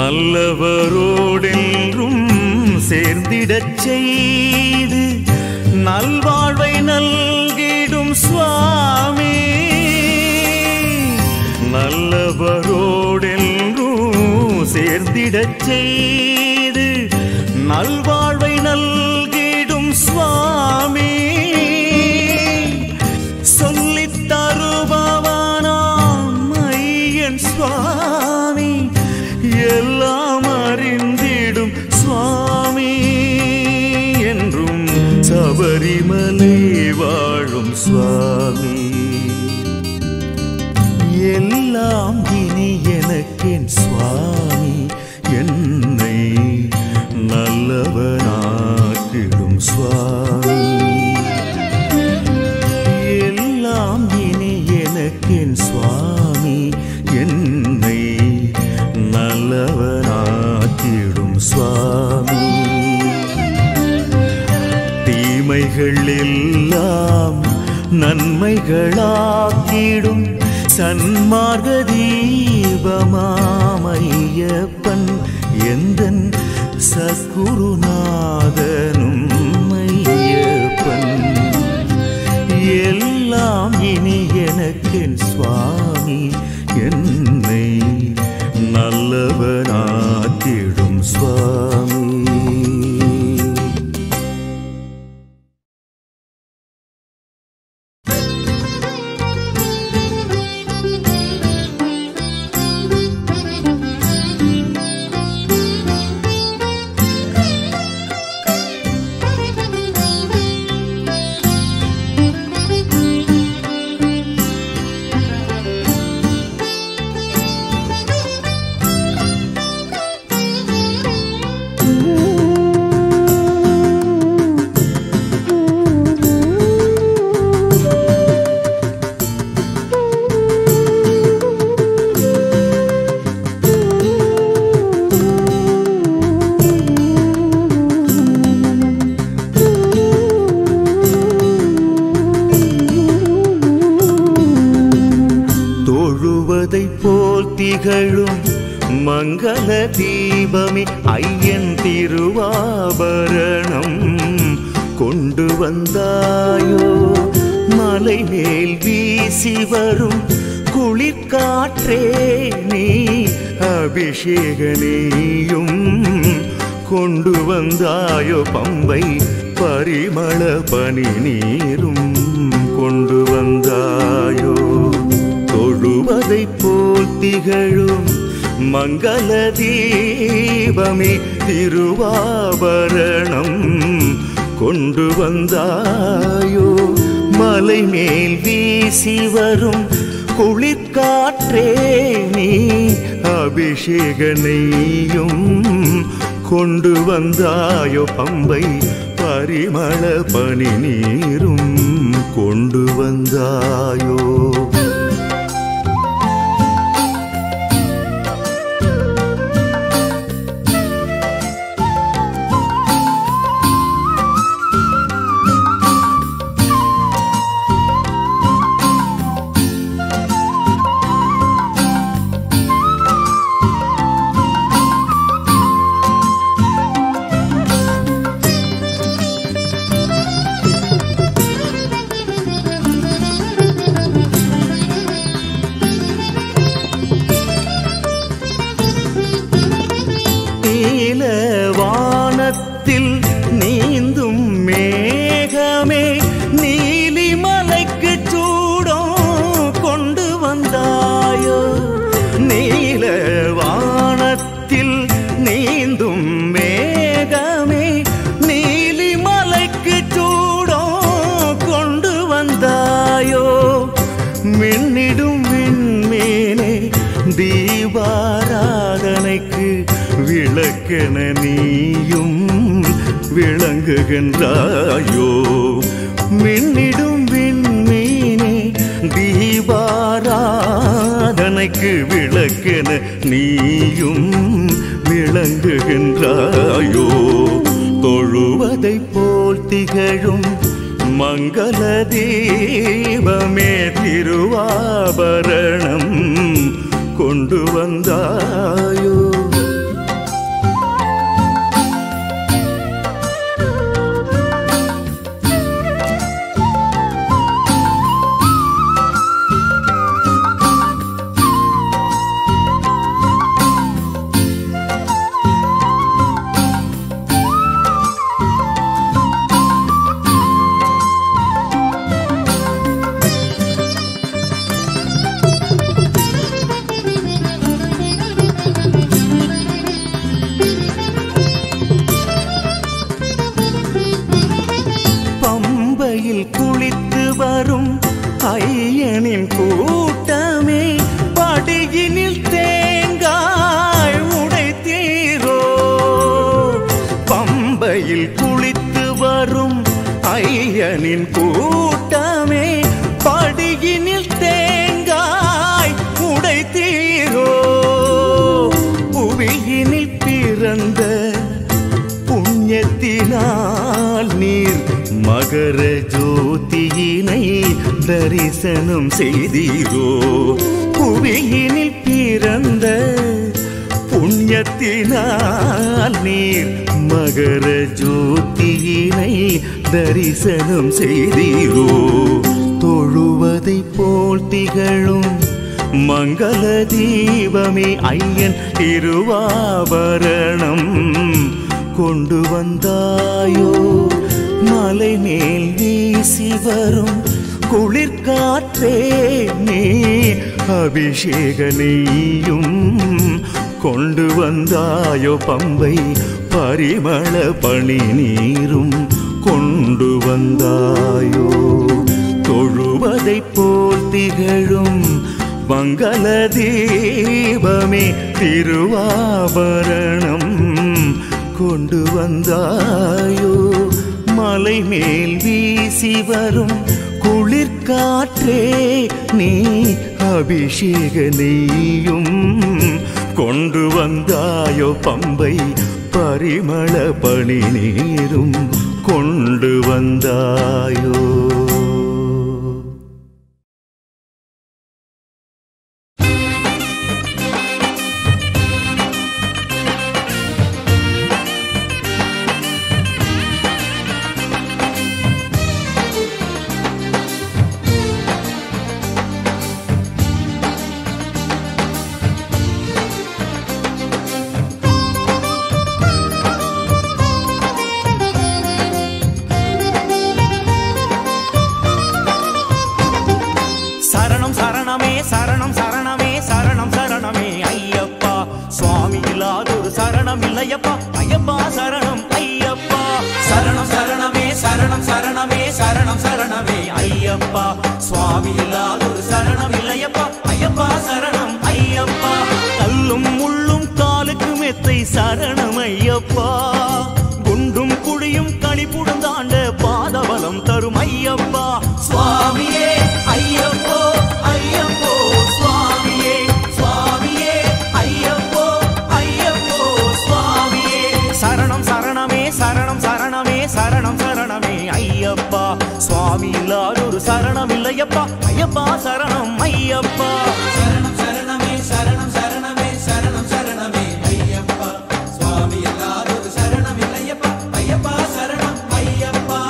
நல்லவரோடென்றும் சேர்ந்திடச் செய்து நல்வாழ்வை நல்கிடும் சுவாமி நல்லவரோடென்றும் சேர்ந்திடச் செய்து நல்வாழ்வை நல்கிடும் சுவாமி சொல்லித் தருபவனாம் ஐயன் சுவாமி எல்லாம் அறிந்திடும் சுவாமி என்றும் சபரிமலை வாழும் சுவாமி எல்லாம் இனி எனக்கென் சுவாமி என்னை நல்லவனாக்கிடும் சுவாமி எல்லாம் இனி எனக்கென் சுவாமி என்னை நல்லவனாக்கிடும் சுவாமி தீமைகள் எல்லாம் நன்மைகளாக்கிடும் சன்மார்க தீபமாமையப்பன் எந்தன் சத்குருநாதனும் ஐயப்பன் எல்லாம் இனி எனக்கென் சுவாமி என்னை நல்லவனாக்கிடும் சுவாமி தொழுவதைப் போல் திகழும் மங்கள தீபமே ஐயன் திருவாபரணம் கொண்டு வந்தாயோ மலை மேல் வீசி வரும் குளிர்காற்றே நீ அபிஷேகனேயும் கொண்டு வந்தாயோ பம்பை பரிமள பனி நீரும் கொண்டு வந்தாயோ தொழுவதைப் போல் திகழும் மங்கள தீபமே திருவாபரணம் கொண்டு வந்தாயோ மலை மேல் வீசி வரும் குளிர்காற்றே நீ அபிஷேகனையும் கொண்டு வந்தாயோ பம்பை பரிமள பனி நீரும் கொண்டு வந்தாயோ நீல வானத்தில் நீந்தும் மேகமே நீலிமலைக்கு சூடம் கொண்டு வந்தாயோ நீல வானத்தில் நீந்தும் மேகமே நீலிமலைக்கு சூடம் கொண்டு வந்தாயோ மின்னிடும் விண்மேனே தீபாராதனைக்கு விளக்கென நீயும் விளங்குகின்றாயோ மின்னிடும் விண்மீனே தீபாராதனைக்கு விளக்கென நீயும் விளங்குகின்றாயோ தொழுவதைப் போல் திகழும் மங்கள தீபமே திருவாபரணம் கொண்டு வந்தாயோ அசுரனின் கூட்டமே படியினில் தேங்காய் உடைத்தீரோ புவியினில் பிறந்த புண்ணியத்தினால் நீர் மகர ஜோதியினை தரிசனம் செய்தீரோ புவியினில் பிறந்த புண்ணியத்தினால் நீர் மகர ஜோதியினை தரிசனம் செய்தீரோ தொழுவதை போல் திகழும் மங்கள தீபமே ஐயன் திருவாபரணம் கொண்டு வந்தாயோ மலை மேல் வீசி வரும் குளிர்காற்றே நீ அபிஷேக நெய்யும் கொண்டு வந்தாயோ பம்பை பரிமள பணி நீரும் கொண்டு வந்தாயோ தொழுவதைப் போல் திகழும் மங்கள தீபமே திருவாபரணம் கொண்டு வந்தாயோ மலை மேல் வீசி வரும் குளிர்காற்றே நீ அபிஷேக நெய்யும் கொண்டு வந்தாயோ பம்பை பரிமள பணி நீரும் கொண்டு வந்தாயோ சரணம் சரணமே சரணம் சரணமே சரணம் சரணமே ஐயப்பா சுவாமி இல்லாதொரு சரணம் இல்லையப்பா ஐயப்பா சரணம் ஐயப்பா சரணம் சரணமே சரணம் சரணமே சரணம் சரணமே ஐயப்பா சுவாமி இல்லாதொரு சரணம் இல்லையப்பா ஐயப்பா சரணம் ஐயப்பா கல்லும் முள்ளும் காலுக்கு மெத்தை சரணம் ஐயப்பா குண்டும் குழியும் கணிப்புடன் தாண்ட பாதபலம் தரும் ஐயப்பா சுவாமியே ஐயப்போ ஐயப்போ சுவாமியே சுவாமியே ஐயப்போ ஐயப்போ சுவாமியே சரணம் சரணமே சரணம் சரணமே சரணம் சரணமே ஐயப்பா சுவாமி இல்லாதொரு சரணம் இல்லையப்பா ஐயப்பா சரணம் ஐயப்பா சரணம் சரணமே சரணம் சரணமே சரணம் சரணமே ஐயப்பா சுவாமி எல்லாரும் சரணம் இல்லையப்பா ஐயப்பா சரணம் ஐயப்பா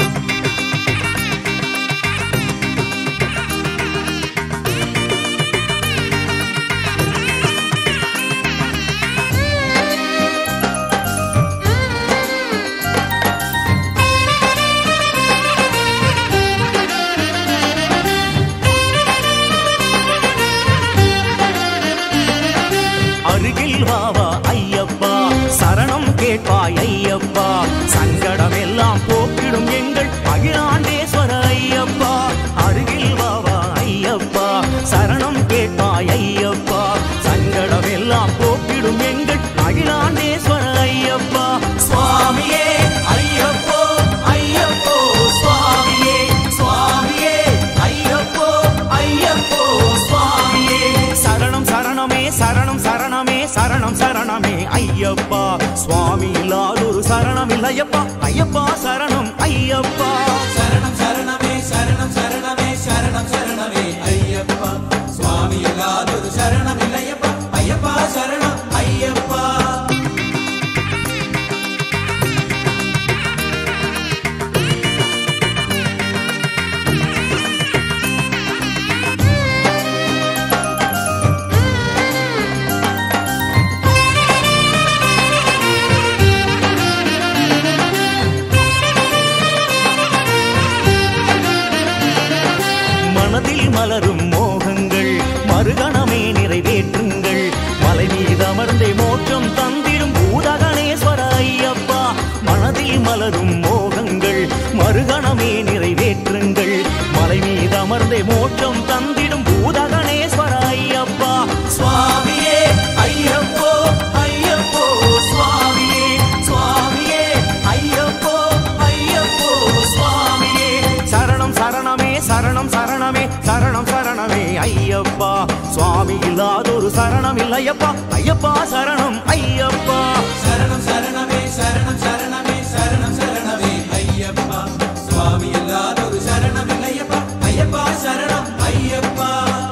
அருகில் வாவா ஐயப்பா சரணம் கேட்பாய் ஐயப்பா சங்கடம் எல்லாம் போக்கிடும் எங்கள் அகிலாண்டேஸ்வர ஐயப்பா அருகில் வாவா ஐயப்பா சரணம் கேட்பாய் ஐயப்பா சங்கடம் எல்லாம் போக்கிடும் எங்கள் அகிலாண்டேஸ்வர ஐயப்பா சுவாமியே ஐயப்போ ஐயப்போ சுவாமியே சுவாமியே ஐயப்போ ஐயப்போ சுவாமியே சரணம் சரணமே சரணம் சரணமே சரணம் சரணமே ஐயப்பா சுவாமி இல்லாதொரு சரணம் இல்லையப்பா ஐயப்பா சரணம் ஐயப்பா சரணம் சரணமே சரணம் சரணமே சரணம் சரணமே ஐயப்பா சுவாமி எல்லாரும் சரணம் இல்லையப்பா ஐயப்பா சரணம் ஐயப்பா Thank சுவாமி இல்லாதொரு சரணம் இல்லையப்பா ஐயப்பா சரணம் ஐயப்பா சரணம் சரணமே சரணம் சரணமே சரணம் சரணமே ஐயப்பா சுவாமி இல்லாதொரு சரணம் இல்லையப்பா ஐயப்பா சரணம் ஐயப்பா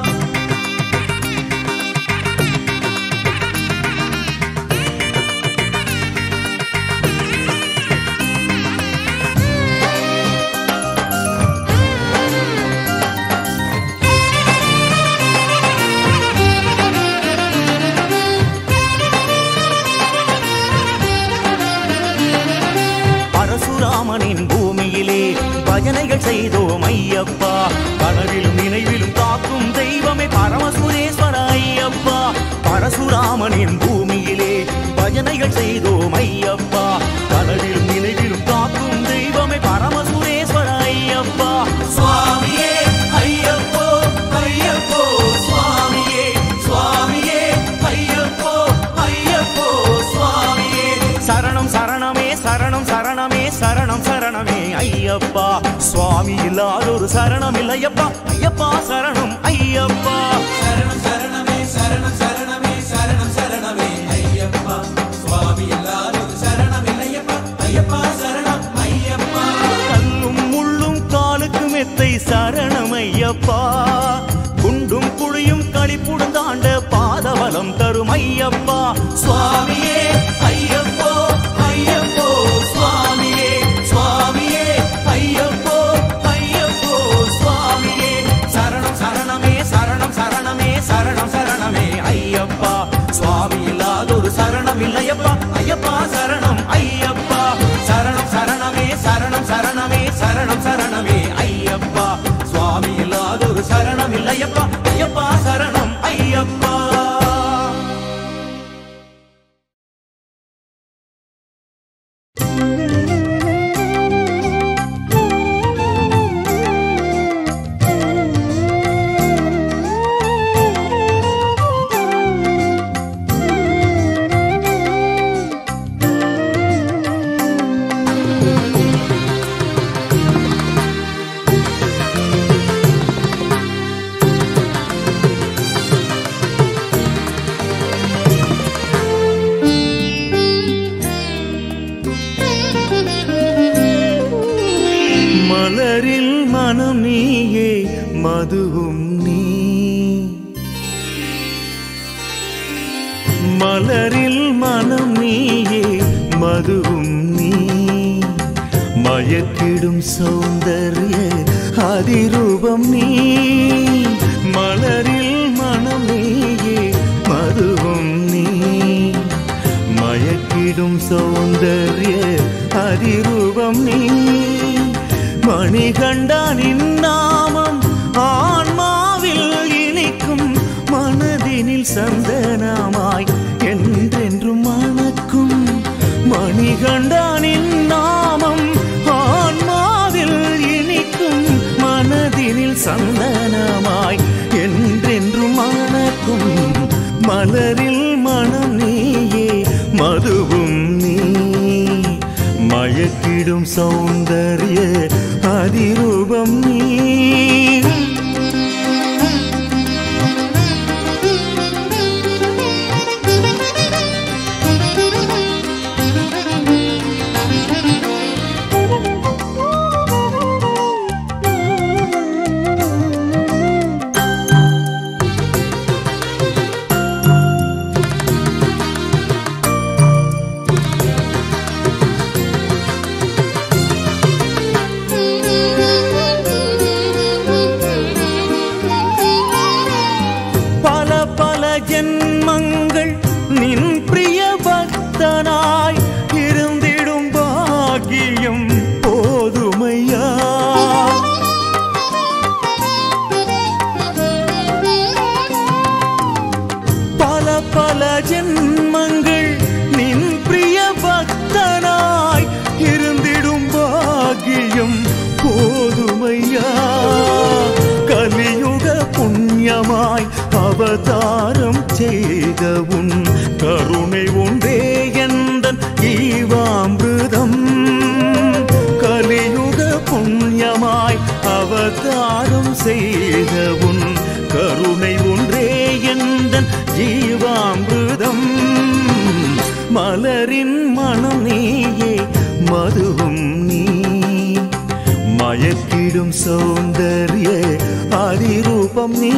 பரசுராமனின் பூமியிலே பஜனைகள் செய்தோம் ஐயப்பா கனவிலும் நினைவிலும் காக்கும் தெய்வமே பரமசுரேஸ்வர ஐயப்பா பரசுராமனின் பூமியிலே பஜனைகள் செய்தோம் ஐயப்பா கனவிலும் நினைவிலும் காக்கும் தெய்வமே பரமசுரேஸ்வர ஐயப்பா சுவாமியே ஐயப்போ ஐயப்போ சுவாமியே சுவாமியே ஐயப்போ ஐயப்போ சுவாமியே சரணம் சரணமே சரணம் சரணமே சரணம் சரணமே ஐயப்பா சுவாமி இல்லாதொரு சரணம் இல்லையப்பா ஐயப்பா சரணம் ஐயப்பா சரணம் சரணமே சரணம் சரணமே சரணம் சரணமே ஐயப்பா சுவாமி இல்லாதொரு சரணம் இல்லையப்பா ஐயப்பா சரணம் ஐயப்பா கல்லும் முள்ளும் காலுக்கு மெத்தை சரணம் ஐயப்பா குண்டும் குழியும் களிப்புடன் தாண்ட பாதவலம் தரும் ஐயப்பா சுவாமியே ஐயப்போ ஐயப்போ சுவாமியே சுவாமியே ஐயப்போ ஐயப்போ சுவாமியே சரணம் சரணமே சரணம் சரணமே சரணம் சரணமே ஐயப்பா சுவாமி இல்லாதொரு சரணம் இல்லையப்பா ஐயப்பா சரணம் ஐயப்பா சரணம் சரணமே சரணம் சரணமே சரணம் சரணமே ஐயப்பா சுவாமி இல்லாதொரு சரணம் இல்லையப்பா ஐயப்பா சரணம் ஐயப்பா மலரில் மனம் நீயே மதுவும் நீ மலரில் மனம் நீயே மதுவும் நீ மயக்கிடும் சௌந்தர்ய அதிரூபம் நீ மலரில் மனம் நீயே மதுவும் நீ மயக்கிடும் சௌந்தர்ய அதிரூபம் நீ மணிகண்டானின் நாமம் ஆன்மாவில் இனிக்கும் மனதினில் சந்தனமாய் என்றென்றும் மணக்கும் மணிகண்டானின் நாமம் ஆன்மாவில் இனிக்கும் மனதினில் சந்தனமாய் என்றென்றும் மணக்கும் மலரில் மனம் நீயே மதுவும் நீ மயக்கிடும் சௌந்தர்ய அதிரூபம் நீ பல பல ஜென்மங்கள் நின் பிரிய பக்தனாய் இருந்திடும் பாக்கியம் போதுமையா பல பல ஜென்மங்கள் நின் பிரிய பக்தனாய் இருந்திடும் பாக்கியம் போதுமையா கலியுக புண்ணியமாய் அவதாரம் செய்த உன் கருணை ஒன்றே எந்தன் ஈவாமிருதம் கலியுக புண்ணியமாய் அவதாரம் செய்த உன் கருணை ஒன்றே ஜீவாமிருதம் மலரின் மனம் நீயே மதுவும் நீ மயக்கிடும் சௌந்தர்ய அதிரூபம் நீ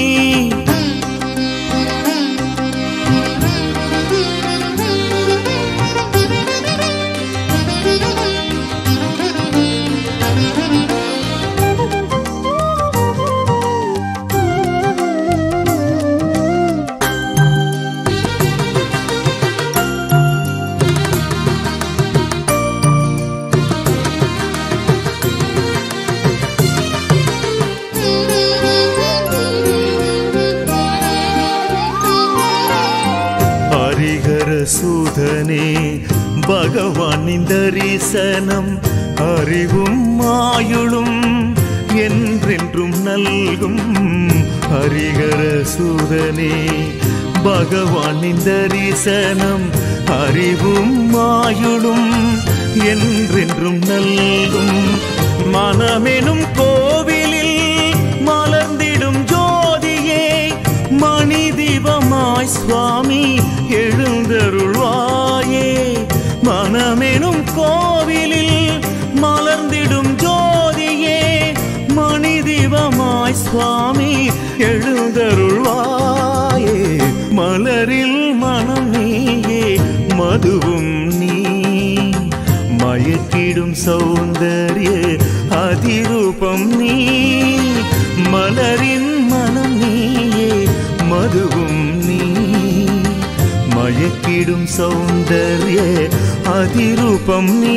ஹரிஹர சூதனே பகவானின் தரிசனம் அறிவும் ஆயுளும் என்றென்றும் நல்கும் ஹரிஹர சூதனே பகவானின் தரிசனம் அறிவும் ஆயுளும் என்றென்றும் நல்கும் மனமெனும் கோவிலில் மலர்ந்திடும் ஜோதியே மணி தீபமாய் சுவாமி எழுந்தருள்வாயே மனமெனும் கோவிலில் மலர்ந்திடும் ஜோதியே மணி தீபமாய் சுவாமி எழுந்தருள்வாயே மலரில் மனம் நீயே மதுவும் நீ மயக்கிடும் சௌந்தர்ய அதிரூபம் நீ மலரின் மனம் நீயே மதுவும் நீ மயக்கிடும் சௌந்தர்ய அதிரூபம் நீ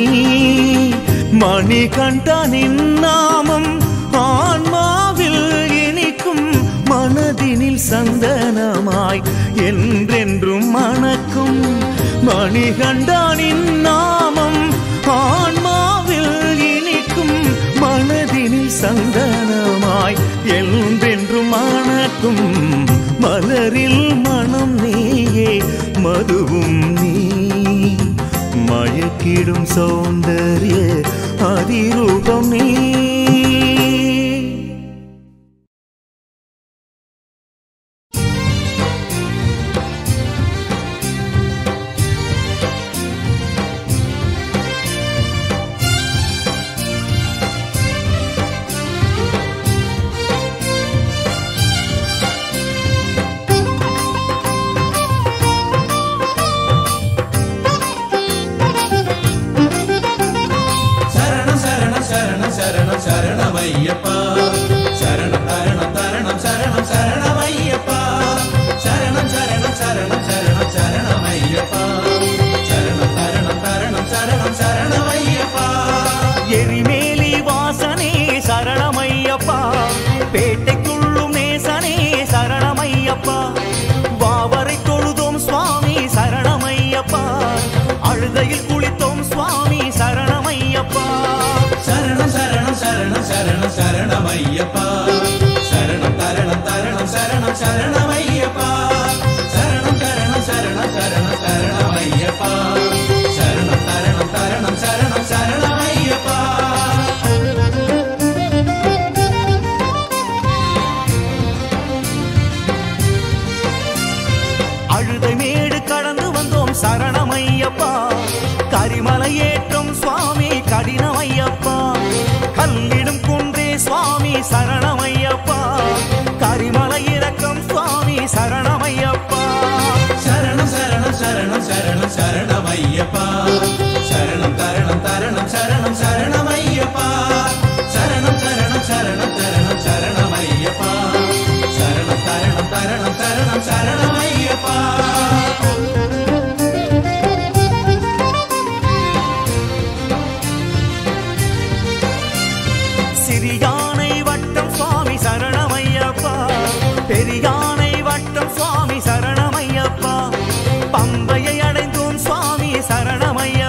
மணிகண்டனின் நாமம் ஆன்மாவில் இனிக்கும் மனதினில் சந்தனமாய் என்றென்றும் மணக்கும் மணிகண்டனின் நாமம் ஆன்மாவில் இனிக்கும் மனதினில் சந்தனமாய் என்றென்றும் மணக்கும் மலரில் மனம் நீயே மதுவும் நீ மயக்கிடும் சௌந்தர்ய அதிரூபம் நீ சரணம் சரணம் சரணம் சரணம் சரணமையப்பா சரணம் தரணம் தரணம் சரணம் சரணமையப்பா சரணம் சரணம் சரணம் சரணம் சரணமையப்பா சரணம் தரணம் தரணம் சரணம் சரணமையப்பா எரிமேலி வாசனே சரணமையப்பா பேட்டைக்குள்ளும் நேசனே சரணமையப்பா வாவரை தொழுதோம் சுவாமி சரணமையப்பா அழுதையில் குளித்தோம் சுவாமி சரணமையப்பா சரணம் சரணம் சரணம் சரணம் சரணமையப்பா சரணம் தரணம் தரணம் சரணம் சரணமையப்பா சரணம் சரணம் சரணம் சரணம் சரணமையப்பா சரணம் தரணம் தரணம் சரணம் சரணமையப்பா அழுதை மேடு கடந்து வந்தோம் சரணமையப்பா கரிமலை ஏற்றும் சுவாமி கடினமையப்பா கல்லிடும் குன்றே சுவாமி சரணமையப்பா கரிமலை இறக்கம் சுவாமி சரணமையப்பா சரணம் சரணம் சரணம் சரணம் சரணமையப்பா சரணம் தரணம் தரணம் சரணம் சரணமையப்பா சரணம் சரணம் சரணம் சரணம் சரணமையப்பா சரணம் தரணம் தரணம் சரணம் சரணமையப்பா சிறியானை வட்டம் சுவாமி சரணமையப்பா பெரியானை வட்டம் சுவாமி சரணமையப்பா பம்பையை அடைந்தோம் சுவாமி சரணமையப்பா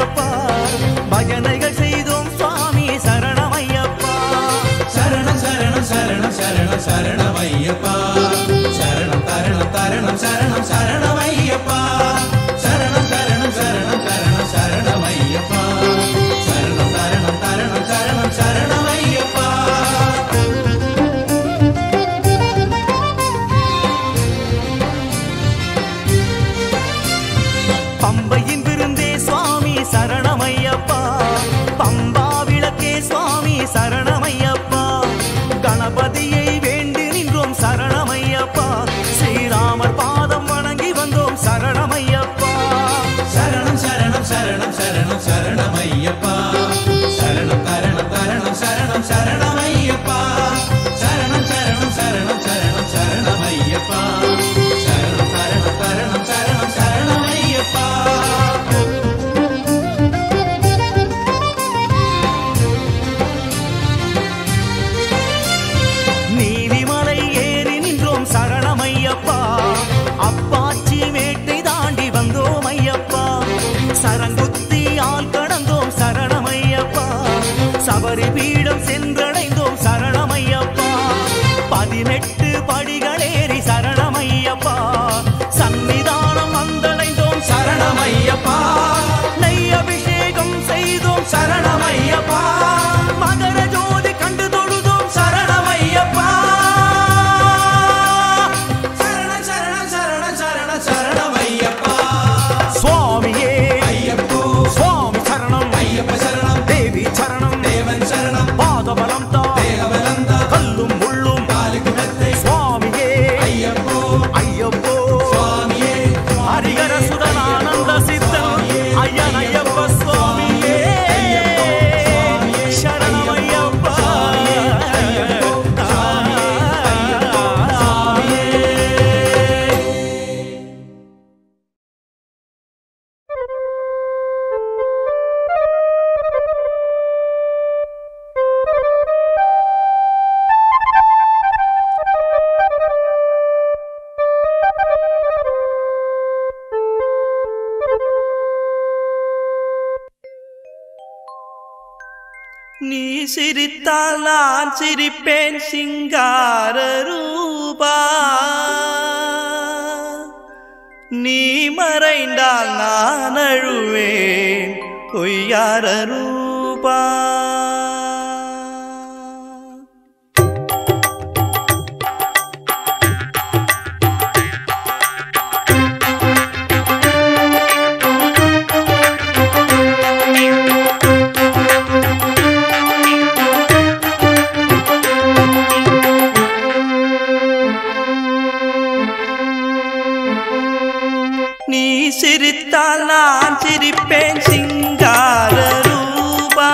நீ சிரித்தால் நான் சிரிப்பேன் சிங்கார ரூபா நீ மறைந்தால் நான் அழுவேன் பொய்யார ரூபா நீ சிரித்தால் நான் சிரிப்பேன் சிங்கார ரூபா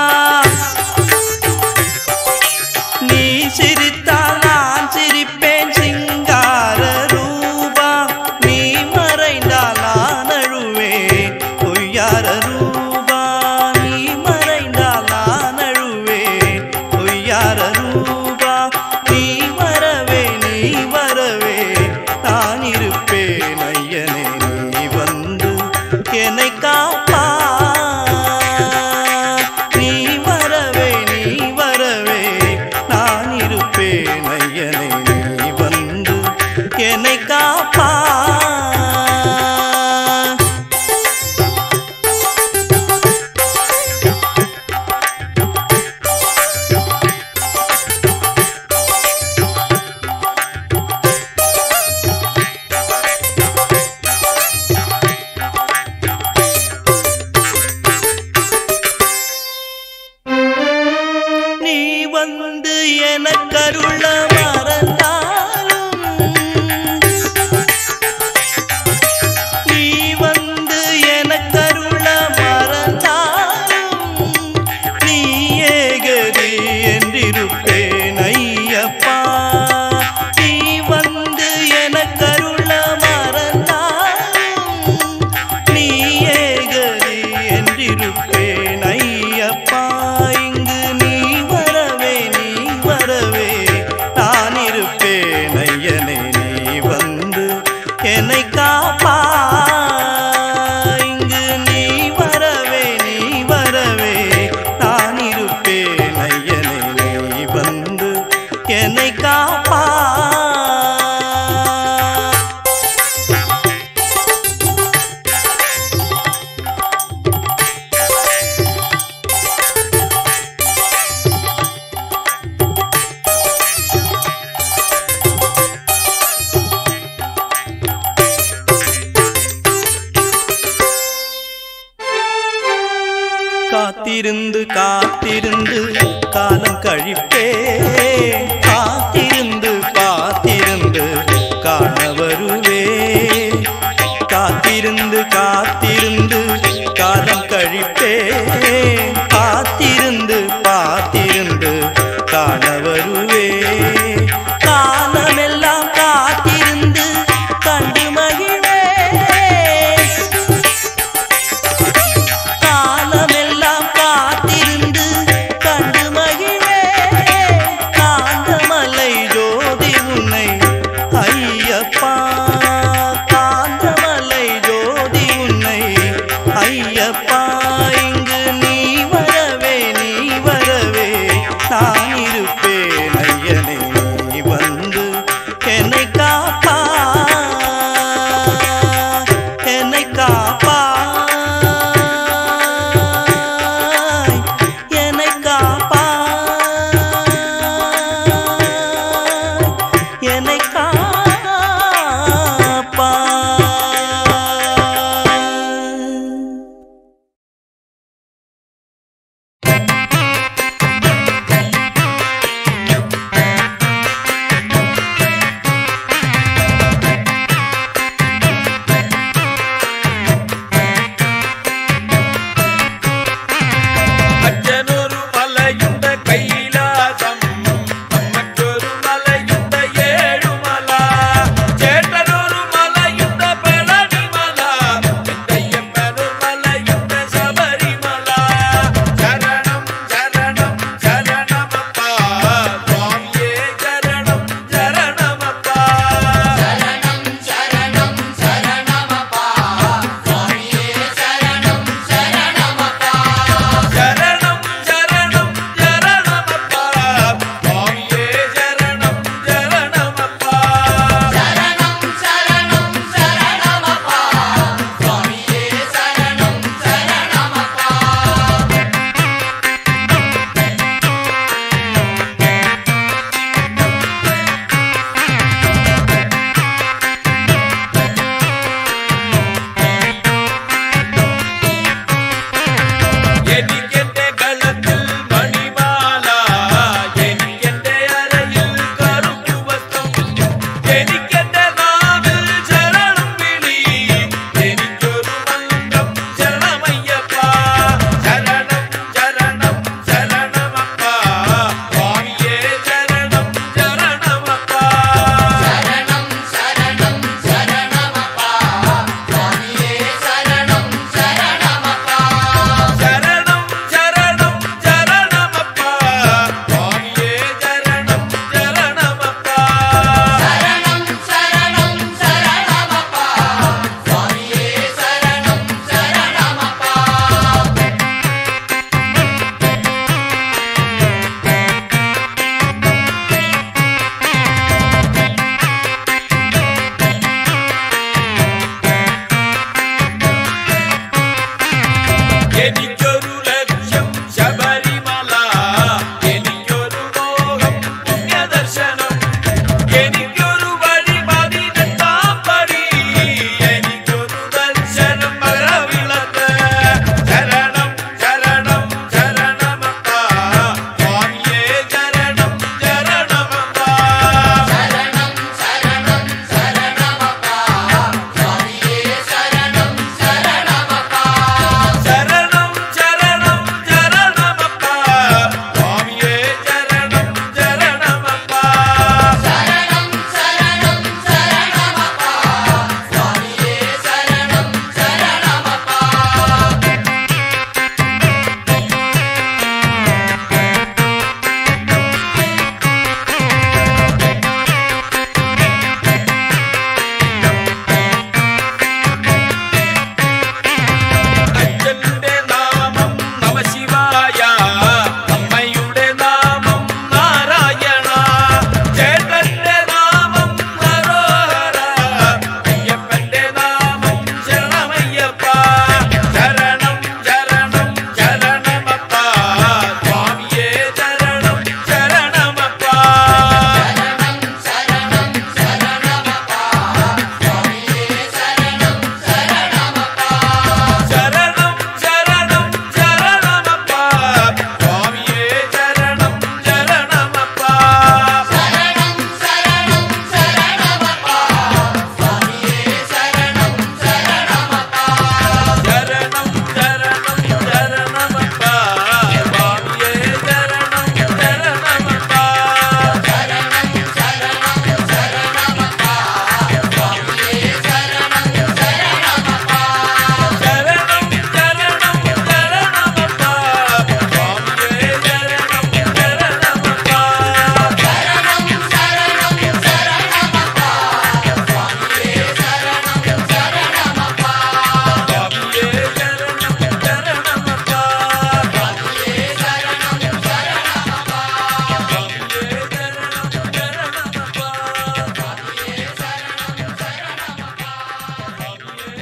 நீ சிரித்தால் நான் சிரிப்பேன் சிங்கார ரூபா நீ மறைந்தால் நான் அழுவேன் பொய்யார ரூபா நீ மறைந்தால் நான் அழுவேன் பொய்யார ரூபா நீ வரவே நீ வரவே நான் இருப்பேன் ஐயனே நீ வந்து என்னை காப்பா நீ வரவே நீ வரவே நான் இருப்பேன் ஐயனே நீ வந்து என்னை காப்பா நீ வந்து எனக்கருள மறந்தாலும் நீ வந்து எனக்கருள மறந்தாலும் நீ ஏகதி என்றிருப்பேன் ஐயப்பா நீ வந்து எனக்கருள மறந்தாலும் நீ ஏகதி என்றிருப்பேன் ஐயப்பா இங்கு நீ வரவே நீ வரவே நான் இருப்பேன் ஐயனே நீ வந்து என்னை காப்பா இங்கு நீ வரவே நீ வரவே நான் இருப்பேன் ஐயனே நீ வந்து என்னை காப்பா காத்திருந்து காத்திருந்து காலம் கழிப்பே காத்திருந்து காத்திருந்து காண வருவே காத்திருந்து காத்திருந்து காலம் கழிப்பே காத்திருந்து பார்த்திருந்து காண வருவே காலமெல்லாம் காத்திருந்து கண்டு மகிழ்வே காலமெல்லாம் காத்திருந்து கண்டு மகிழே காந்தமலை ஜோதி உன்னை ஐயப்பா காந்தமலை ஜோதி உன்னை ஐயப்பா இங்கு நீ வரவே நீ എനിക്കൊരു ലക്ഷ്യം ശബരിമല എനിക്കൊരു മോഹം പുണ്യദർശനം എനിക്കൊരു വഴി പതിനെട്ടാം പടി എനിക്കൊരു ദർശനം മകരവിളക്ക് ശരണം ശരണം ശരണമപ്പ സ്വാമിയേ ശരണം ശരണമപ്പ ശരണം ശരണം ശരണമപ്പ സ്വാമിയേ ശരണം ശരണമപ്പ അച്ഛന്റെ നാമം നമശിവായ അമ്മയുടെ നാമം നാരായണ ചേട്ടന്റെ നാമം ഹരോഹര അയ്യപ്പന്റെ നാമം ശരണമയ്യപ്പ ശരണം ശരണം ശരണമപ്പ സ്വാമിയേ ശരണം ശരണമപ്പ ശരണം ശരണം ശരണമപ്പ സ്വാമിയേ ശരണം ശരണമപ്പ ശരണം ശരണം ശരണമപ്പ സ്വാമിയേ ശരണം ശരണമപ്പ ശരണം ശരണം ശരണമപ്പ സ്വാമിയേ ശരണം ശരണമപ്പ സ്വാമിയേ ശരണം ശരണമപ്പ സ്വാമിയേ ശരണം ശരണമപ്പ സ്വാമിയേ ശരണം ശരണമപ്പ സ്വാമിയേ ശരണം ശരണമപ്പ സ്വാമിയേ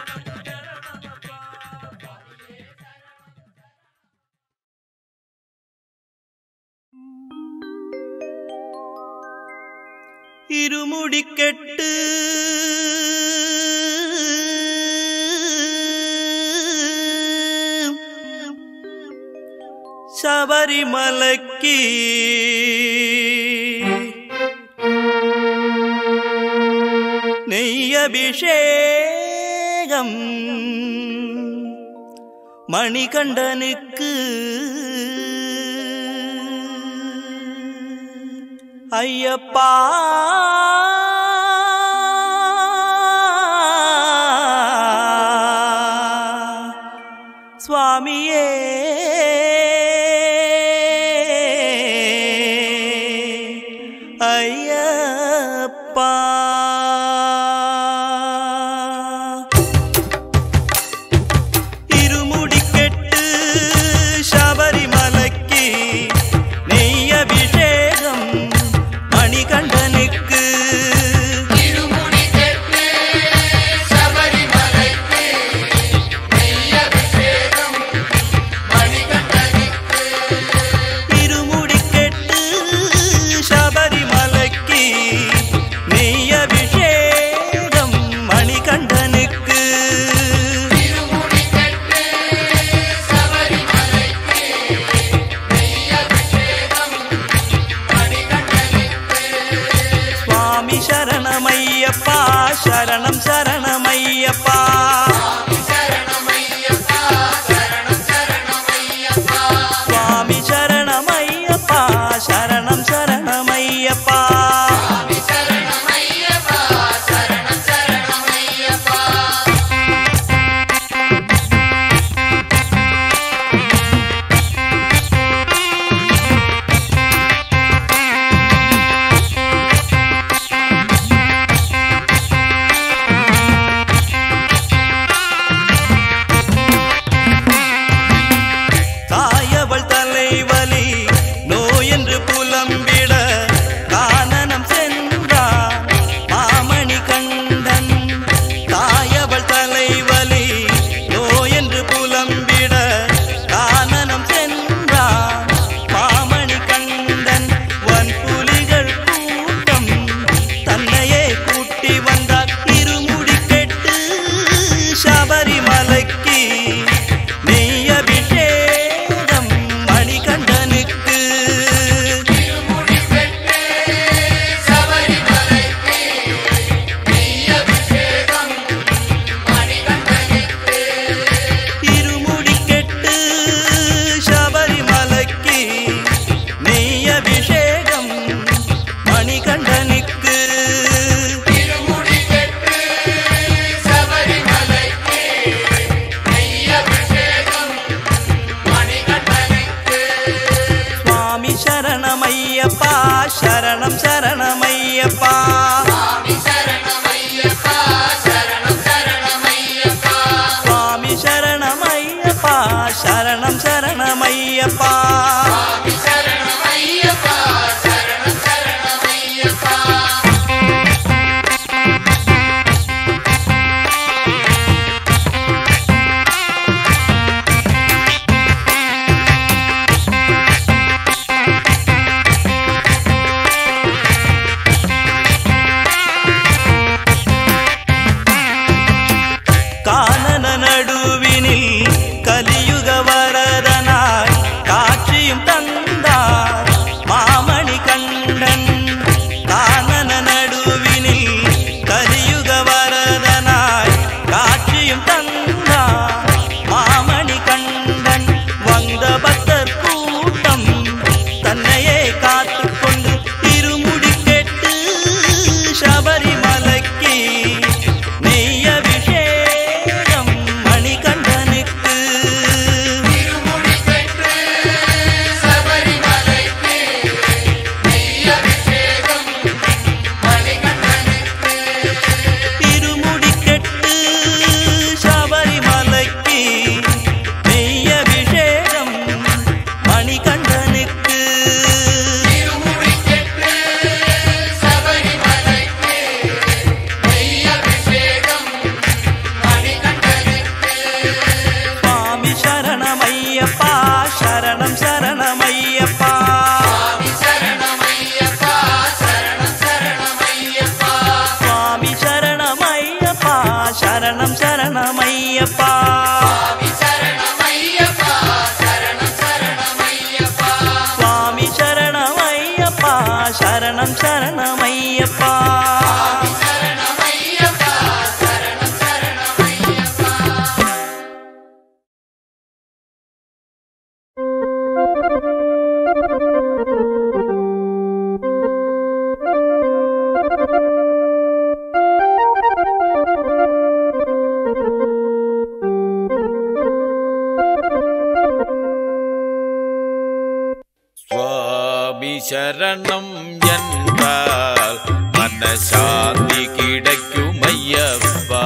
ഇരുമുടിക്കെട്ട് ശബരിമലയ്ക്ക് നെയ്യഭിഷേകം മണികണ്ഠനുക്ക് ஐயப்பா சுவாமியே ஐயப்பா இருமுடிக்கெட்டு சபரிமலைக்கு நெய்யபிஷேகம் மணிகண்டனுக்கு இருமுடிக்கெட்டு சபரிமலைக்கு நெய்யபிஷேகம் மணிகண்டனுக்கு சுவாமி சரணமையப்பா சரணம் சரணமையப்பா சுவாமி சரணமையப்பா சரணம் சரணமையப்பா சரணம் சரணமையப்பா சுவாமி சரணமையப்பா சரணம் சரணமையப்பா கானன நடுவினில் கலியுக வரதனாய் காட்சியும் தந்தார் மாமணி கண்டன் கானன நடுவினில் கலியுக வரதனாய் காட்சியும் தந்தார் மாமணி கண்டன் வந்த பக்தர் கூட்டம் தன்னையே காத்துக்கொண்டு இருமுடி கெட்டு சபரிமலைக்கு நெய் அபிஷேகம் மணிகண்டனுக்கு திருமுடி கெட்டு சபரிமலைக்கு நெய் அபிஷேகம் மணிகண்டனுக்கு சுவாமி சரணமையப்பா சரணம் சரணமையப்பா சுவாமி சரணமையப்பா சரணம் சரணமையப்பா சுவாமி சரணமையப்பா சரணம் சரணமையப்பா சுவாமி சரணம் என்றால் மனசாந்தி கிடைக்கும் ஐயப்பா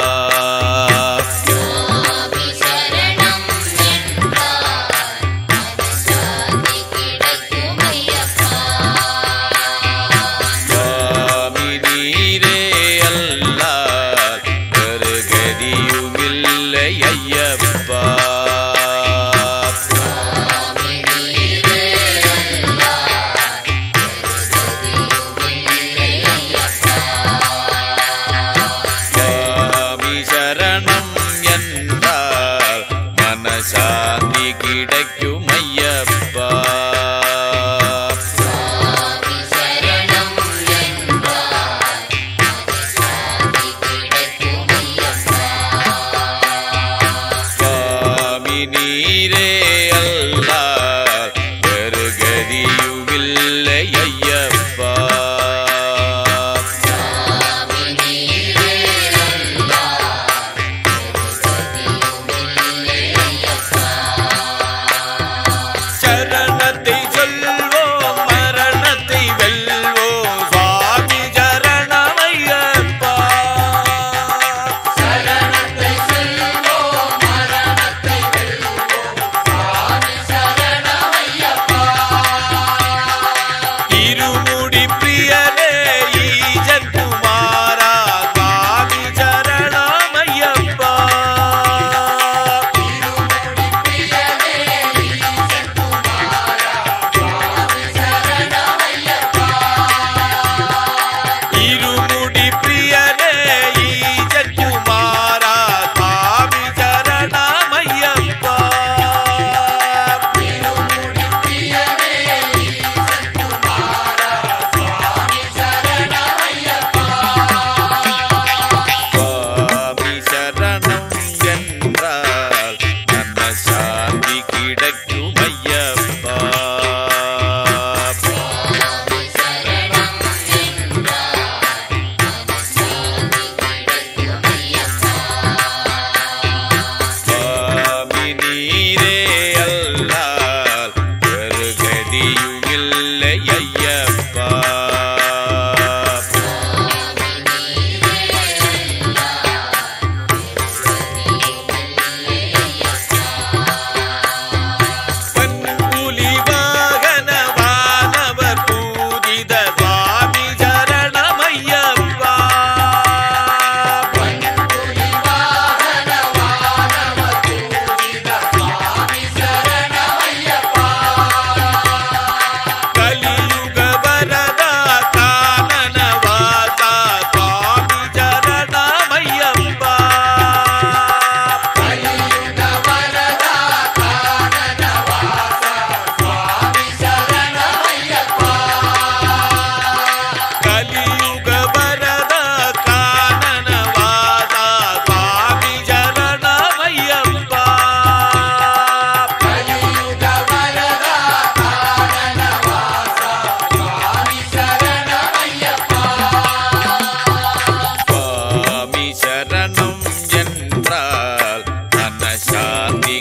சுவாமி நீரே அல்லால் வேறு கதியுமில்லை ஐயப்பா சுவாமி சரணம் என்றால் மனசாந்தி கிடைக்கும் ஐயப்பா சுவாமி நீரே அல்லால் வேறு கதியுமில்லை ஐயப்பா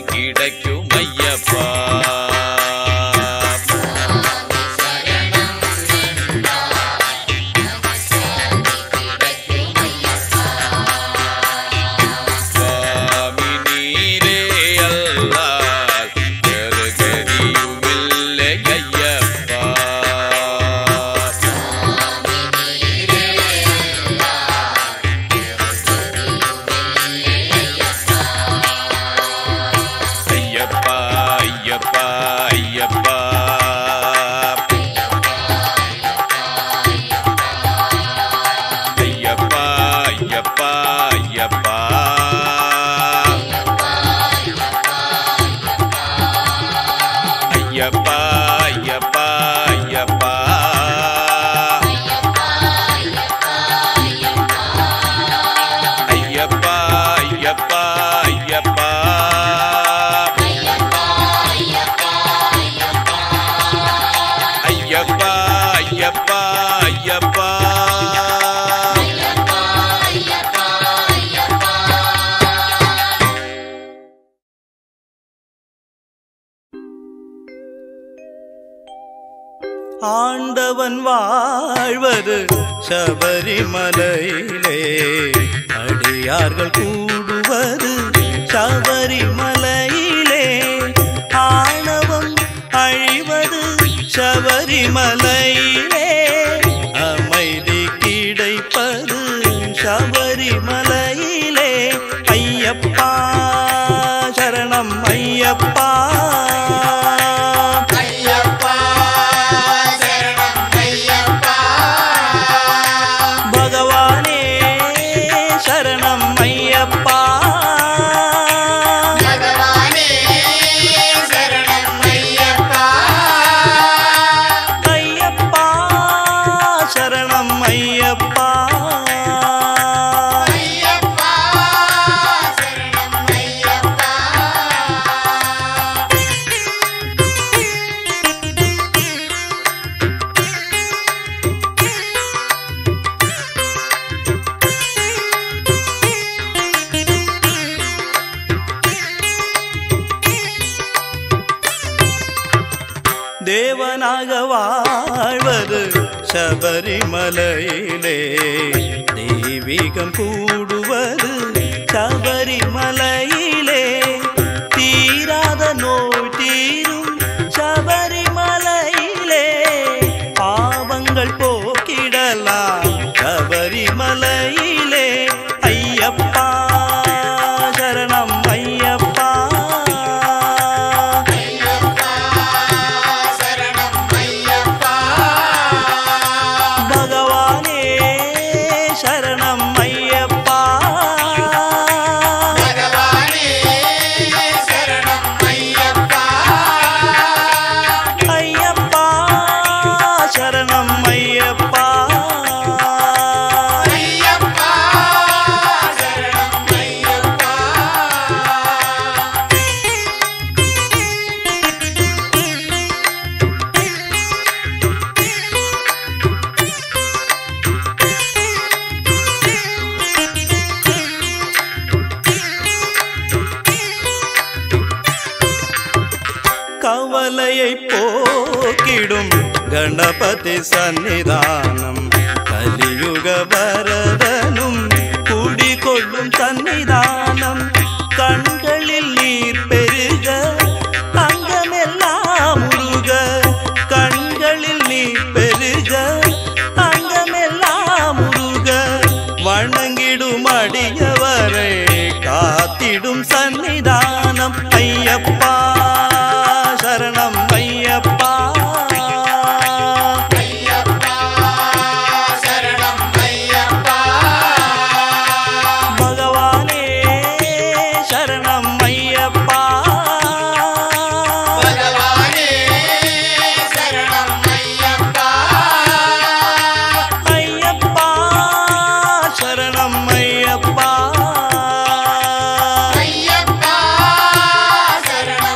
கிடைக்கும் ஐயப்பா சுவாமி நீரே அல்லால் வேறு கதியுமில்லை ஐயப்பா ஐயப்பா ஐயப்பா ஐயப்பா ஐயப்பா ஐயப்பா ஐயப்பா ஐயப்பா ஐயப்பா ஐயப்பா ஐயப்பா ஐயப்பா ஐயப்பா ஐயப்பா ஐயப்பா ஐயப்பா ஆண்டவன் வாழ்வது சபரிமலையிலே அடியார்கள் கூடுவது சபரிமலையிலே ஆணவம் அழிவது சபரிமலையிலே அமைதி கிடைப்பது சபரிமலையிலே ஐயப்பா சரணம் ஐயப்பா பகவானே சரணம் ஐயப்பா ஐயப்பா சரணம் ஐயப்பா தேவனாக வாழ்வது சபரிமலையிலே தெய்வீகம் கூடுவது சபரிமலையிலே தீராத நோய் தீரும் சபரிமலையிலே பாவங்கள் போக்கிடலாம் சபரிமலையிலே ஐயப்பா சரணம் ஐயப்பா பகவானே சரணம் ஐயப்பா ஐயப்பா சரணம் ஐயப்பா கவலையை போக்கிடும் கணபதி சந்நிதானம் கலியுக வரதனும் குடிகொள்ளும் சந்நிதானம் கண்களில் நீர் பெருக அங்கமெல்லாம் முருக கண்களில் நீர் பெருக அங்கமெல்லாம் முருக வணங்கிடும் அடியவரை காத்திடும் சந்நிதானம் ஐயப்பா சரணம் ஐயப்பா பகவானே சரணம் ஐயப்பா ஐயப்பா சரணம் ஐயப்பா ஐயப்பா சரணம்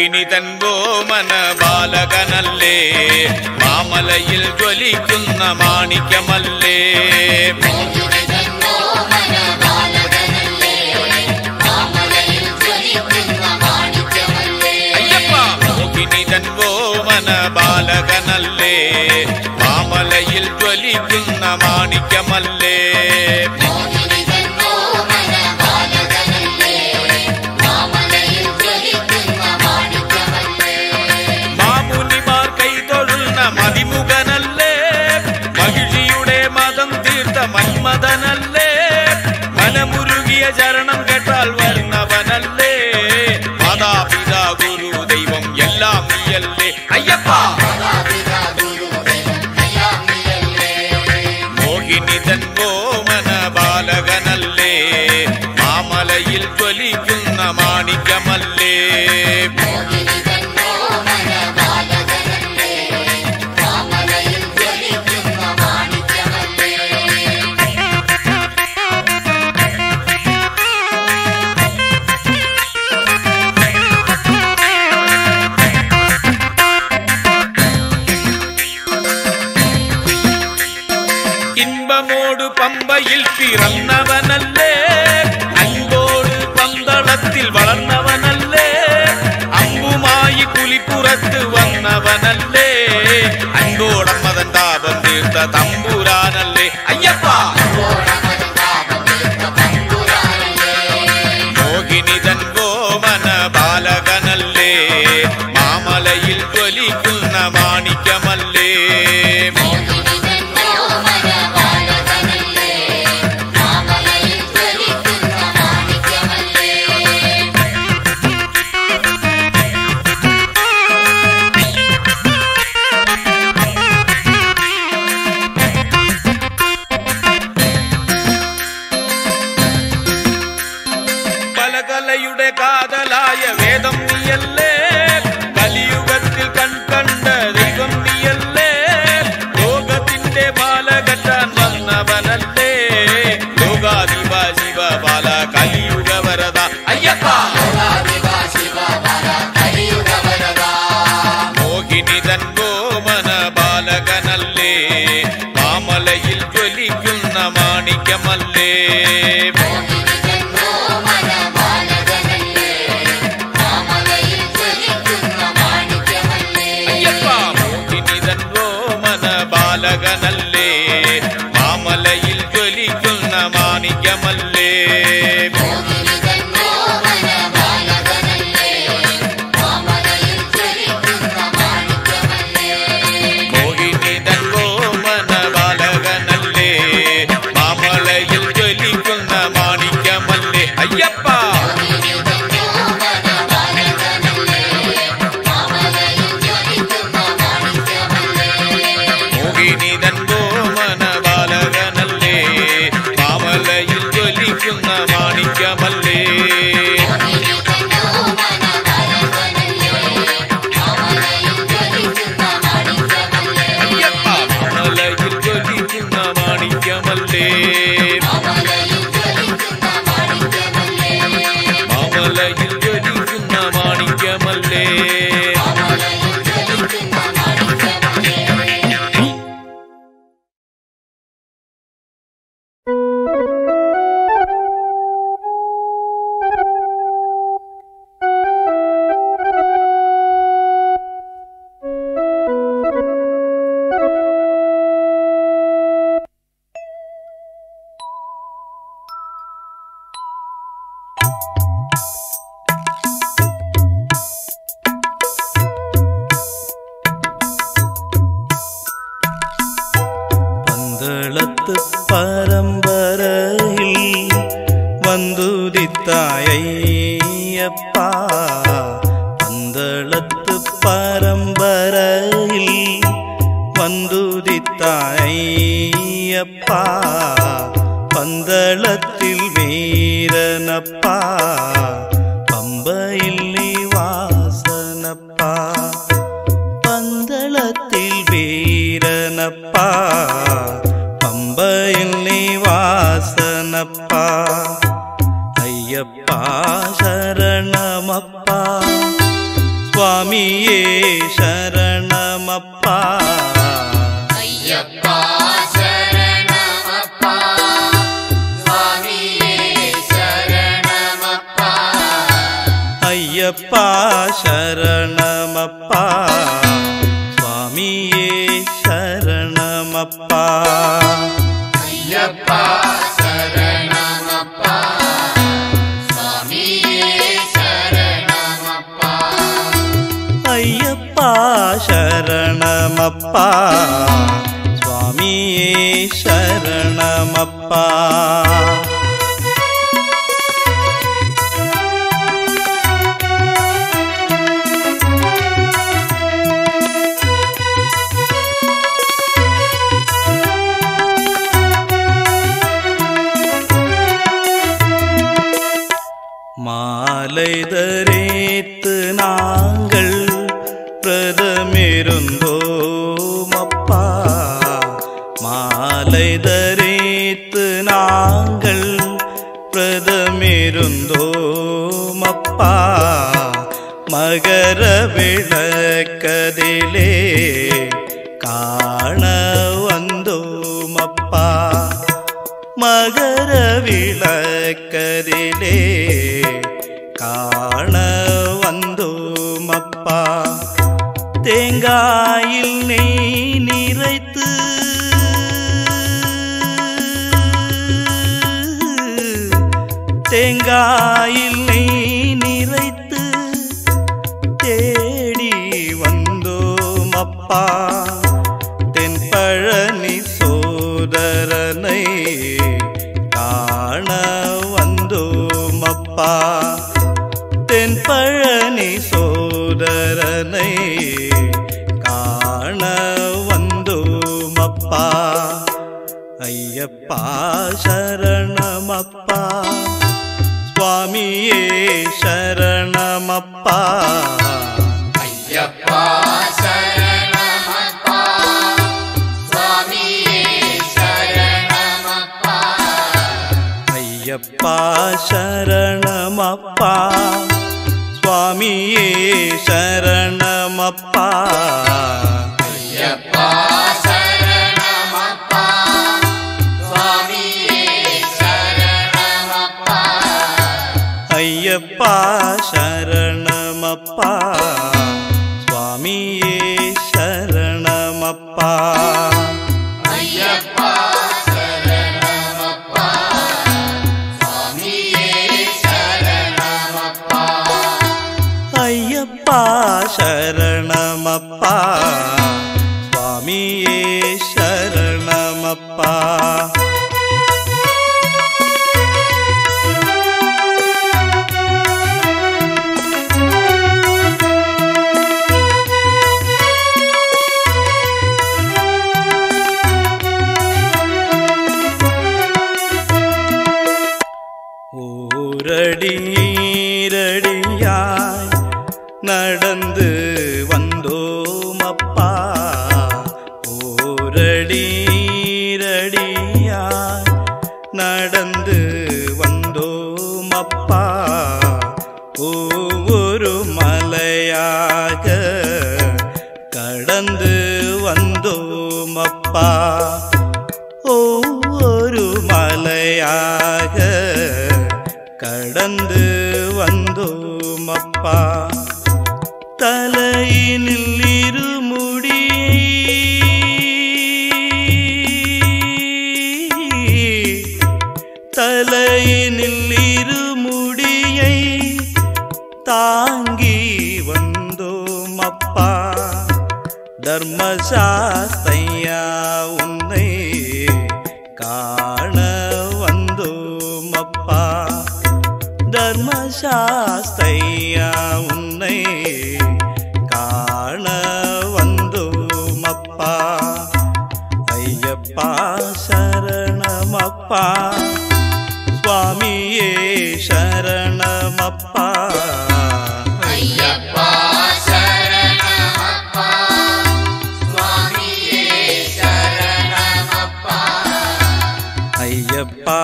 മോഹിനി തൻ ഗോമന ബാലകനല്ലേ മാമലയിൽ ജ്വലിക്കുന്ന മാണിക്യമല്ലേ അയ്യപ്പ മോഹിനി തൻ ഗോമന ബാലകനല്ലേ മാമലയിൽ ജ്വലിക്കുന്ന മാണിക്യമല്ലേ മാമുനിമാർ കൈതൊഴുന്ന മതിമുഖനല്ലേ മഹിഷിയുടെ മതം തീർത്ത മന്മഥനല്ലേ മനമുരുകിയ ചരണം കേട്ടാൽ വരുന്നവനല്ലേ മാതാപിതാ ഗുരു ദൈവം എല്ലാം നീയല്ലേ അയ്യപ്പ മോഹിനി തൻ ഗോമന ബാലകനല്ലേ മാമലയിൽ ജ്വലിക്കുന്ന മാണിക്യമല്ലേ இன்பமோடு பம்பையில் பிறந்தவனல்லே அன்போடு பந்தளத்தில் வளர்ந்தவனல்லே அம்புமாயி புலிபுறத்து வந்தவனல்லே அன்போடம்மதன் தாபம் தீர்த்த தம்புரானல்லே ஐயப்பா மோகினிதன் கோமன ബാലകനല്ലേ മാമലയിൽ ജ്വലിക്കുന്ന മാണിക്യമല്ലേ പലകലയുടെ കാതലായ വേദം നീയല്ലേ കലിയുഗത്തിൽ കൺകണ്ട ദൈവം നീയല്ലേ ലോകത്തിന്റെ ബാല കെട്ടാൻ വന്നവനല്ലേ ലോകാധിപ ശിവ ബാല കലിയുഗ വരദ അയ്യപ്പ മോഹിനി തൻ ഗോമന ബാലകനല്ലേ മാമലയിൽ ജ്വലിക്കുന്ന മാണിക്യമല്ലേ അയ്യപ്പ മോഹിനിതൻ ഗോമന ബാലകനല്ലേ മാമലയിൽ ജ്വലിക്കുന്ന മാണിക്യമല്ലേ മോഹിനിതൻ ഗോമന ബാലകനല്ലേ മാമലയിൽ ജ്വലിക്കുന്ന മാണിക്യമല്ലേ അയ്യപ്പ മോഹിനിതൻ ഗോമന ബാലകനല്ലേ മാമലയിൽ ജ്വലിക്കുന്ന മാണിക്യമല്ലേ അയ്യപ്പ മാമലയിൽ ജ്വലിക്കുന്ന മാണിക്യമല്ലേ മാമലയിൽ ജ്വലിക്കുന്ന മാണിക്യമല്ലേ പന്തളത്ത് പരമ്പരയിൽ വന്തുദിത്തായപ്പ പന്തളത്ത് പരമ്പരയിൽ വന്തുദിത്തായപ്പ പന്തളത്തിൽ വീരനപ്പ പമ്പയിൽ നിവാസനപ്പ പന്തളത്തിൽ വീരനപ്പ പമ്പയിൽ നിവാസനപ്പ അയ്യപ്പ ശരണമപ്പ சுவாமியே சரணமப்பா ஐயப்பா சரணமப்பா சுவாமியே சரணமப்பா ஐயப்பா சரணமப்பா சுவாமியே சரணமப்பா ஐயப்பா சரணமப்பா சுவாமியே சரணமப்பா ஐயப்பா சரணமப்பா சுவாமியே சரணமப்பா மாலை தரேத்து நாங்கள் பிரதமிருந்தோம் அப்பா மாலை தரேத்து நாங்கள் பிரதமிருந்தோம் அப்பா மகர விளக்கதிலே காண வந்தோம் அப்பா மகர விளக்கதிலே காண வந்தோம் அப்பா தேங்காயில் நெய் நிறைத்து தேங்காயில் நெய் நிறைத்து தேடி வந்தோம் அப்பா தென்பழனி சோதரனை காண வந்தோம் அப்பா தென்பழனி சோதரனை காண வந்தோம் அப்பா ஐயப்பா சரணமப்பா சுவாமியே சரணமப்பா ஐயப்பா சரணமப்பா சுவாமியே சரணமப்பா ஐயப்பா சரணமப்பா சுவாமியே சரணமப்பா ஐயப்பா சரணமப்பா சுவாமியே சரணமப்பா ஐயப்பா சரணமப்பா சுவாமியே சரணமப்பா ஐயப்பா சரணமப்பா சுவாமியே சரணமப்பா ஐயப்பா சரணமப்பா சுவாமியே சரணமப்பா ஊரடியடியாய் நடந்து வந்தோம் அப்பா ஊரடியடியாய் நடந்து வந்தோம் அப்பா ஒவ்வொரு மலையாக கடந்து வந்தோம் அப்பா ஒவ்வொரு மலையாக கடந்து வந்தோம் அப்பா தலையினில் இருமுடி தலையினில் இருமுடியை தாங்கி வந்தோம் அப்பா தர்மசாஸ்தையா உன்னை காண வந்தோம் அப்பா தர்மசாஸ்தையா உன்னை காண வந்தோம் அப்பா ஐயப்பா சரணமப்பா சுவாமியே சரணமப்பா ஐயப்பா சரணமப்பா சுவாமியே சரணமப்பா ஐயப்பா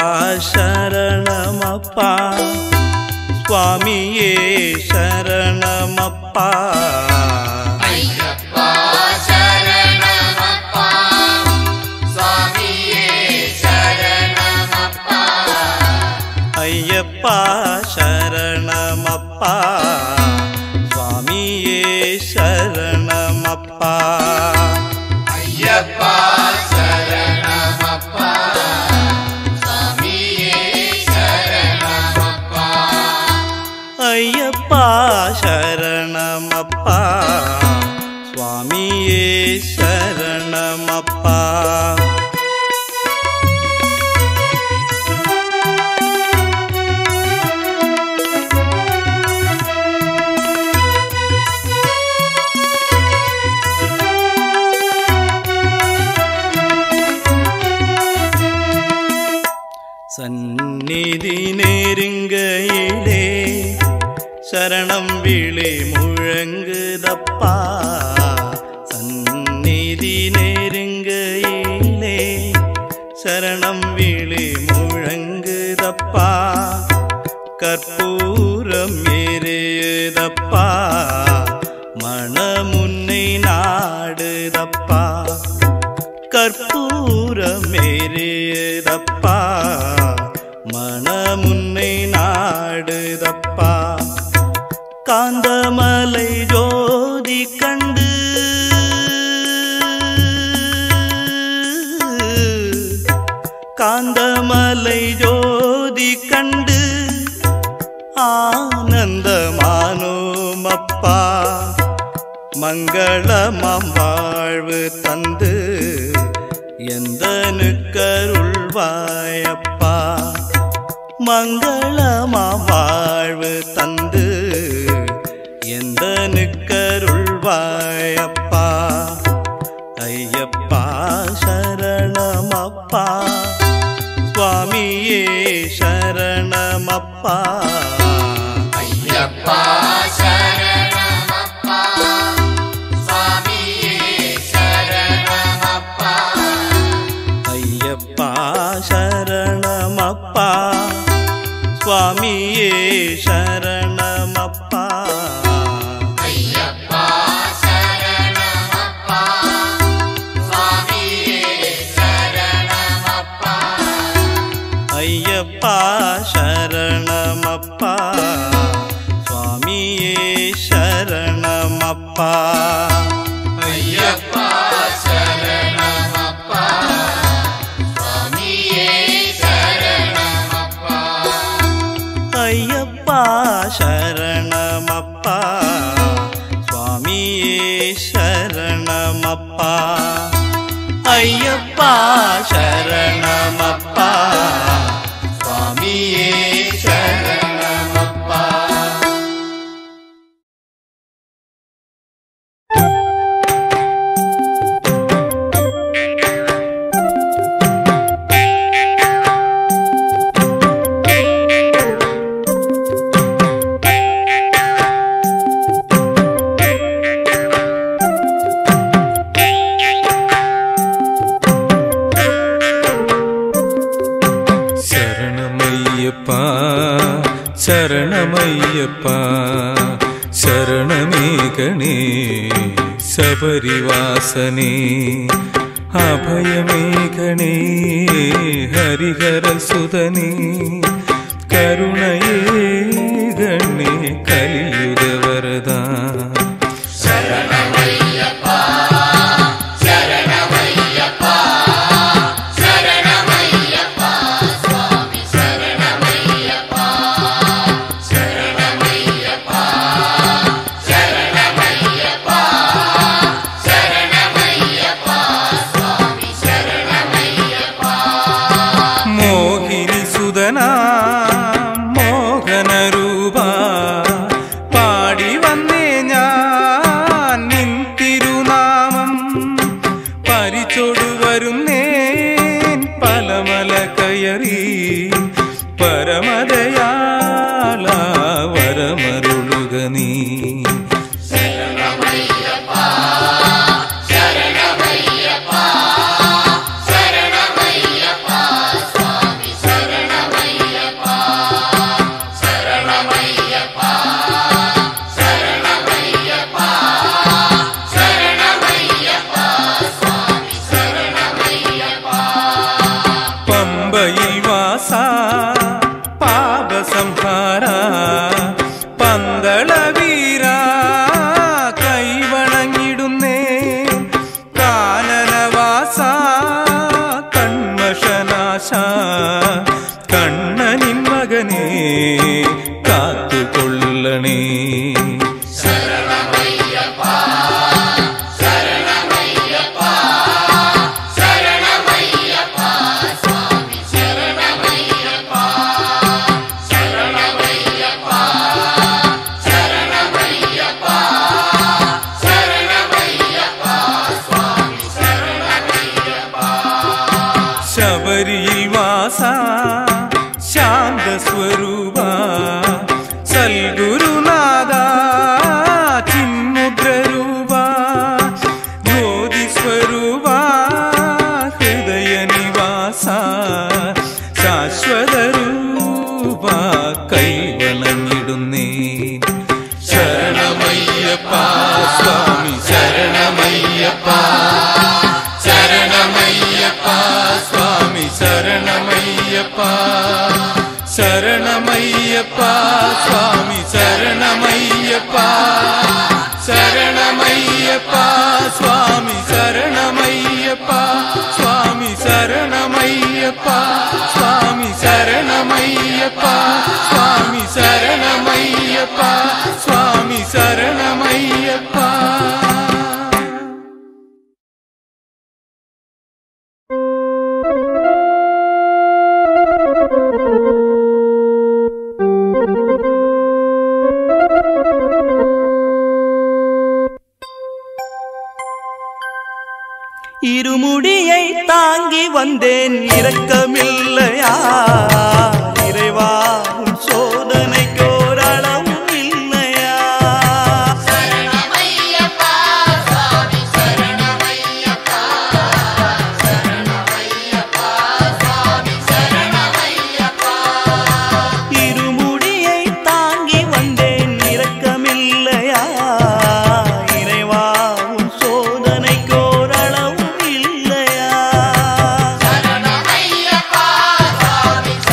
சரணமப்பா சுவாமியே சரணமப்பா ஐயப்பா சரணமப்பா சுவாமியே சரணமப்பா ஐயப்பா சரணமப்பா சாமியே சரணமப்பா ஐயப்பா சரணமப்பா சுவாமியே சரணமப்பா சந்நிதி நெருங்கையிலே சரணம் விழி முழங்குதப்பா சந்நிதி நெருங்கையிலே சரணம் விழி முழங்குதப்பா கற்பூரம் எரியுதப்பா மணமுன்னை நாடுதப்பா கற்பூரம் எரியுதப்பா மணமுன்னை நாடுதப்பா காந்தமலை ஜோதி கண்டு காந்தமலை ஜோதி கண்டு ஆனந்தமானோமப்பா மங்களமாம் வாழ்வு தந்து எந்தனுக்கருள்வாயப்பா மங்களமாம் வாழ்வு தந்து எந்தனுக்கருள்வாயப்பா ஐயப்பா சரணமப்பா சுவாமியே சரணமப்பா ஐயப்பா சரணமப்பா சாமியே சரணமப்பா ஐயப்பா சரணமப்பா சுவாமியே சரணமப்பா ஐயப்பா சரணமப்பா சாமியே சரணமப்பா ஐயப்பா சரணமப்பா சுவாமியே சரணமப்பா ஐயப்பா சரணமப்பா சாமியே சரணமப்பா ஐயப்பா சரணமப்பா சுவாமியே சரணமப்பா ஐயப்பா சரணமப்பா சுவாமியே சரணமப்பா சரணமையப்பா சரணமையப்பா சரணமேகனே சபரிவாசனே அபயமேகனே ஹரிஹர சுதனே கருணையே கண்ணே கலியுக வரதா மோகினி சுதனா மோகன ரൂപാ പാടി വന്നേ ഞാൻ നിൻ തിരുനാമം പരിചൊടു വരുന്നേൻ പലമല കയറി പരമദയാള വരമരുളുക നീ சரணமையப்பா மகனே காத்து கொள்ளணே ശബരിയിൽ വാസ ശാന്തസ്വരൂപ സൽഗുരുനാഥ ചിന്മുദ്രരൂപ ജ്യോതിസ്വരൂപ ഹൃദയ നിവാസ ശാശ്വത രൂപ കൈവണങ്ങിടുന്നേ ശരണമയ്യപ്പ സ്വാമി ശരണമയ്യപ്പ ശരണമയ്യപ്പ സ്വാമി ശരണമയ്യപ്പ ശരണമയ്യപ്പ സ്വാമി ശരണമയ്യപ്പ ശരണമയ്യപ്പ സ്വാമി ശരണമയ്യപ്പ സ്വാമി ശരണമയ്യപ്പ സ്വാമി ശരണമയ്യപ്പ സ്വാമി ശരണമയ്യപ്പ സ്വാമി ശരണമയ്യപ്പ இருமுடியை தாங்கி வந்தேன் இரக்கமில்லையா இறைவா உன் சோதனைக்கோர் அளவும் இல்லையா இருமுடியை தாங்கி வந்தேன் இரக்கமில்லையா இறைவா உன் சோதனைக்கோர் அளவும் இல்லையா சரணமையப்பா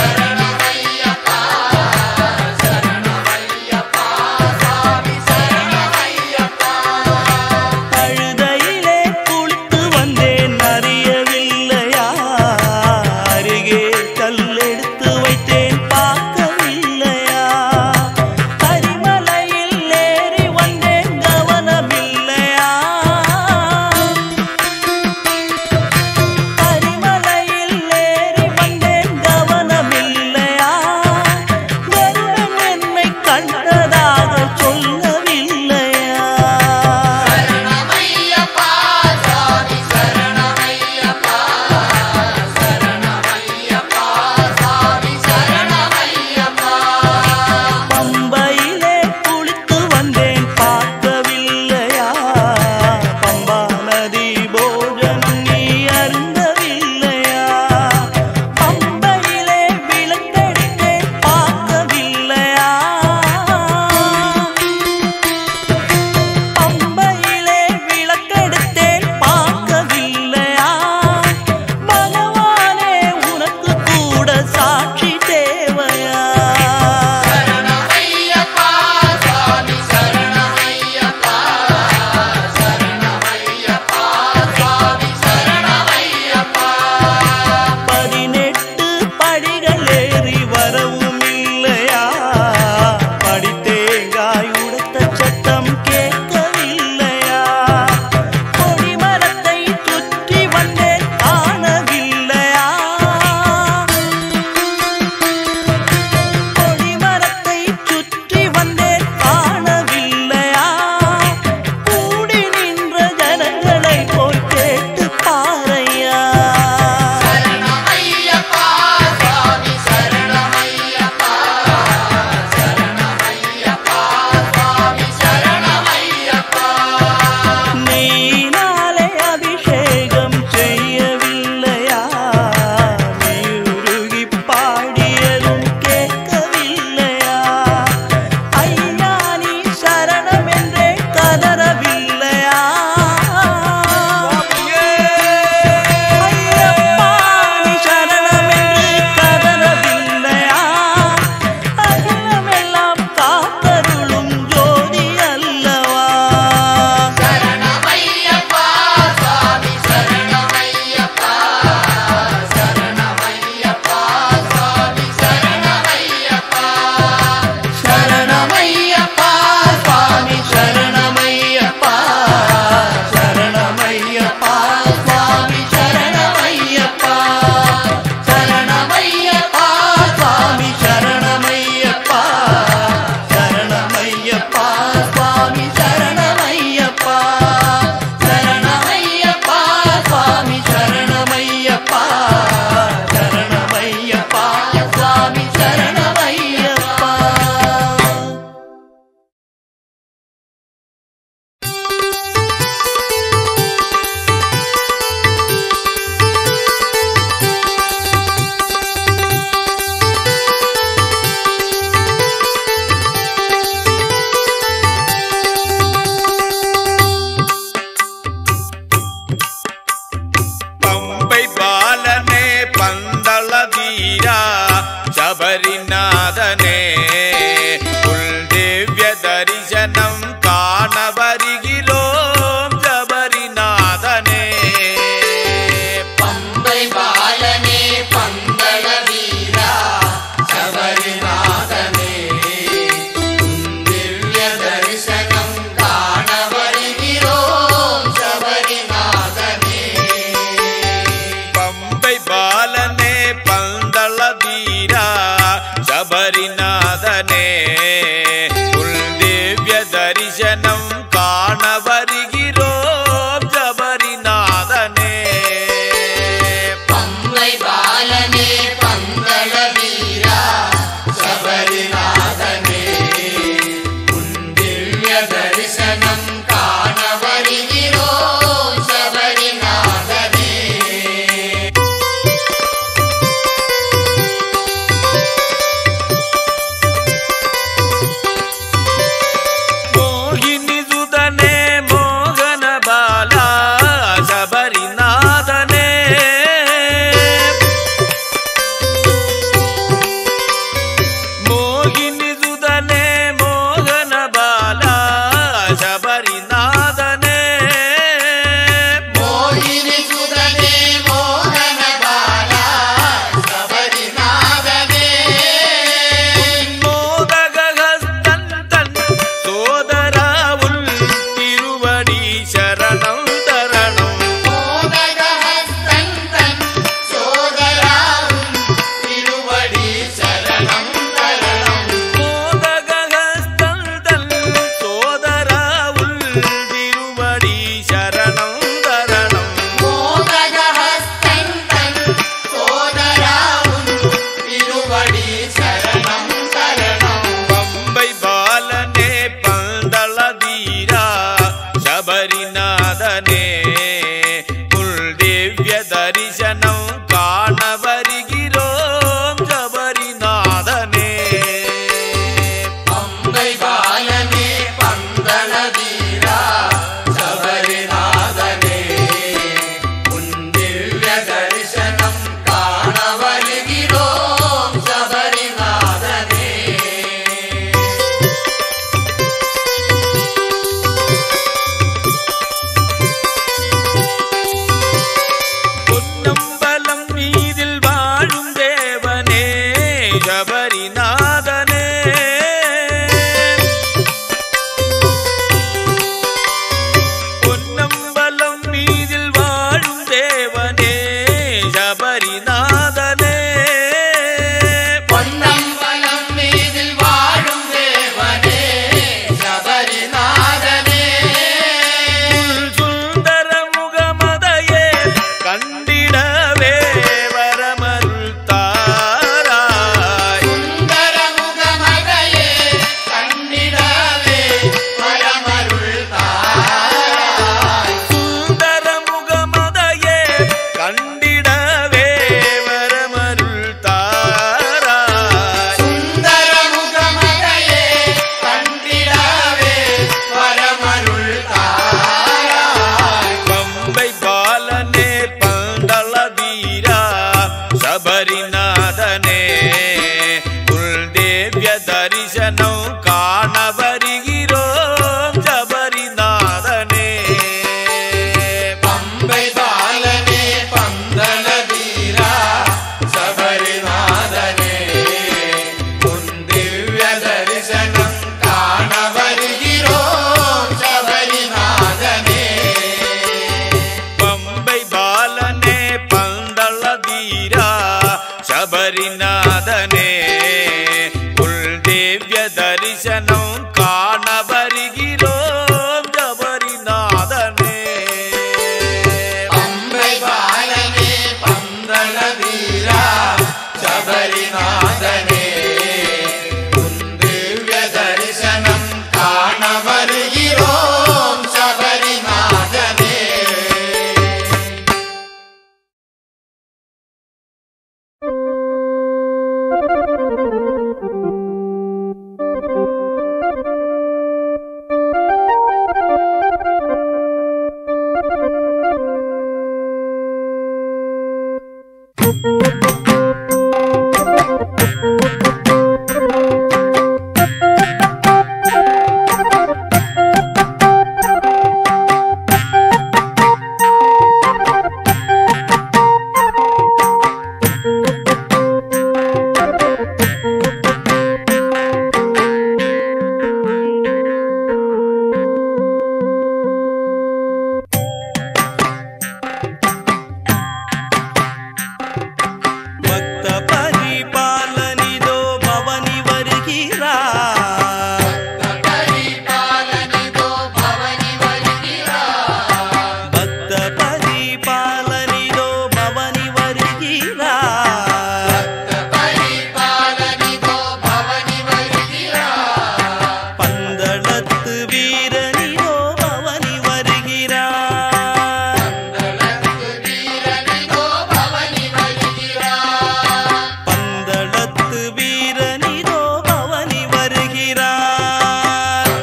சபரிநாதனே உள் திவ்ய தரிசனம் காண வருகிறோம் சபரிநாதனே பம்பை பாலனே பந்தள வீரா சபரிநாதனே உன் திவ்ய தரிசனம் காண வருகிறோம் சபரிநாதனே பம்பை பாலனே பந்தள வீரா சபரிநாதனே உள் திவ்ய தரிசனம் காண வருகிறோம் சபரிநாதனே பம்பை பாலனே பந்தள வீரா சபரிநாதனே உன் திவ்ய தரிசனம் காண வருகிறோம் சபரிநாதனே மோகினி சுதனே மோகன பாலா சபரிநாதனே மோகினி சுதனே மோகன பாலா சபரிநாதனே மோகினி சுதனே மோகன பாலா சபரிநாதனே மோதகஹஸ்தன் தன் சோதராவுல் திருவடி சரணம் தரணம் மோதகஹஸ்தன் தன் சோதராவும் திருவடி சரணம் தரணம் மோதகஹஸ்தன் தன் சோதராவுல் திருவடி சரணம் தரணம் மோதகஹஸ்தன் தன் சோதராவும் திருவடி சரணம் தரணம் பம்பை பாலனே பந்தள தீரா சபரிநாதனே உள் திவ்ய தரிசனம் காண வருகிறோம் சபரிநாதனே பம்பை பாலனே பந்தள வீரா சபரிநாதனே உன் திவ்ய தரிசனம் காண வருகிறோம் சபரிநாதனே பொன்னம்பலம் மீதில் வாழும் தேவனே சபரிநாதனே பொன்னம்பலம் மீதில் வாழும் தேவனே சபரிநாதனே பொன்னம்பலம் மீதில் வாழும் தேவனே சபரிநாதனே சுந்தர முகமதையே கண்டிடவே வரமருள் தாராய் சுந்தர முகமதையே கண்டிடவே பரமருள் தாராய் சுந்தர முகமதையே கண்டிடவே வரமருள் தாராய் சுந்தர முகமதையே கண்டிடவே பரமருள் தாராய் பம்பை பாலனே பந்தள வீரா சபரிநாதனே உள் தேவ்ய தரிசனம் காண வருகிறோம் சபரிநாதனே பம்பை பாலனே பந்தள வீரா சபரிநாதனே உன் திவ்ய தரிசனம் காண வருகிறோம் சபரிநாதனே பம்பை பாலனே பந்தள தீரா சபரிநாதனே உள் தேவ்ய தரிசனம் காண வருகிறோம் சபரிநாதனே பம்பை பாலனே பந்தள வீரா சபரிநாதனே உன் திவ்ய தரிசனம் காண வருகிறோம் சபரிநாதனே Thank you. பக்த பரிபாலனிதோ பவனி வருகிறார் பந்தளத்து வீரனிதோ பவனி வருகிறார் பந்தளத்து வீரனிதோ பவனி வருகிறார்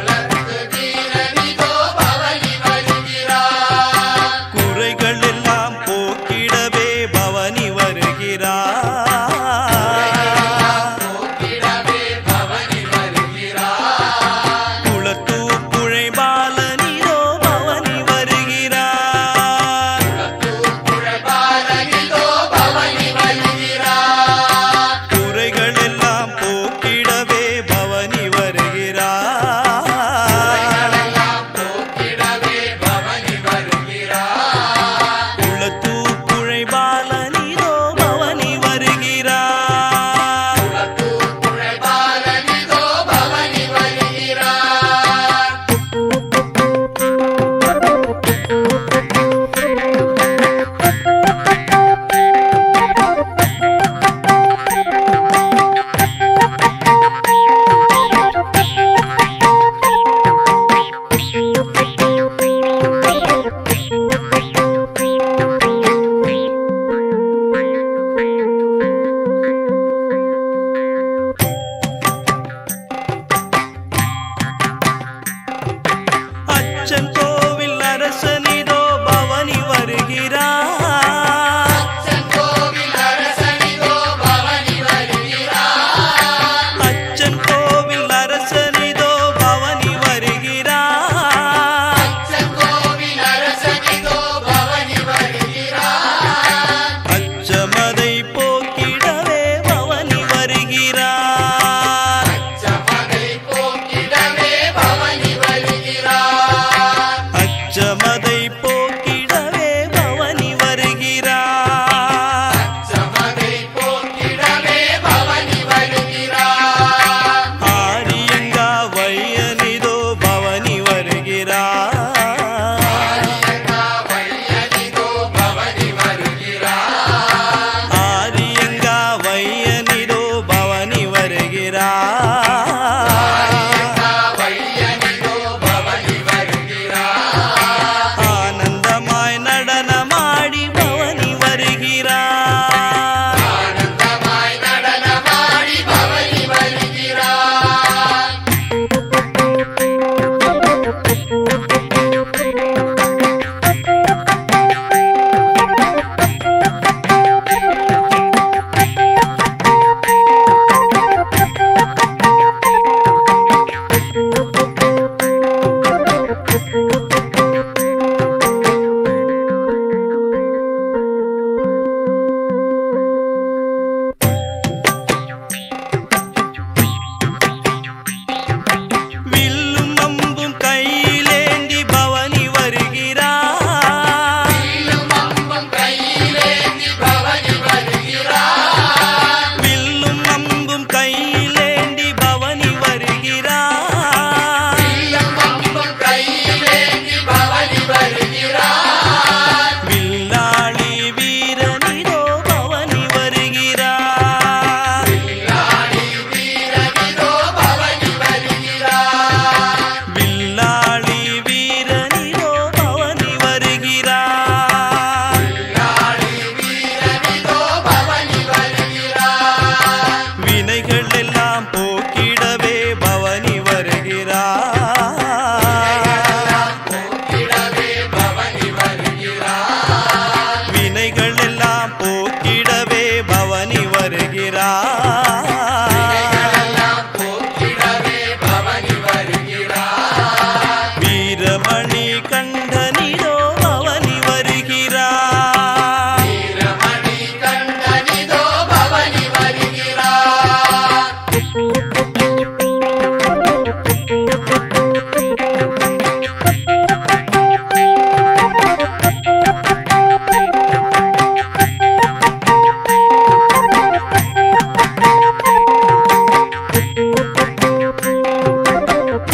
குறைகள் எல்லாம் போக்கிடவே பவனி வருகிறார் குளத்தூப்புழை பாலனிதோ பவனி வருகிறார் குறைகள் எல்லாம் போக்கிடவே பவனி வருகிறார் குளத்தூப்புழை பாலனிதோ பவனி வருகிறார் அச்சன் கோவில் அரசனிதோ பவனி வருகிறார் அச்சன் கோவில் அரசனிதோ பவனி வருகிறார் அச்சமதை போக்கிடவே பவனி வருகிறார் அச்சமதை போக்கிடவே பவனி வருகிறார் ஆரியங்கா வையனிதோ பவனி வருகிறார் ஆரியங்கா வையனிதோ பவனி வருகிறார் ஆனந்தமாய் நடனமாடி பவனி வருகிறார்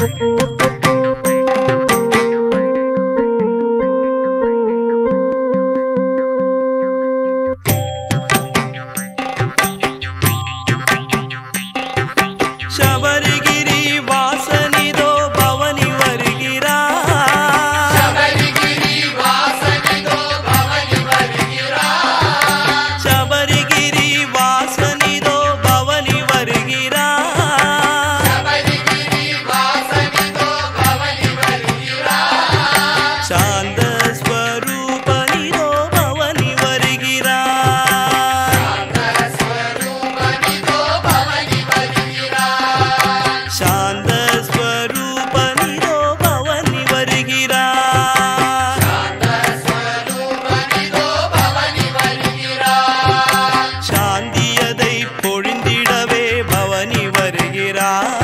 ಶಬರಿಗಿರಿ ವಾಸನಿದೋ ಭವನಿ ವರಿಗಿರಾ ಶಬರಿಗಿರಿ ವಾಸನಿದೋ ಭವನಿ ವರಿಗಿರಾ ಶಾಂತ ಸ್ವರೂಪನಿದೋ ಭವನಿ ವರಿಗಿರಾ ಶಾಂತ ಸ್ವರೂಪನಿದೋ ಭವನಿ ವರಿಗಿರಾ சாந்தியதை பொழிந்திடவே பவனி வருகிறார்